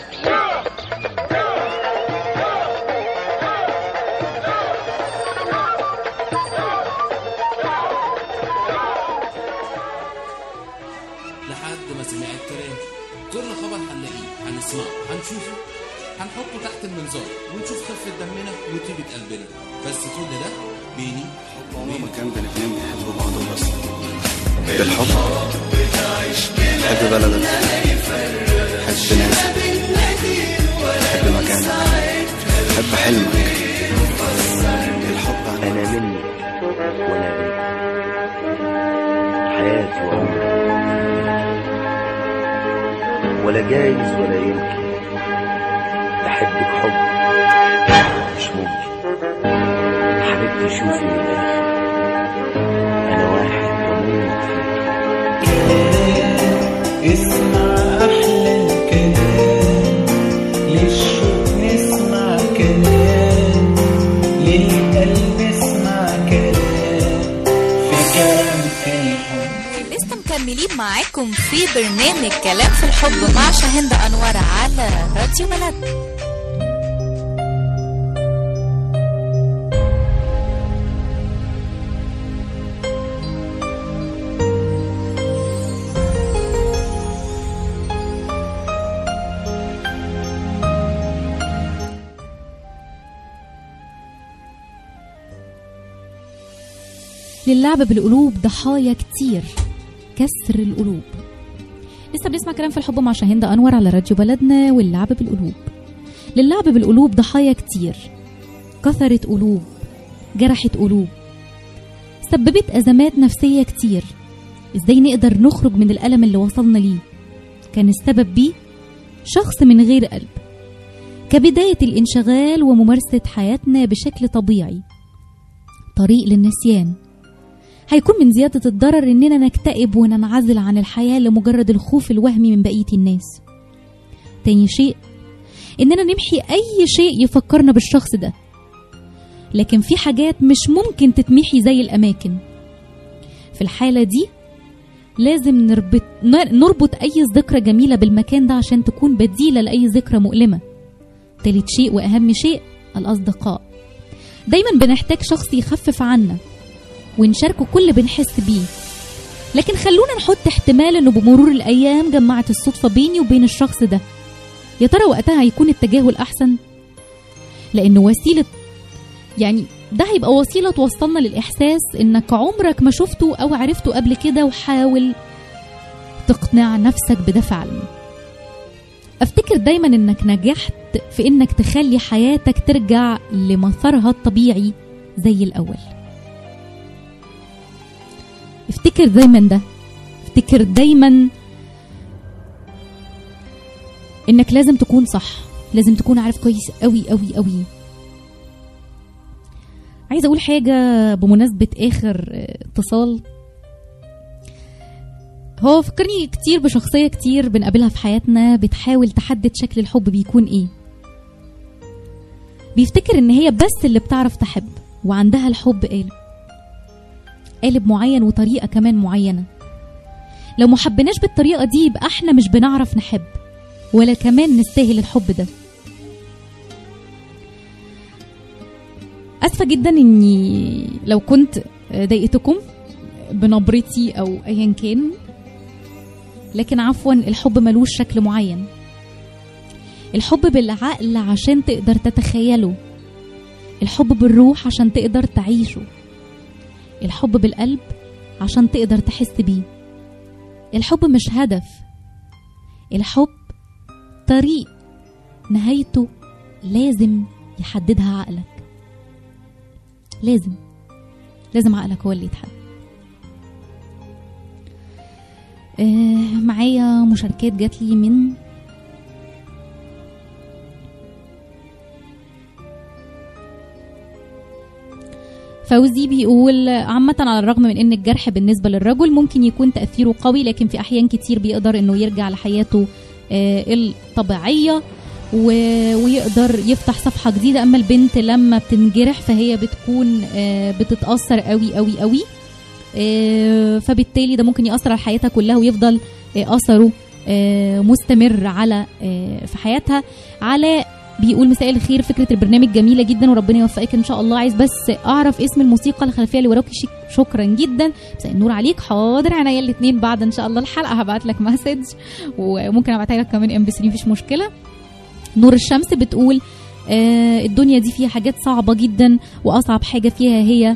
لحد ما سمع الكلام كل خبر هنلاقيه هنسمعه هنشوفه هنحطه تحت المنظار ونشوف خفة دمنا وطيبة قلبنا بس كل ده بيني عمره ما كان بين اتنين بيحبوا بعض بس بالحب حب بلدك حب ناسك حب مكانك حب حلمك الحب أنا منك وأنا بيك حياتي وعمري ولا جايز ولا يمكن بحبك حب مش ممكن حبيبتي شوفي من الآخر أنا واحد بموت اسمع أحلى الكلام للشوق نسمع كلام للقلب اسمع كلام في كلام في الحب لسه مكملين معاكم في برنامج كلام في الحب مع شاهندة أنور على راديو بلد للعب بالقلوب ضحايا كتير كسر القلوب لسه بنسمع كلام في الحب مع شاهندة أنور على راديو بلدنا واللعب بالقلوب للعب بالقلوب ضحايا كتير كثرت قلوب جرحت قلوب سببت أزمات نفسية كتير إزاي نقدر نخرج من الألم اللي وصلنا ليه كان السبب بيه شخص من غير قلب كبداية الانشغال وممارسة حياتنا بشكل طبيعي طريق للنسيان هيكون من زيادة الضرر إننا نكتئب وننعزل عن الحياة لمجرد الخوف الوهمي من بقية الناس تاني شيء إننا نمحي أي شيء يفكرنا بالشخص ده لكن في حاجات مش ممكن تتمحي زي الأماكن في الحالة دي لازم نربط نربط أي ذكرى جميلة بالمكان ده عشان تكون بديلة لأي ذكرى مؤلمة تالت شيء وأهم شيء الأصدقاء دايما بنحتاج شخص يخفف عنا ونشاركه كل اللي بنحس بيه لكن خلونا نحط احتمال انه بمرور الايام جمعت الصدفه بيني وبين الشخص ده يا ترى وقتها هيكون التجاهل احسن لانه وسيله يعني ده هيبقى وسيله توصلنا للاحساس انك عمرك ما شفته او عرفته قبل كده وحاول تقنع نفسك بده فعلا افتكر دايما انك نجحت في انك تخلي حياتك ترجع لمسارها الطبيعي زي الاول افتكر دايما ده افتكر دايما انك لازم تكون صح لازم تكون عارف كويس قوي قوي قوي عايزه اقول حاجه بمناسبه اخر اتصال هو فكرني كتير بشخصيه كتير بنقابلها في حياتنا بتحاول تحدد شكل الحب بيكون ايه بيفتكر ان هي بس اللي بتعرف تحب وعندها الحب قالب قالب معين وطريقه كمان معينه لو ما حبيناش بالطريقه دي يبقى احنا مش بنعرف نحب ولا كمان نستاهل الحب ده اسفه جدا اني لو كنت ضايقتكم بنبرتي او ايا كان لكن عفوا الحب ملوش شكل معين الحب بالعقل عشان تقدر تتخيله الحب بالروح عشان تقدر تعيشه الحب بالقلب عشان تقدر تحس بيه الحب مش هدف الحب طريق نهايته لازم يحددها عقلك لازم لازم عقلك هو اللي يتحدد آه معايا مشاركات جات لي من فوزي بيقول عامة على الرغم من ان الجرح بالنسبة للرجل ممكن يكون تأثيره قوي لكن في احيان كتير بيقدر انه يرجع لحياته آه، الطبيعية و- ويقدر يفتح صفحة جديدة اما البنت لما بتنجرح فهي بتكون آه، بتتأثر قوي قوي قوي آه، فبالتالي ده ممكن يأثر على حياتها كلها ويفضل آه، أثره آه، مستمر على آه، في حياتها على بيقول مساء الخير فكرة البرنامج جميلة جدا وربنا يوفقك إن شاء الله عايز بس أعرف اسم الموسيقى الخلفية اللي وراكي شك- شكرا جدا مساء النور عليك حاضر عينيا الاتنين بعد إن شاء الله الحلقة هبعت لك مسج وممكن أبعتها لك كمان ام بي 3 مفيش مشكلة نور الشمس بتقول آه الدنيا دي فيها حاجات صعبة جدا وأصعب حاجة فيها هي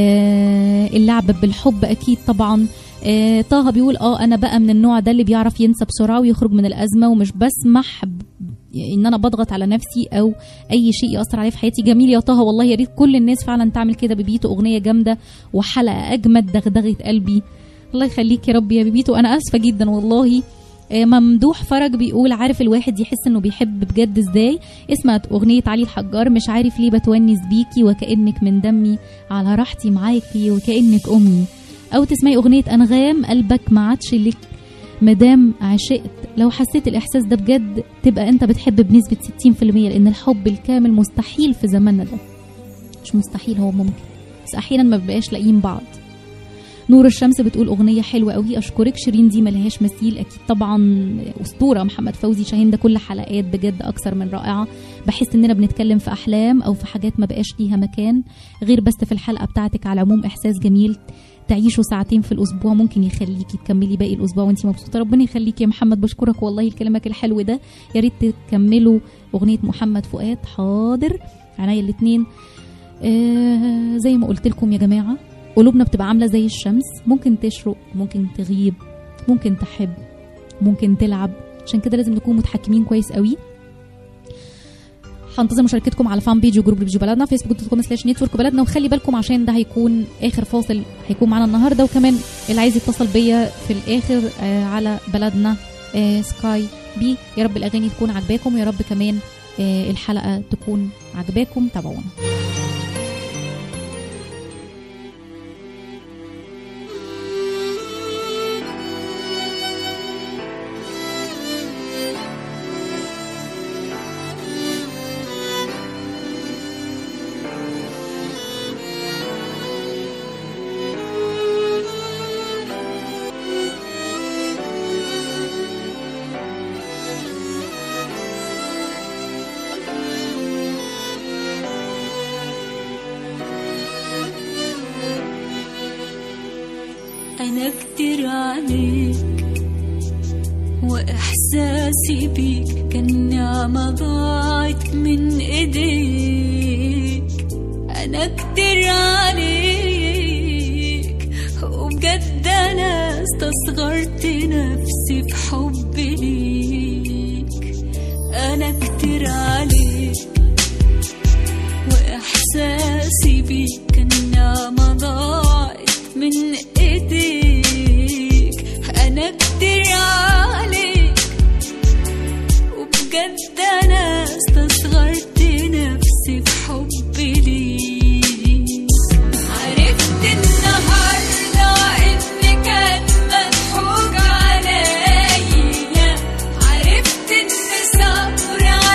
آه اللعب بالحب أكيد طبعا آه طه بيقول اه انا بقى من النوع ده اللي بيعرف ينسى بسرعه ويخرج من الازمه ومش بسمح ب- ان انا بضغط على نفسي او اي شيء ياثر عليه في حياتي جميل يا طه والله يا ريت كل الناس فعلا تعمل كده ببيتو اغنيه جامده وحلقه اجمد دغدغه قلبي الله يخليك يا رب يا بيبيتو انا اسفه جدا والله آه، ممدوح فرج بيقول عارف الواحد يحس انه بيحب بجد ازاي اسمها اغنيه علي الحجار مش عارف ليه بتونس بيكي وكانك من دمي على راحتي معاكي وكانك امي او تسمعي اغنيه انغام قلبك ما عادش لك مدام عشقت لو حسيت الاحساس ده بجد تبقى انت بتحب بنسبه 60% لان الحب الكامل مستحيل في زماننا ده مش مستحيل هو ممكن بس احيانا ما بيبقاش لاقيين بعض نور الشمس بتقول اغنيه حلوه قوي اشكرك شيرين دي ملهاش مثيل اكيد طبعا اسطوره محمد فوزي شاهين ده كل حلقات بجد اكثر من رائعه بحس اننا بنتكلم في احلام او في حاجات ما بقاش ليها مكان غير بس في الحلقه بتاعتك على العموم احساس جميل تعيشه ساعتين في الاسبوع ممكن يخليكي تكملي باقي الاسبوع وانت مبسوطه ربنا يخليكي يا محمد بشكرك والله لكلامك الحلو ده يا ريت تكملوا اغنيه محمد فؤاد حاضر عينيا الاثنين آه زي ما قلت لكم يا جماعه قلوبنا بتبقى عامله زي الشمس ممكن تشرق ممكن تغيب ممكن تحب ممكن تلعب عشان كده لازم نكون متحكمين كويس قوي هنتظر مشاركتكم على فان بيج وجروب ريفيو بلدنا فيسبوك دوت كوم سلاش نتورك بلدنا وخلي بالكم عشان ده هيكون اخر فاصل هيكون معانا النهارده وكمان اللي عايز يتصل بيا في الاخر آه على بلدنا آه سكاي بي يا رب الاغاني تكون عجباكم ويا رب كمان آه الحلقه تكون عجباكم تابعونا أنا كتير عليك وإحساسي بيك كان نعمة ضاعت من إيديك أنا كتير عليك وبجد أنا استصغرت نفسي في حبي ليك أنا كتير عليك وإحساسي بيك كان نعمة ضاعت من إيديك أنا كتير عليك وبجد أنا استصغرت نفسي في حبي ليك عرفت النهاردة إن كان مضحوك عليا عرفت إن صبر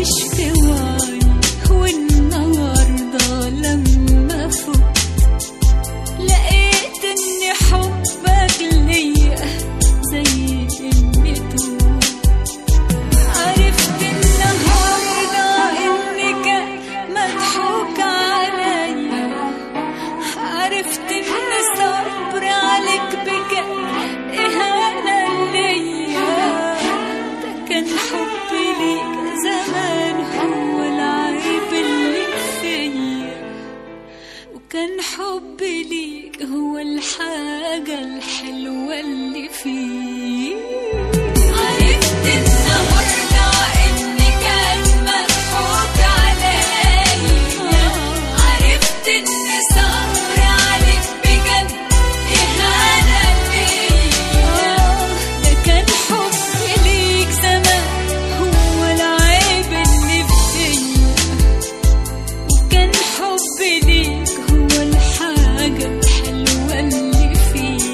عايش في وعي والنهارده لما فوت لقيت ان حبك ليا زي كلمته عرفت النهارده ان كان مضحوك عليا عرفت ان الصبر عليك بجد اهانه ليا ده كان حبي ليك زمان هو العيب اللي فيا وكان حبي ليك هو الحاجة الحلوة اللي فيه عرفت النهاردة إن كان مضحوك عليا عرفت إن صبر عليك بجد إهانة ليا ده كان حبي ليك زمان هو العيب اللي فيا وكان حبي ليك هو الحاجة الحلوة اللي فيه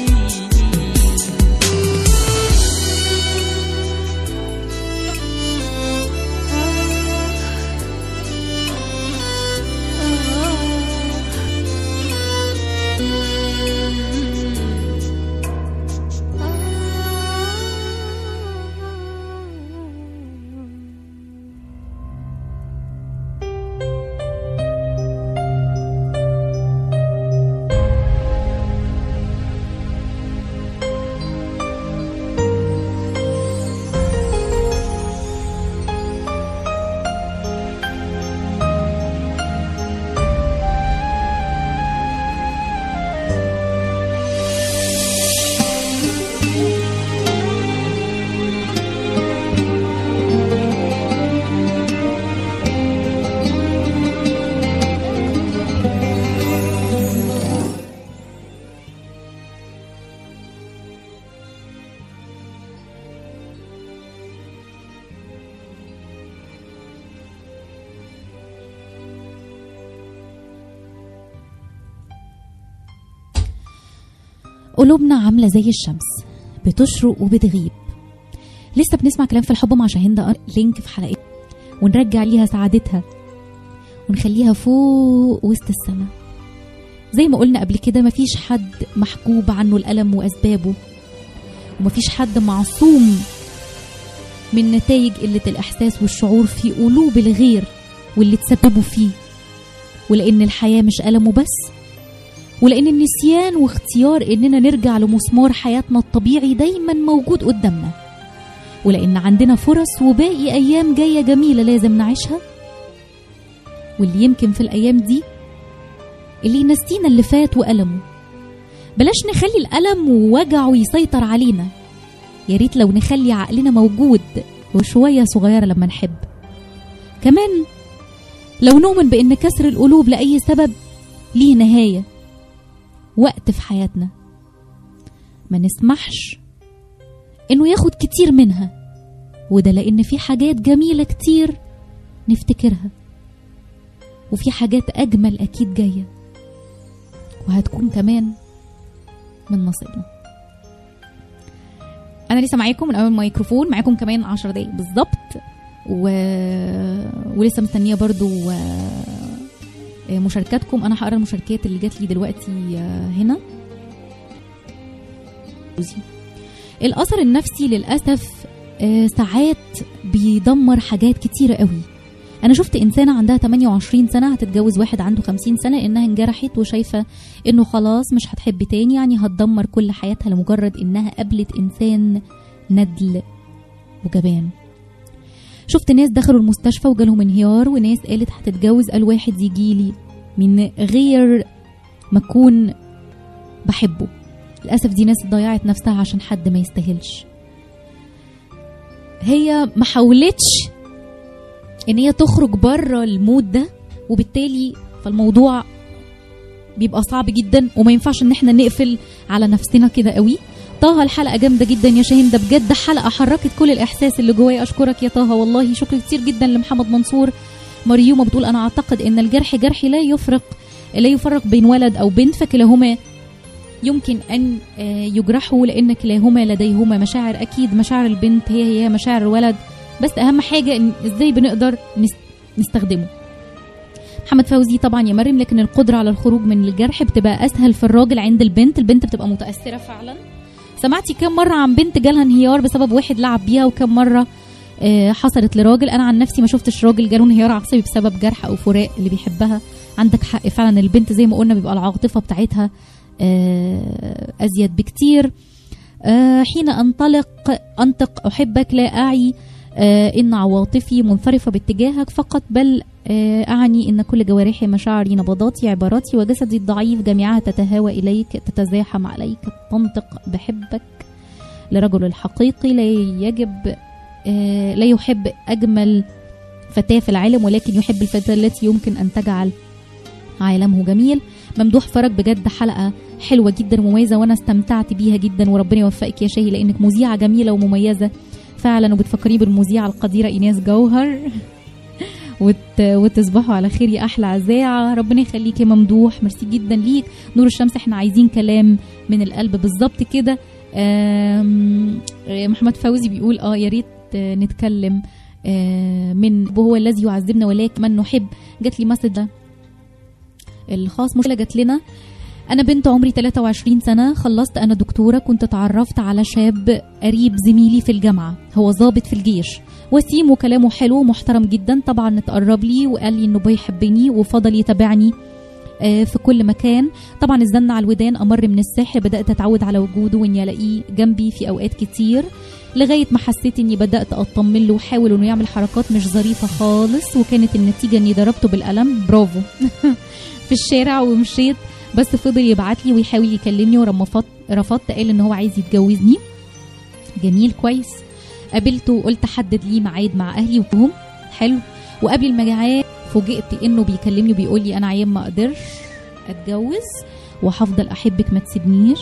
قلوبنا عاملة زي الشمس بتشرق وبتغيب لسه بنسمع كلام في الحب مع شاهين لينك في حلقتنا ونرجع ليها سعادتها ونخليها فوق وسط السماء زي ما قلنا قبل كده مفيش حد محجوب عنه الألم وأسبابه ومفيش حد معصوم من نتائج قلة الإحساس والشعور في قلوب الغير واللي تسببوا فيه ولأن الحياة مش ألم وبس ولأن النسيان واختيار إننا نرجع لمسمار حياتنا الطبيعي دايما موجود قدامنا ولأن عندنا فرص وباقي أيام جاية جميلة لازم نعيشها واللي يمكن في الأيام دي اللي ينسينا اللي فات وألمه بلاش نخلي الألم ووجعه يسيطر علينا يا ريت لو نخلي عقلنا موجود وشوية صغيرة لما نحب كمان لو نؤمن بأن كسر القلوب لأي سبب ليه نهاية وقت في حياتنا ما نسمحش انه ياخد كتير منها وده لان في حاجات جميله كتير نفتكرها وفي حاجات اجمل اكيد جايه وهتكون كمان من نصيبنا انا لسه معاكم من اول الميكروفون معاكم كمان عشر دقايق بالظبط و... ولسه مستنيه برضو آه، مشاركاتكم انا هقرا المشاركات اللي جات لي دلوقتي آه، هنا الاثر النفسي للاسف آه، ساعات بيدمر حاجات كتيره قوي انا شفت انسانه عندها 28 سنه هتتجوز واحد عنده 50 سنه انها انجرحت وشايفه انه خلاص مش هتحب تاني يعني هتدمر كل حياتها لمجرد انها قابلت انسان ندل وجبان شفت ناس دخلوا المستشفى وجالهم انهيار وناس قالت هتتجوز قال واحد يجيلي من غير ما اكون بحبه للاسف دي ناس ضيعت نفسها عشان حد ما يستاهلش هي ما حاولتش ان هي تخرج بره المود ده وبالتالي فالموضوع بيبقى صعب جدا وما ينفعش ان احنا نقفل على نفسنا كده قوي طه الحلقه جامده جدا يا شاهين ده بجد حلقه حركت كل الاحساس اللي جوايا اشكرك يا طه والله شكر كتير جدا لمحمد منصور مريومه بتقول انا اعتقد ان الجرح جرحي لا يفرق لا يفرق بين ولد او بنت فكلاهما يمكن ان آه، يجرحوا لان كلاهما لديهما مشاعر اكيد مشاعر البنت هي هي مشاعر الولد بس اهم حاجه إن ازاي بنقدر نس- نستخدمه محمد فوزي طبعا يا مريم لكن القدره على الخروج من الجرح بتبقى اسهل في الراجل عند البنت البنت بتبقى متاثره فعلا سمعتي كم مره عن بنت جالها انهيار بسبب واحد لعب بيها وكم مره آه، حصلت لراجل انا عن نفسي ما شفتش راجل جاله انهيار عصبي بسبب جرح او فراق اللي بيحبها عندك حق فعلا البنت زي ما قلنا بيبقى العاطفه بتاعتها آه، ازيد بكتير آه، حين انطلق انطق احبك لا اعي آه، ان عواطفي منصرفه باتجاهك فقط بل آه، اعني ان كل جوارحي مشاعري نبضاتي عباراتي وجسدي الضعيف جميعها تتهاوى اليك تتزاحم عليك تنطق بحبك لرجل الحقيقي لا يجب آه، لا يحب اجمل فتاه في العالم ولكن يحب الفتاه التي يمكن ان تجعل عالمه جميل ممدوح فرج بجد حلقه حلوه جدا ومميزه وانا استمتعت بيها جدا وربنا يوفقك يا شاهي لانك مذيعه جميله ومميزه فعلا وبتفكريه بالمذيعه القديره ايناس جوهر وت... وتصبحوا على خير يا احلى عزاعه ربنا يخليك يا ممدوح ميرسي جدا ليك نور الشمس احنا عايزين كلام من القلب بالظبط كده آم، آه، محمد فوزي بيقول اه يا ريت آه، نتكلم آه، من هو الذي يعذبنا ولكن من نحب جات لي مسج ده الخاص مشكله جات لنا انا بنت عمري 23 سنه خلصت انا دكتوره كنت اتعرفت على شاب قريب زميلي في الجامعه هو ضابط في الجيش وسيم وكلامه حلو ومحترم جدا طبعا اتقرب لي وقال لي انه بيحبني وفضل يتابعني آه، في كل مكان طبعا الزن على الودان امر من السحر بدات اتعود على وجوده واني الاقيه جنبي في اوقات كتير لغايه ما حسيت اني بدات اطمن له وحاول انه يعمل حركات مش ظريفه خالص وكانت النتيجه اني ضربته بالقلم برافو في الشارع ومشيت بس فضل يبعت لي ويحاول يكلمني ولما فط- رفضت قال ان هو عايز يتجوزني جميل كويس قابلته وقلت حدد لي ميعاد مع اهلي وهم حلو وقبل الميعاد فوجئت انه بيكلمني وبيقول لي انا عيان ما اقدرش اتجوز وهفضل احبك ما تسيبنيش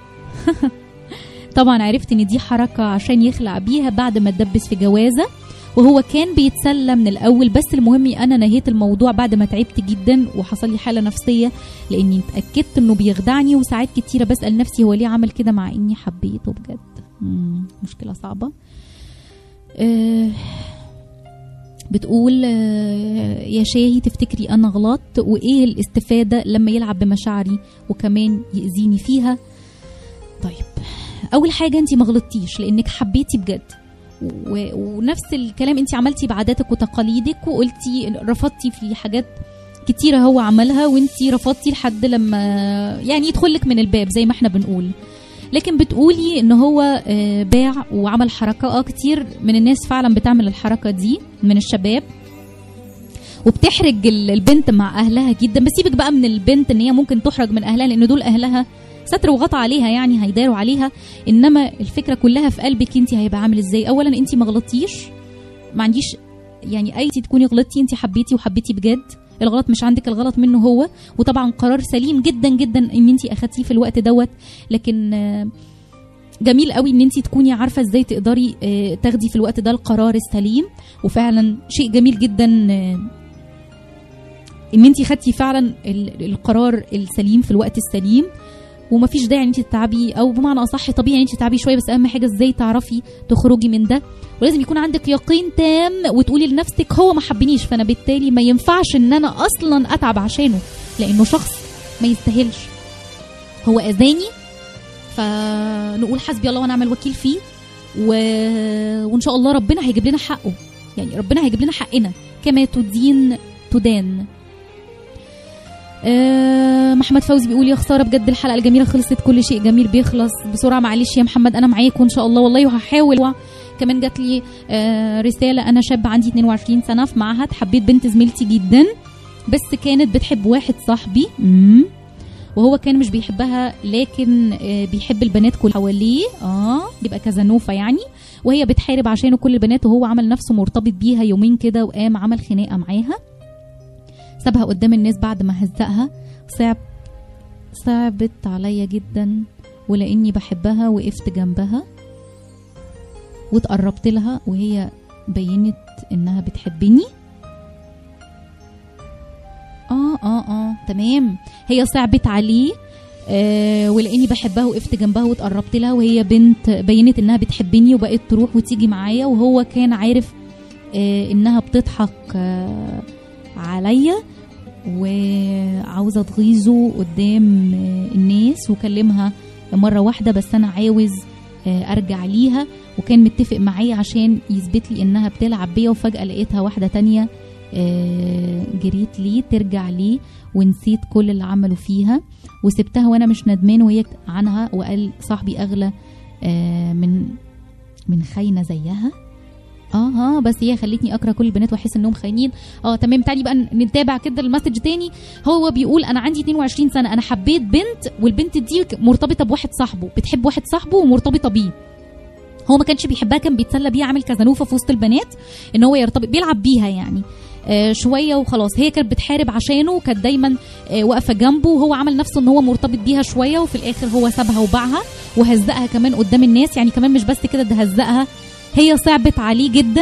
طبعا عرفت ان دي حركه عشان يخلع بيها بعد ما اتدبس في جوازه وهو كان بيتسلى من الاول بس المهم انا نهيت الموضوع بعد ما تعبت جدا وحصل لي حاله نفسيه لاني اتاكدت انه بيخدعني وساعات كتيره بسال نفسي هو ليه عمل كده مع اني حبيته بجد مم، مشكله صعبه آه، بتقول آه، يا شاهي تفتكري انا غلطت وايه الاستفاده لما يلعب بمشاعري وكمان يأذيني فيها طيب اول حاجه انت ما غلطتيش لانك حبيتي بجد و... ونفس الكلام انت عملتي بعاداتك وتقاليدك وقلتي رفضتي في حاجات كتيرة هو عملها وانت رفضتي لحد لما يعني يدخلك من الباب زي ما احنا بنقول لكن بتقولي ان هو آه، باع وعمل حركة اه كتير من الناس فعلا بتعمل الحركة دي من الشباب وبتحرج ال- البنت مع اهلها جدا بس سيبك بقى من البنت ان هي ممكن تحرج من اهلها لان دول اهلها ستر وغطى عليها يعني هيداروا عليها انما الفكره كلها في قلبك انت هيبقى عامل ازاي اولا انت ما غلطتيش ما عنديش يعني اي تكوني غلطتي انت حبيتي وحبيتي بجد الغلط مش عندك الغلط منه هو وطبعا قرار سليم جدا جدا ان انت اخدتيه في الوقت دوت لكن آه، جميل قوي ان انت تكوني عارفه ازاي تقدري آه، تاخدي في الوقت ده القرار السليم وفعلا شيء جميل جدا آه، ان انت خدتي فعلا ال- القرار السليم في الوقت السليم ومفيش داعي ان انت تتعبي او بمعنى اصح طبيعي ان انت تتعبي شويه بس اهم حاجه ازاي تعرفي تخرجي من ده ولازم يكون عندك يقين تام وتقولي لنفسك هو ما حبنيش فانا بالتالي ما ينفعش ان انا اصلا اتعب عشانه لانه شخص ما يستاهلش هو اذاني فنقول حسبي الله ونعم الوكيل فيه و... وان شاء الله ربنا هيجيب لنا حقه يعني ربنا هيجيب لنا حقنا كما تدين تدان آه، محمد فوزي بيقول يا خساره بجد الحلقه الجميله خلصت كل شيء جميل بيخلص بسرعه معلش يا محمد انا معاك وان شاء الله والله وهحاول كمان جات لي آه، رساله انا شاب عندي 22 سنه في معهد حبيت بنت زميلتي جدا بس كانت بتحب واحد صاحبي مم. وهو كان مش بيحبها لكن آه، بيحب البنات كل حواليه اه يبقى كازانوفا يعني وهي بتحارب عشانه كل البنات وهو عمل نفسه مرتبط بيها يومين كده وقام عمل خناقه معاها سابها قدام الناس بعد ما هزقها صعب صعبت عليا جدا ولاني بحبها وقفت جنبها واتقربت لها وهي بينت انها بتحبني اه اه اه تمام هي صعبت عليه آه ولاني بحبها وقفت جنبها واتقربت لها وهي بنت بينت انها بتحبني وبقت تروح وتيجي معايا وهو كان عارف آه، انها بتضحك آه، عليا وعاوزه تغيظه قدام آه، الناس وكلمها مره واحده بس انا عاوز آه، ارجع ليها وكان متفق معايا عشان يثبت لي انها بتلعب بيا وفجاه لقيتها واحده تانية آه، جريت ليه ترجع ليه ونسيت كل اللي عملوا فيها وسبتها وانا مش ندمان وهي عنها وقال صاحبي اغلى آه، من من خاينه زيها اه اه بس هي خلتني اكره كل البنات واحس انهم خاينين اه تمام تعالي بقى نتابع كده المسج تاني هو بيقول انا عندي 22 سنه انا حبيت بنت والبنت دي مرتبطه بواحد صاحبه بتحب واحد صاحبه ومرتبطه بيه هو ما كانش بيحبها كان بيتسلى بيها عامل كازانوفا في وسط البنات ان هو يرتبط بيلعب بيها يعني آه شويه وخلاص هي كانت بتحارب عشانه وكانت دايما آه واقفه جنبه وهو عمل نفسه ان هو مرتبط بيها شويه وفي الاخر هو سابها وباعها وهزقها كمان قدام الناس يعني كمان مش بس كده ده هزقها هي صعبت عليه جدا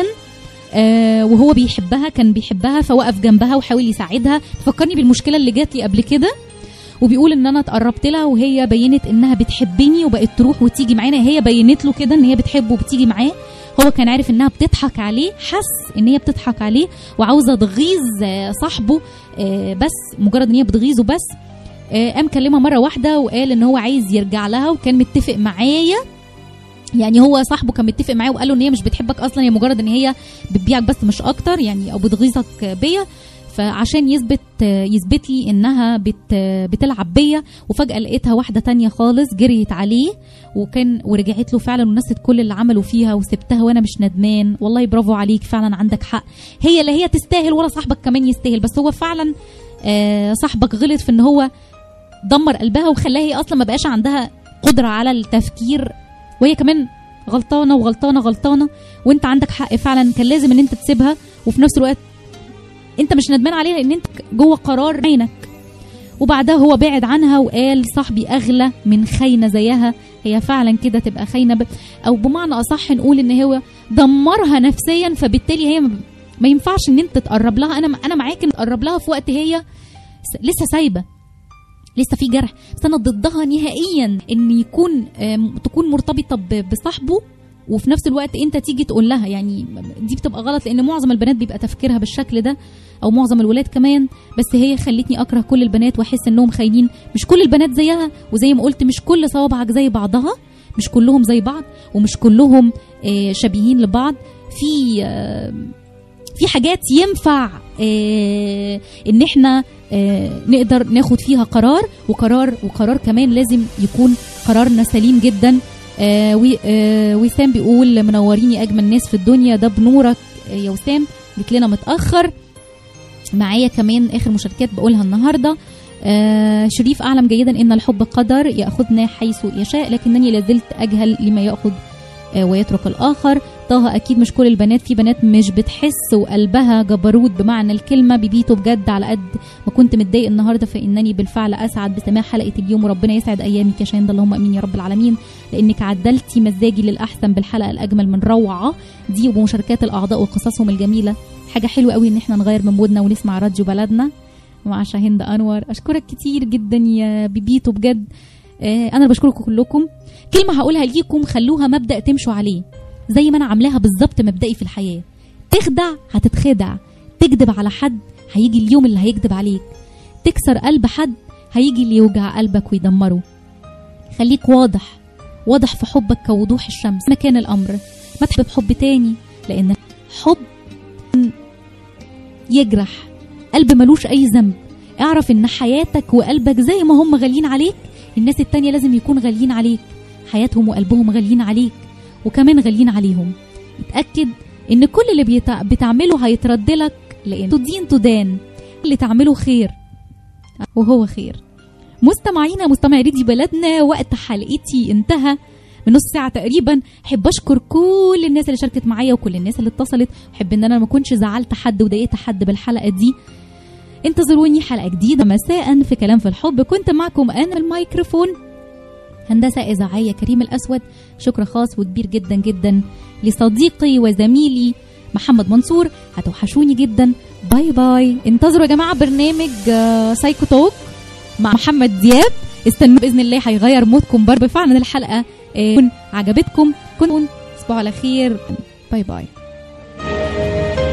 آه وهو بيحبها كان بيحبها فوقف جنبها وحاول يساعدها فكرني بالمشكله اللي جات لي قبل كده وبيقول ان انا اتقربت لها وهي بينت انها بتحبني وبقت تروح وتيجي معانا هي بينت له كده ان هي بتحبه وبتيجي معاه هو كان عارف انها بتضحك عليه حس ان هي بتضحك عليه وعاوزه تغيظ آه، صاحبه آه، بس مجرد ان هي بتغيظه بس آه، قام كلمها مره واحده وقال ان هو عايز يرجع لها وكان متفق معايا يعني هو صاحبه كان متفق معاه وقال له ان هي مش بتحبك اصلا هي مجرد ان هي بتبيعك بس مش اكتر يعني او بتغيظك بيا فعشان يثبت يثبت لي انها بت بتلعب بيا وفجاه لقيتها واحده تانية خالص جريت عليه وكان ورجعت له فعلا ونست كل اللي عملوا فيها وسبتها وانا مش ندمان والله برافو عليك فعلا عندك حق هي لا هي تستاهل ولا صاحبك كمان يستاهل بس هو فعلا آه، صاحبك غلط في ان هو دمر قلبها وخلاها هي اصلا ما بقاش عندها قدره على التفكير وهي كمان غلطانه وغلطانه غلطانه وانت عندك حق فعلا كان لازم ان انت تسيبها وفي نفس الوقت انت مش ندمان عليها لان انت جوه قرار عينك وبعدها هو بعد عنها وقال صاحبي اغلى من خاينه زيها هي فعلا كده تبقى خاينه ب... او بمعنى اصح نقول ان هو دمرها نفسيا فبالتالي هي ما- ما ينفعش ان انت تقرب لها انا انا معاك ان تقرب لها في وقت هي س- لسه سايبه لسه في جرح بس انا ضدها نهائيا ان يكون آم، تكون مرتبطه ب- بصاحبه وفي نفس الوقت انت تيجي تقول لها يعني دي بتبقى غلط لان معظم البنات بيبقى تفكيرها بالشكل ده او معظم الولاد كمان بس هي خلتني اكره كل البنات واحس انهم خاينين مش كل البنات زيها وزي ما قلت مش كل صوابعك زي بعضها مش كلهم زي بعض ومش كلهم آه، شبيهين لبعض في آه، في حاجات ينفع آه، ان احنا آه، نقدر ناخد فيها قرار وقرار وقرار كمان لازم يكون قرارنا سليم جدا آه، وي- آه، وسام بيقول منوريني اجمل ناس في الدنيا ده بنورك آه، يا وسام جيت لنا متاخر معايا كمان اخر مشاركات بقولها النهارده آه شريف اعلم جيدا ان الحب قدر ياخذنا حيث يشاء لكنني لازلت اجهل لما ياخذ آه ويترك الاخر طه اكيد مش كل البنات في بنات مش بتحس وقلبها جبروت بمعنى الكلمه بيبيتوا بجد على قد ما كنت متضايق النهارده فانني بالفعل اسعد بسماع حلقه اليوم وربنا يسعد ايامك يا شاهين اللهم امين يا رب العالمين لانك عدلتي مزاجي للاحسن بالحلقه الاجمل من روعه دي وبمشاركات الاعضاء وقصصهم الجميله حاجه حلوه قوي ان احنا نغير من مودنا ونسمع راديو بلدنا مع شاهين انور اشكرك كتير جدا يا بيبيتو بجد آه انا بشكركم كلكم كلمه هقولها ليكم خلوها مبدا تمشوا عليه زي ما انا عاملاها بالظبط مبدئي في الحياه تخدع هتتخدع تكذب على حد هيجي اليوم اللي هيكذب عليك تكسر قلب حد هيجي اللي يوجع قلبك ويدمره خليك واضح واضح في حبك كوضوح الشمس مكان الامر ما تحب حب تاني لان حب يجرح قلب ملوش اي ذنب اعرف ان حياتك وقلبك زي ما هم غاليين عليك الناس التانية لازم يكون غاليين عليك حياتهم وقلبهم غاليين عليك وكمان غاليين عليهم اتأكد ان كل اللي بيتع... بتعمله هيترد لك لان تدين تدان اللي تعمله خير وهو خير مستمعينا مستمعي ريدي بلدنا وقت حلقتي انتهى من نص ساعة تقريبا احب اشكر كل الناس اللي شاركت معايا وكل الناس اللي اتصلت احب ان انا ما كنتش زعلت حد وضايقت حد بالحلقة دي انتظروني حلقة جديدة مساء في كلام في الحب كنت معكم انا الميكروفون هندسة إذاعية كريم الأسود شكر خاص وكبير جدا جدا لصديقي وزميلي محمد منصور هتوحشوني جدا باي باي انتظروا يا جماعة برنامج آه، سايكو توك مع محمد دياب استنوا بإذن الله هيغير مودكم برضه فعلا الحلقة آه، تكون عجبتكم كنتم تصبحوا على خير باي باي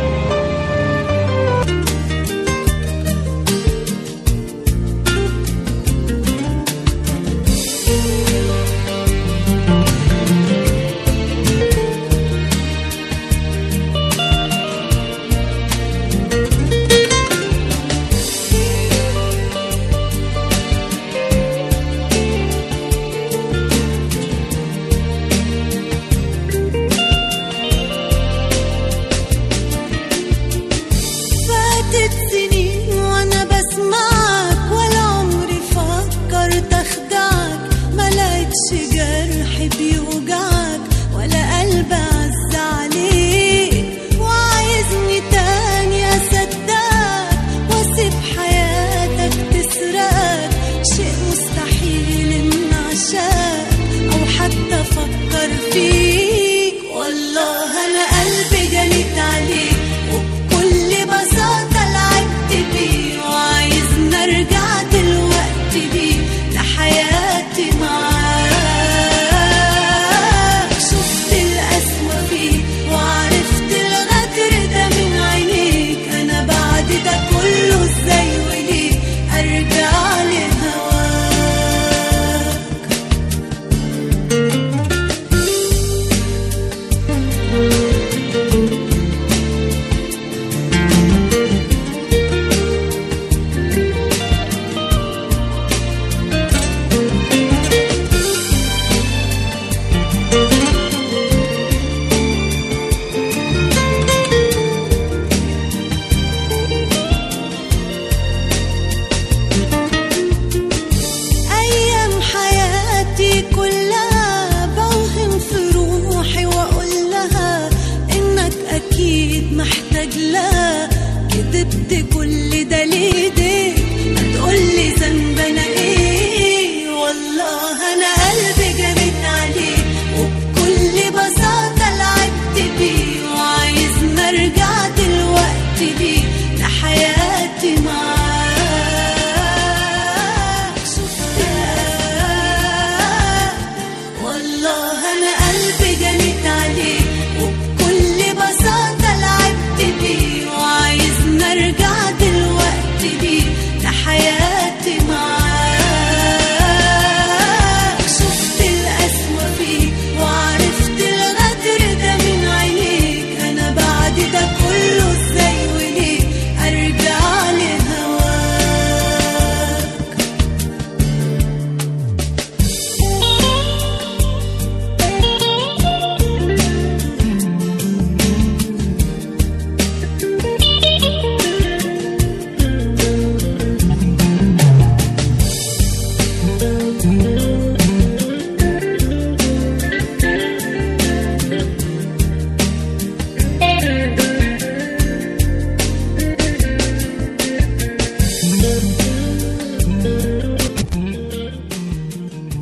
سبت كل ده ليديك هتقولي ذنب انا ايه والله انا قلبي جابت عليه وبكل بساطة لعبت بيه وعايز نرجع دلوقتي ليه لحياتي معاك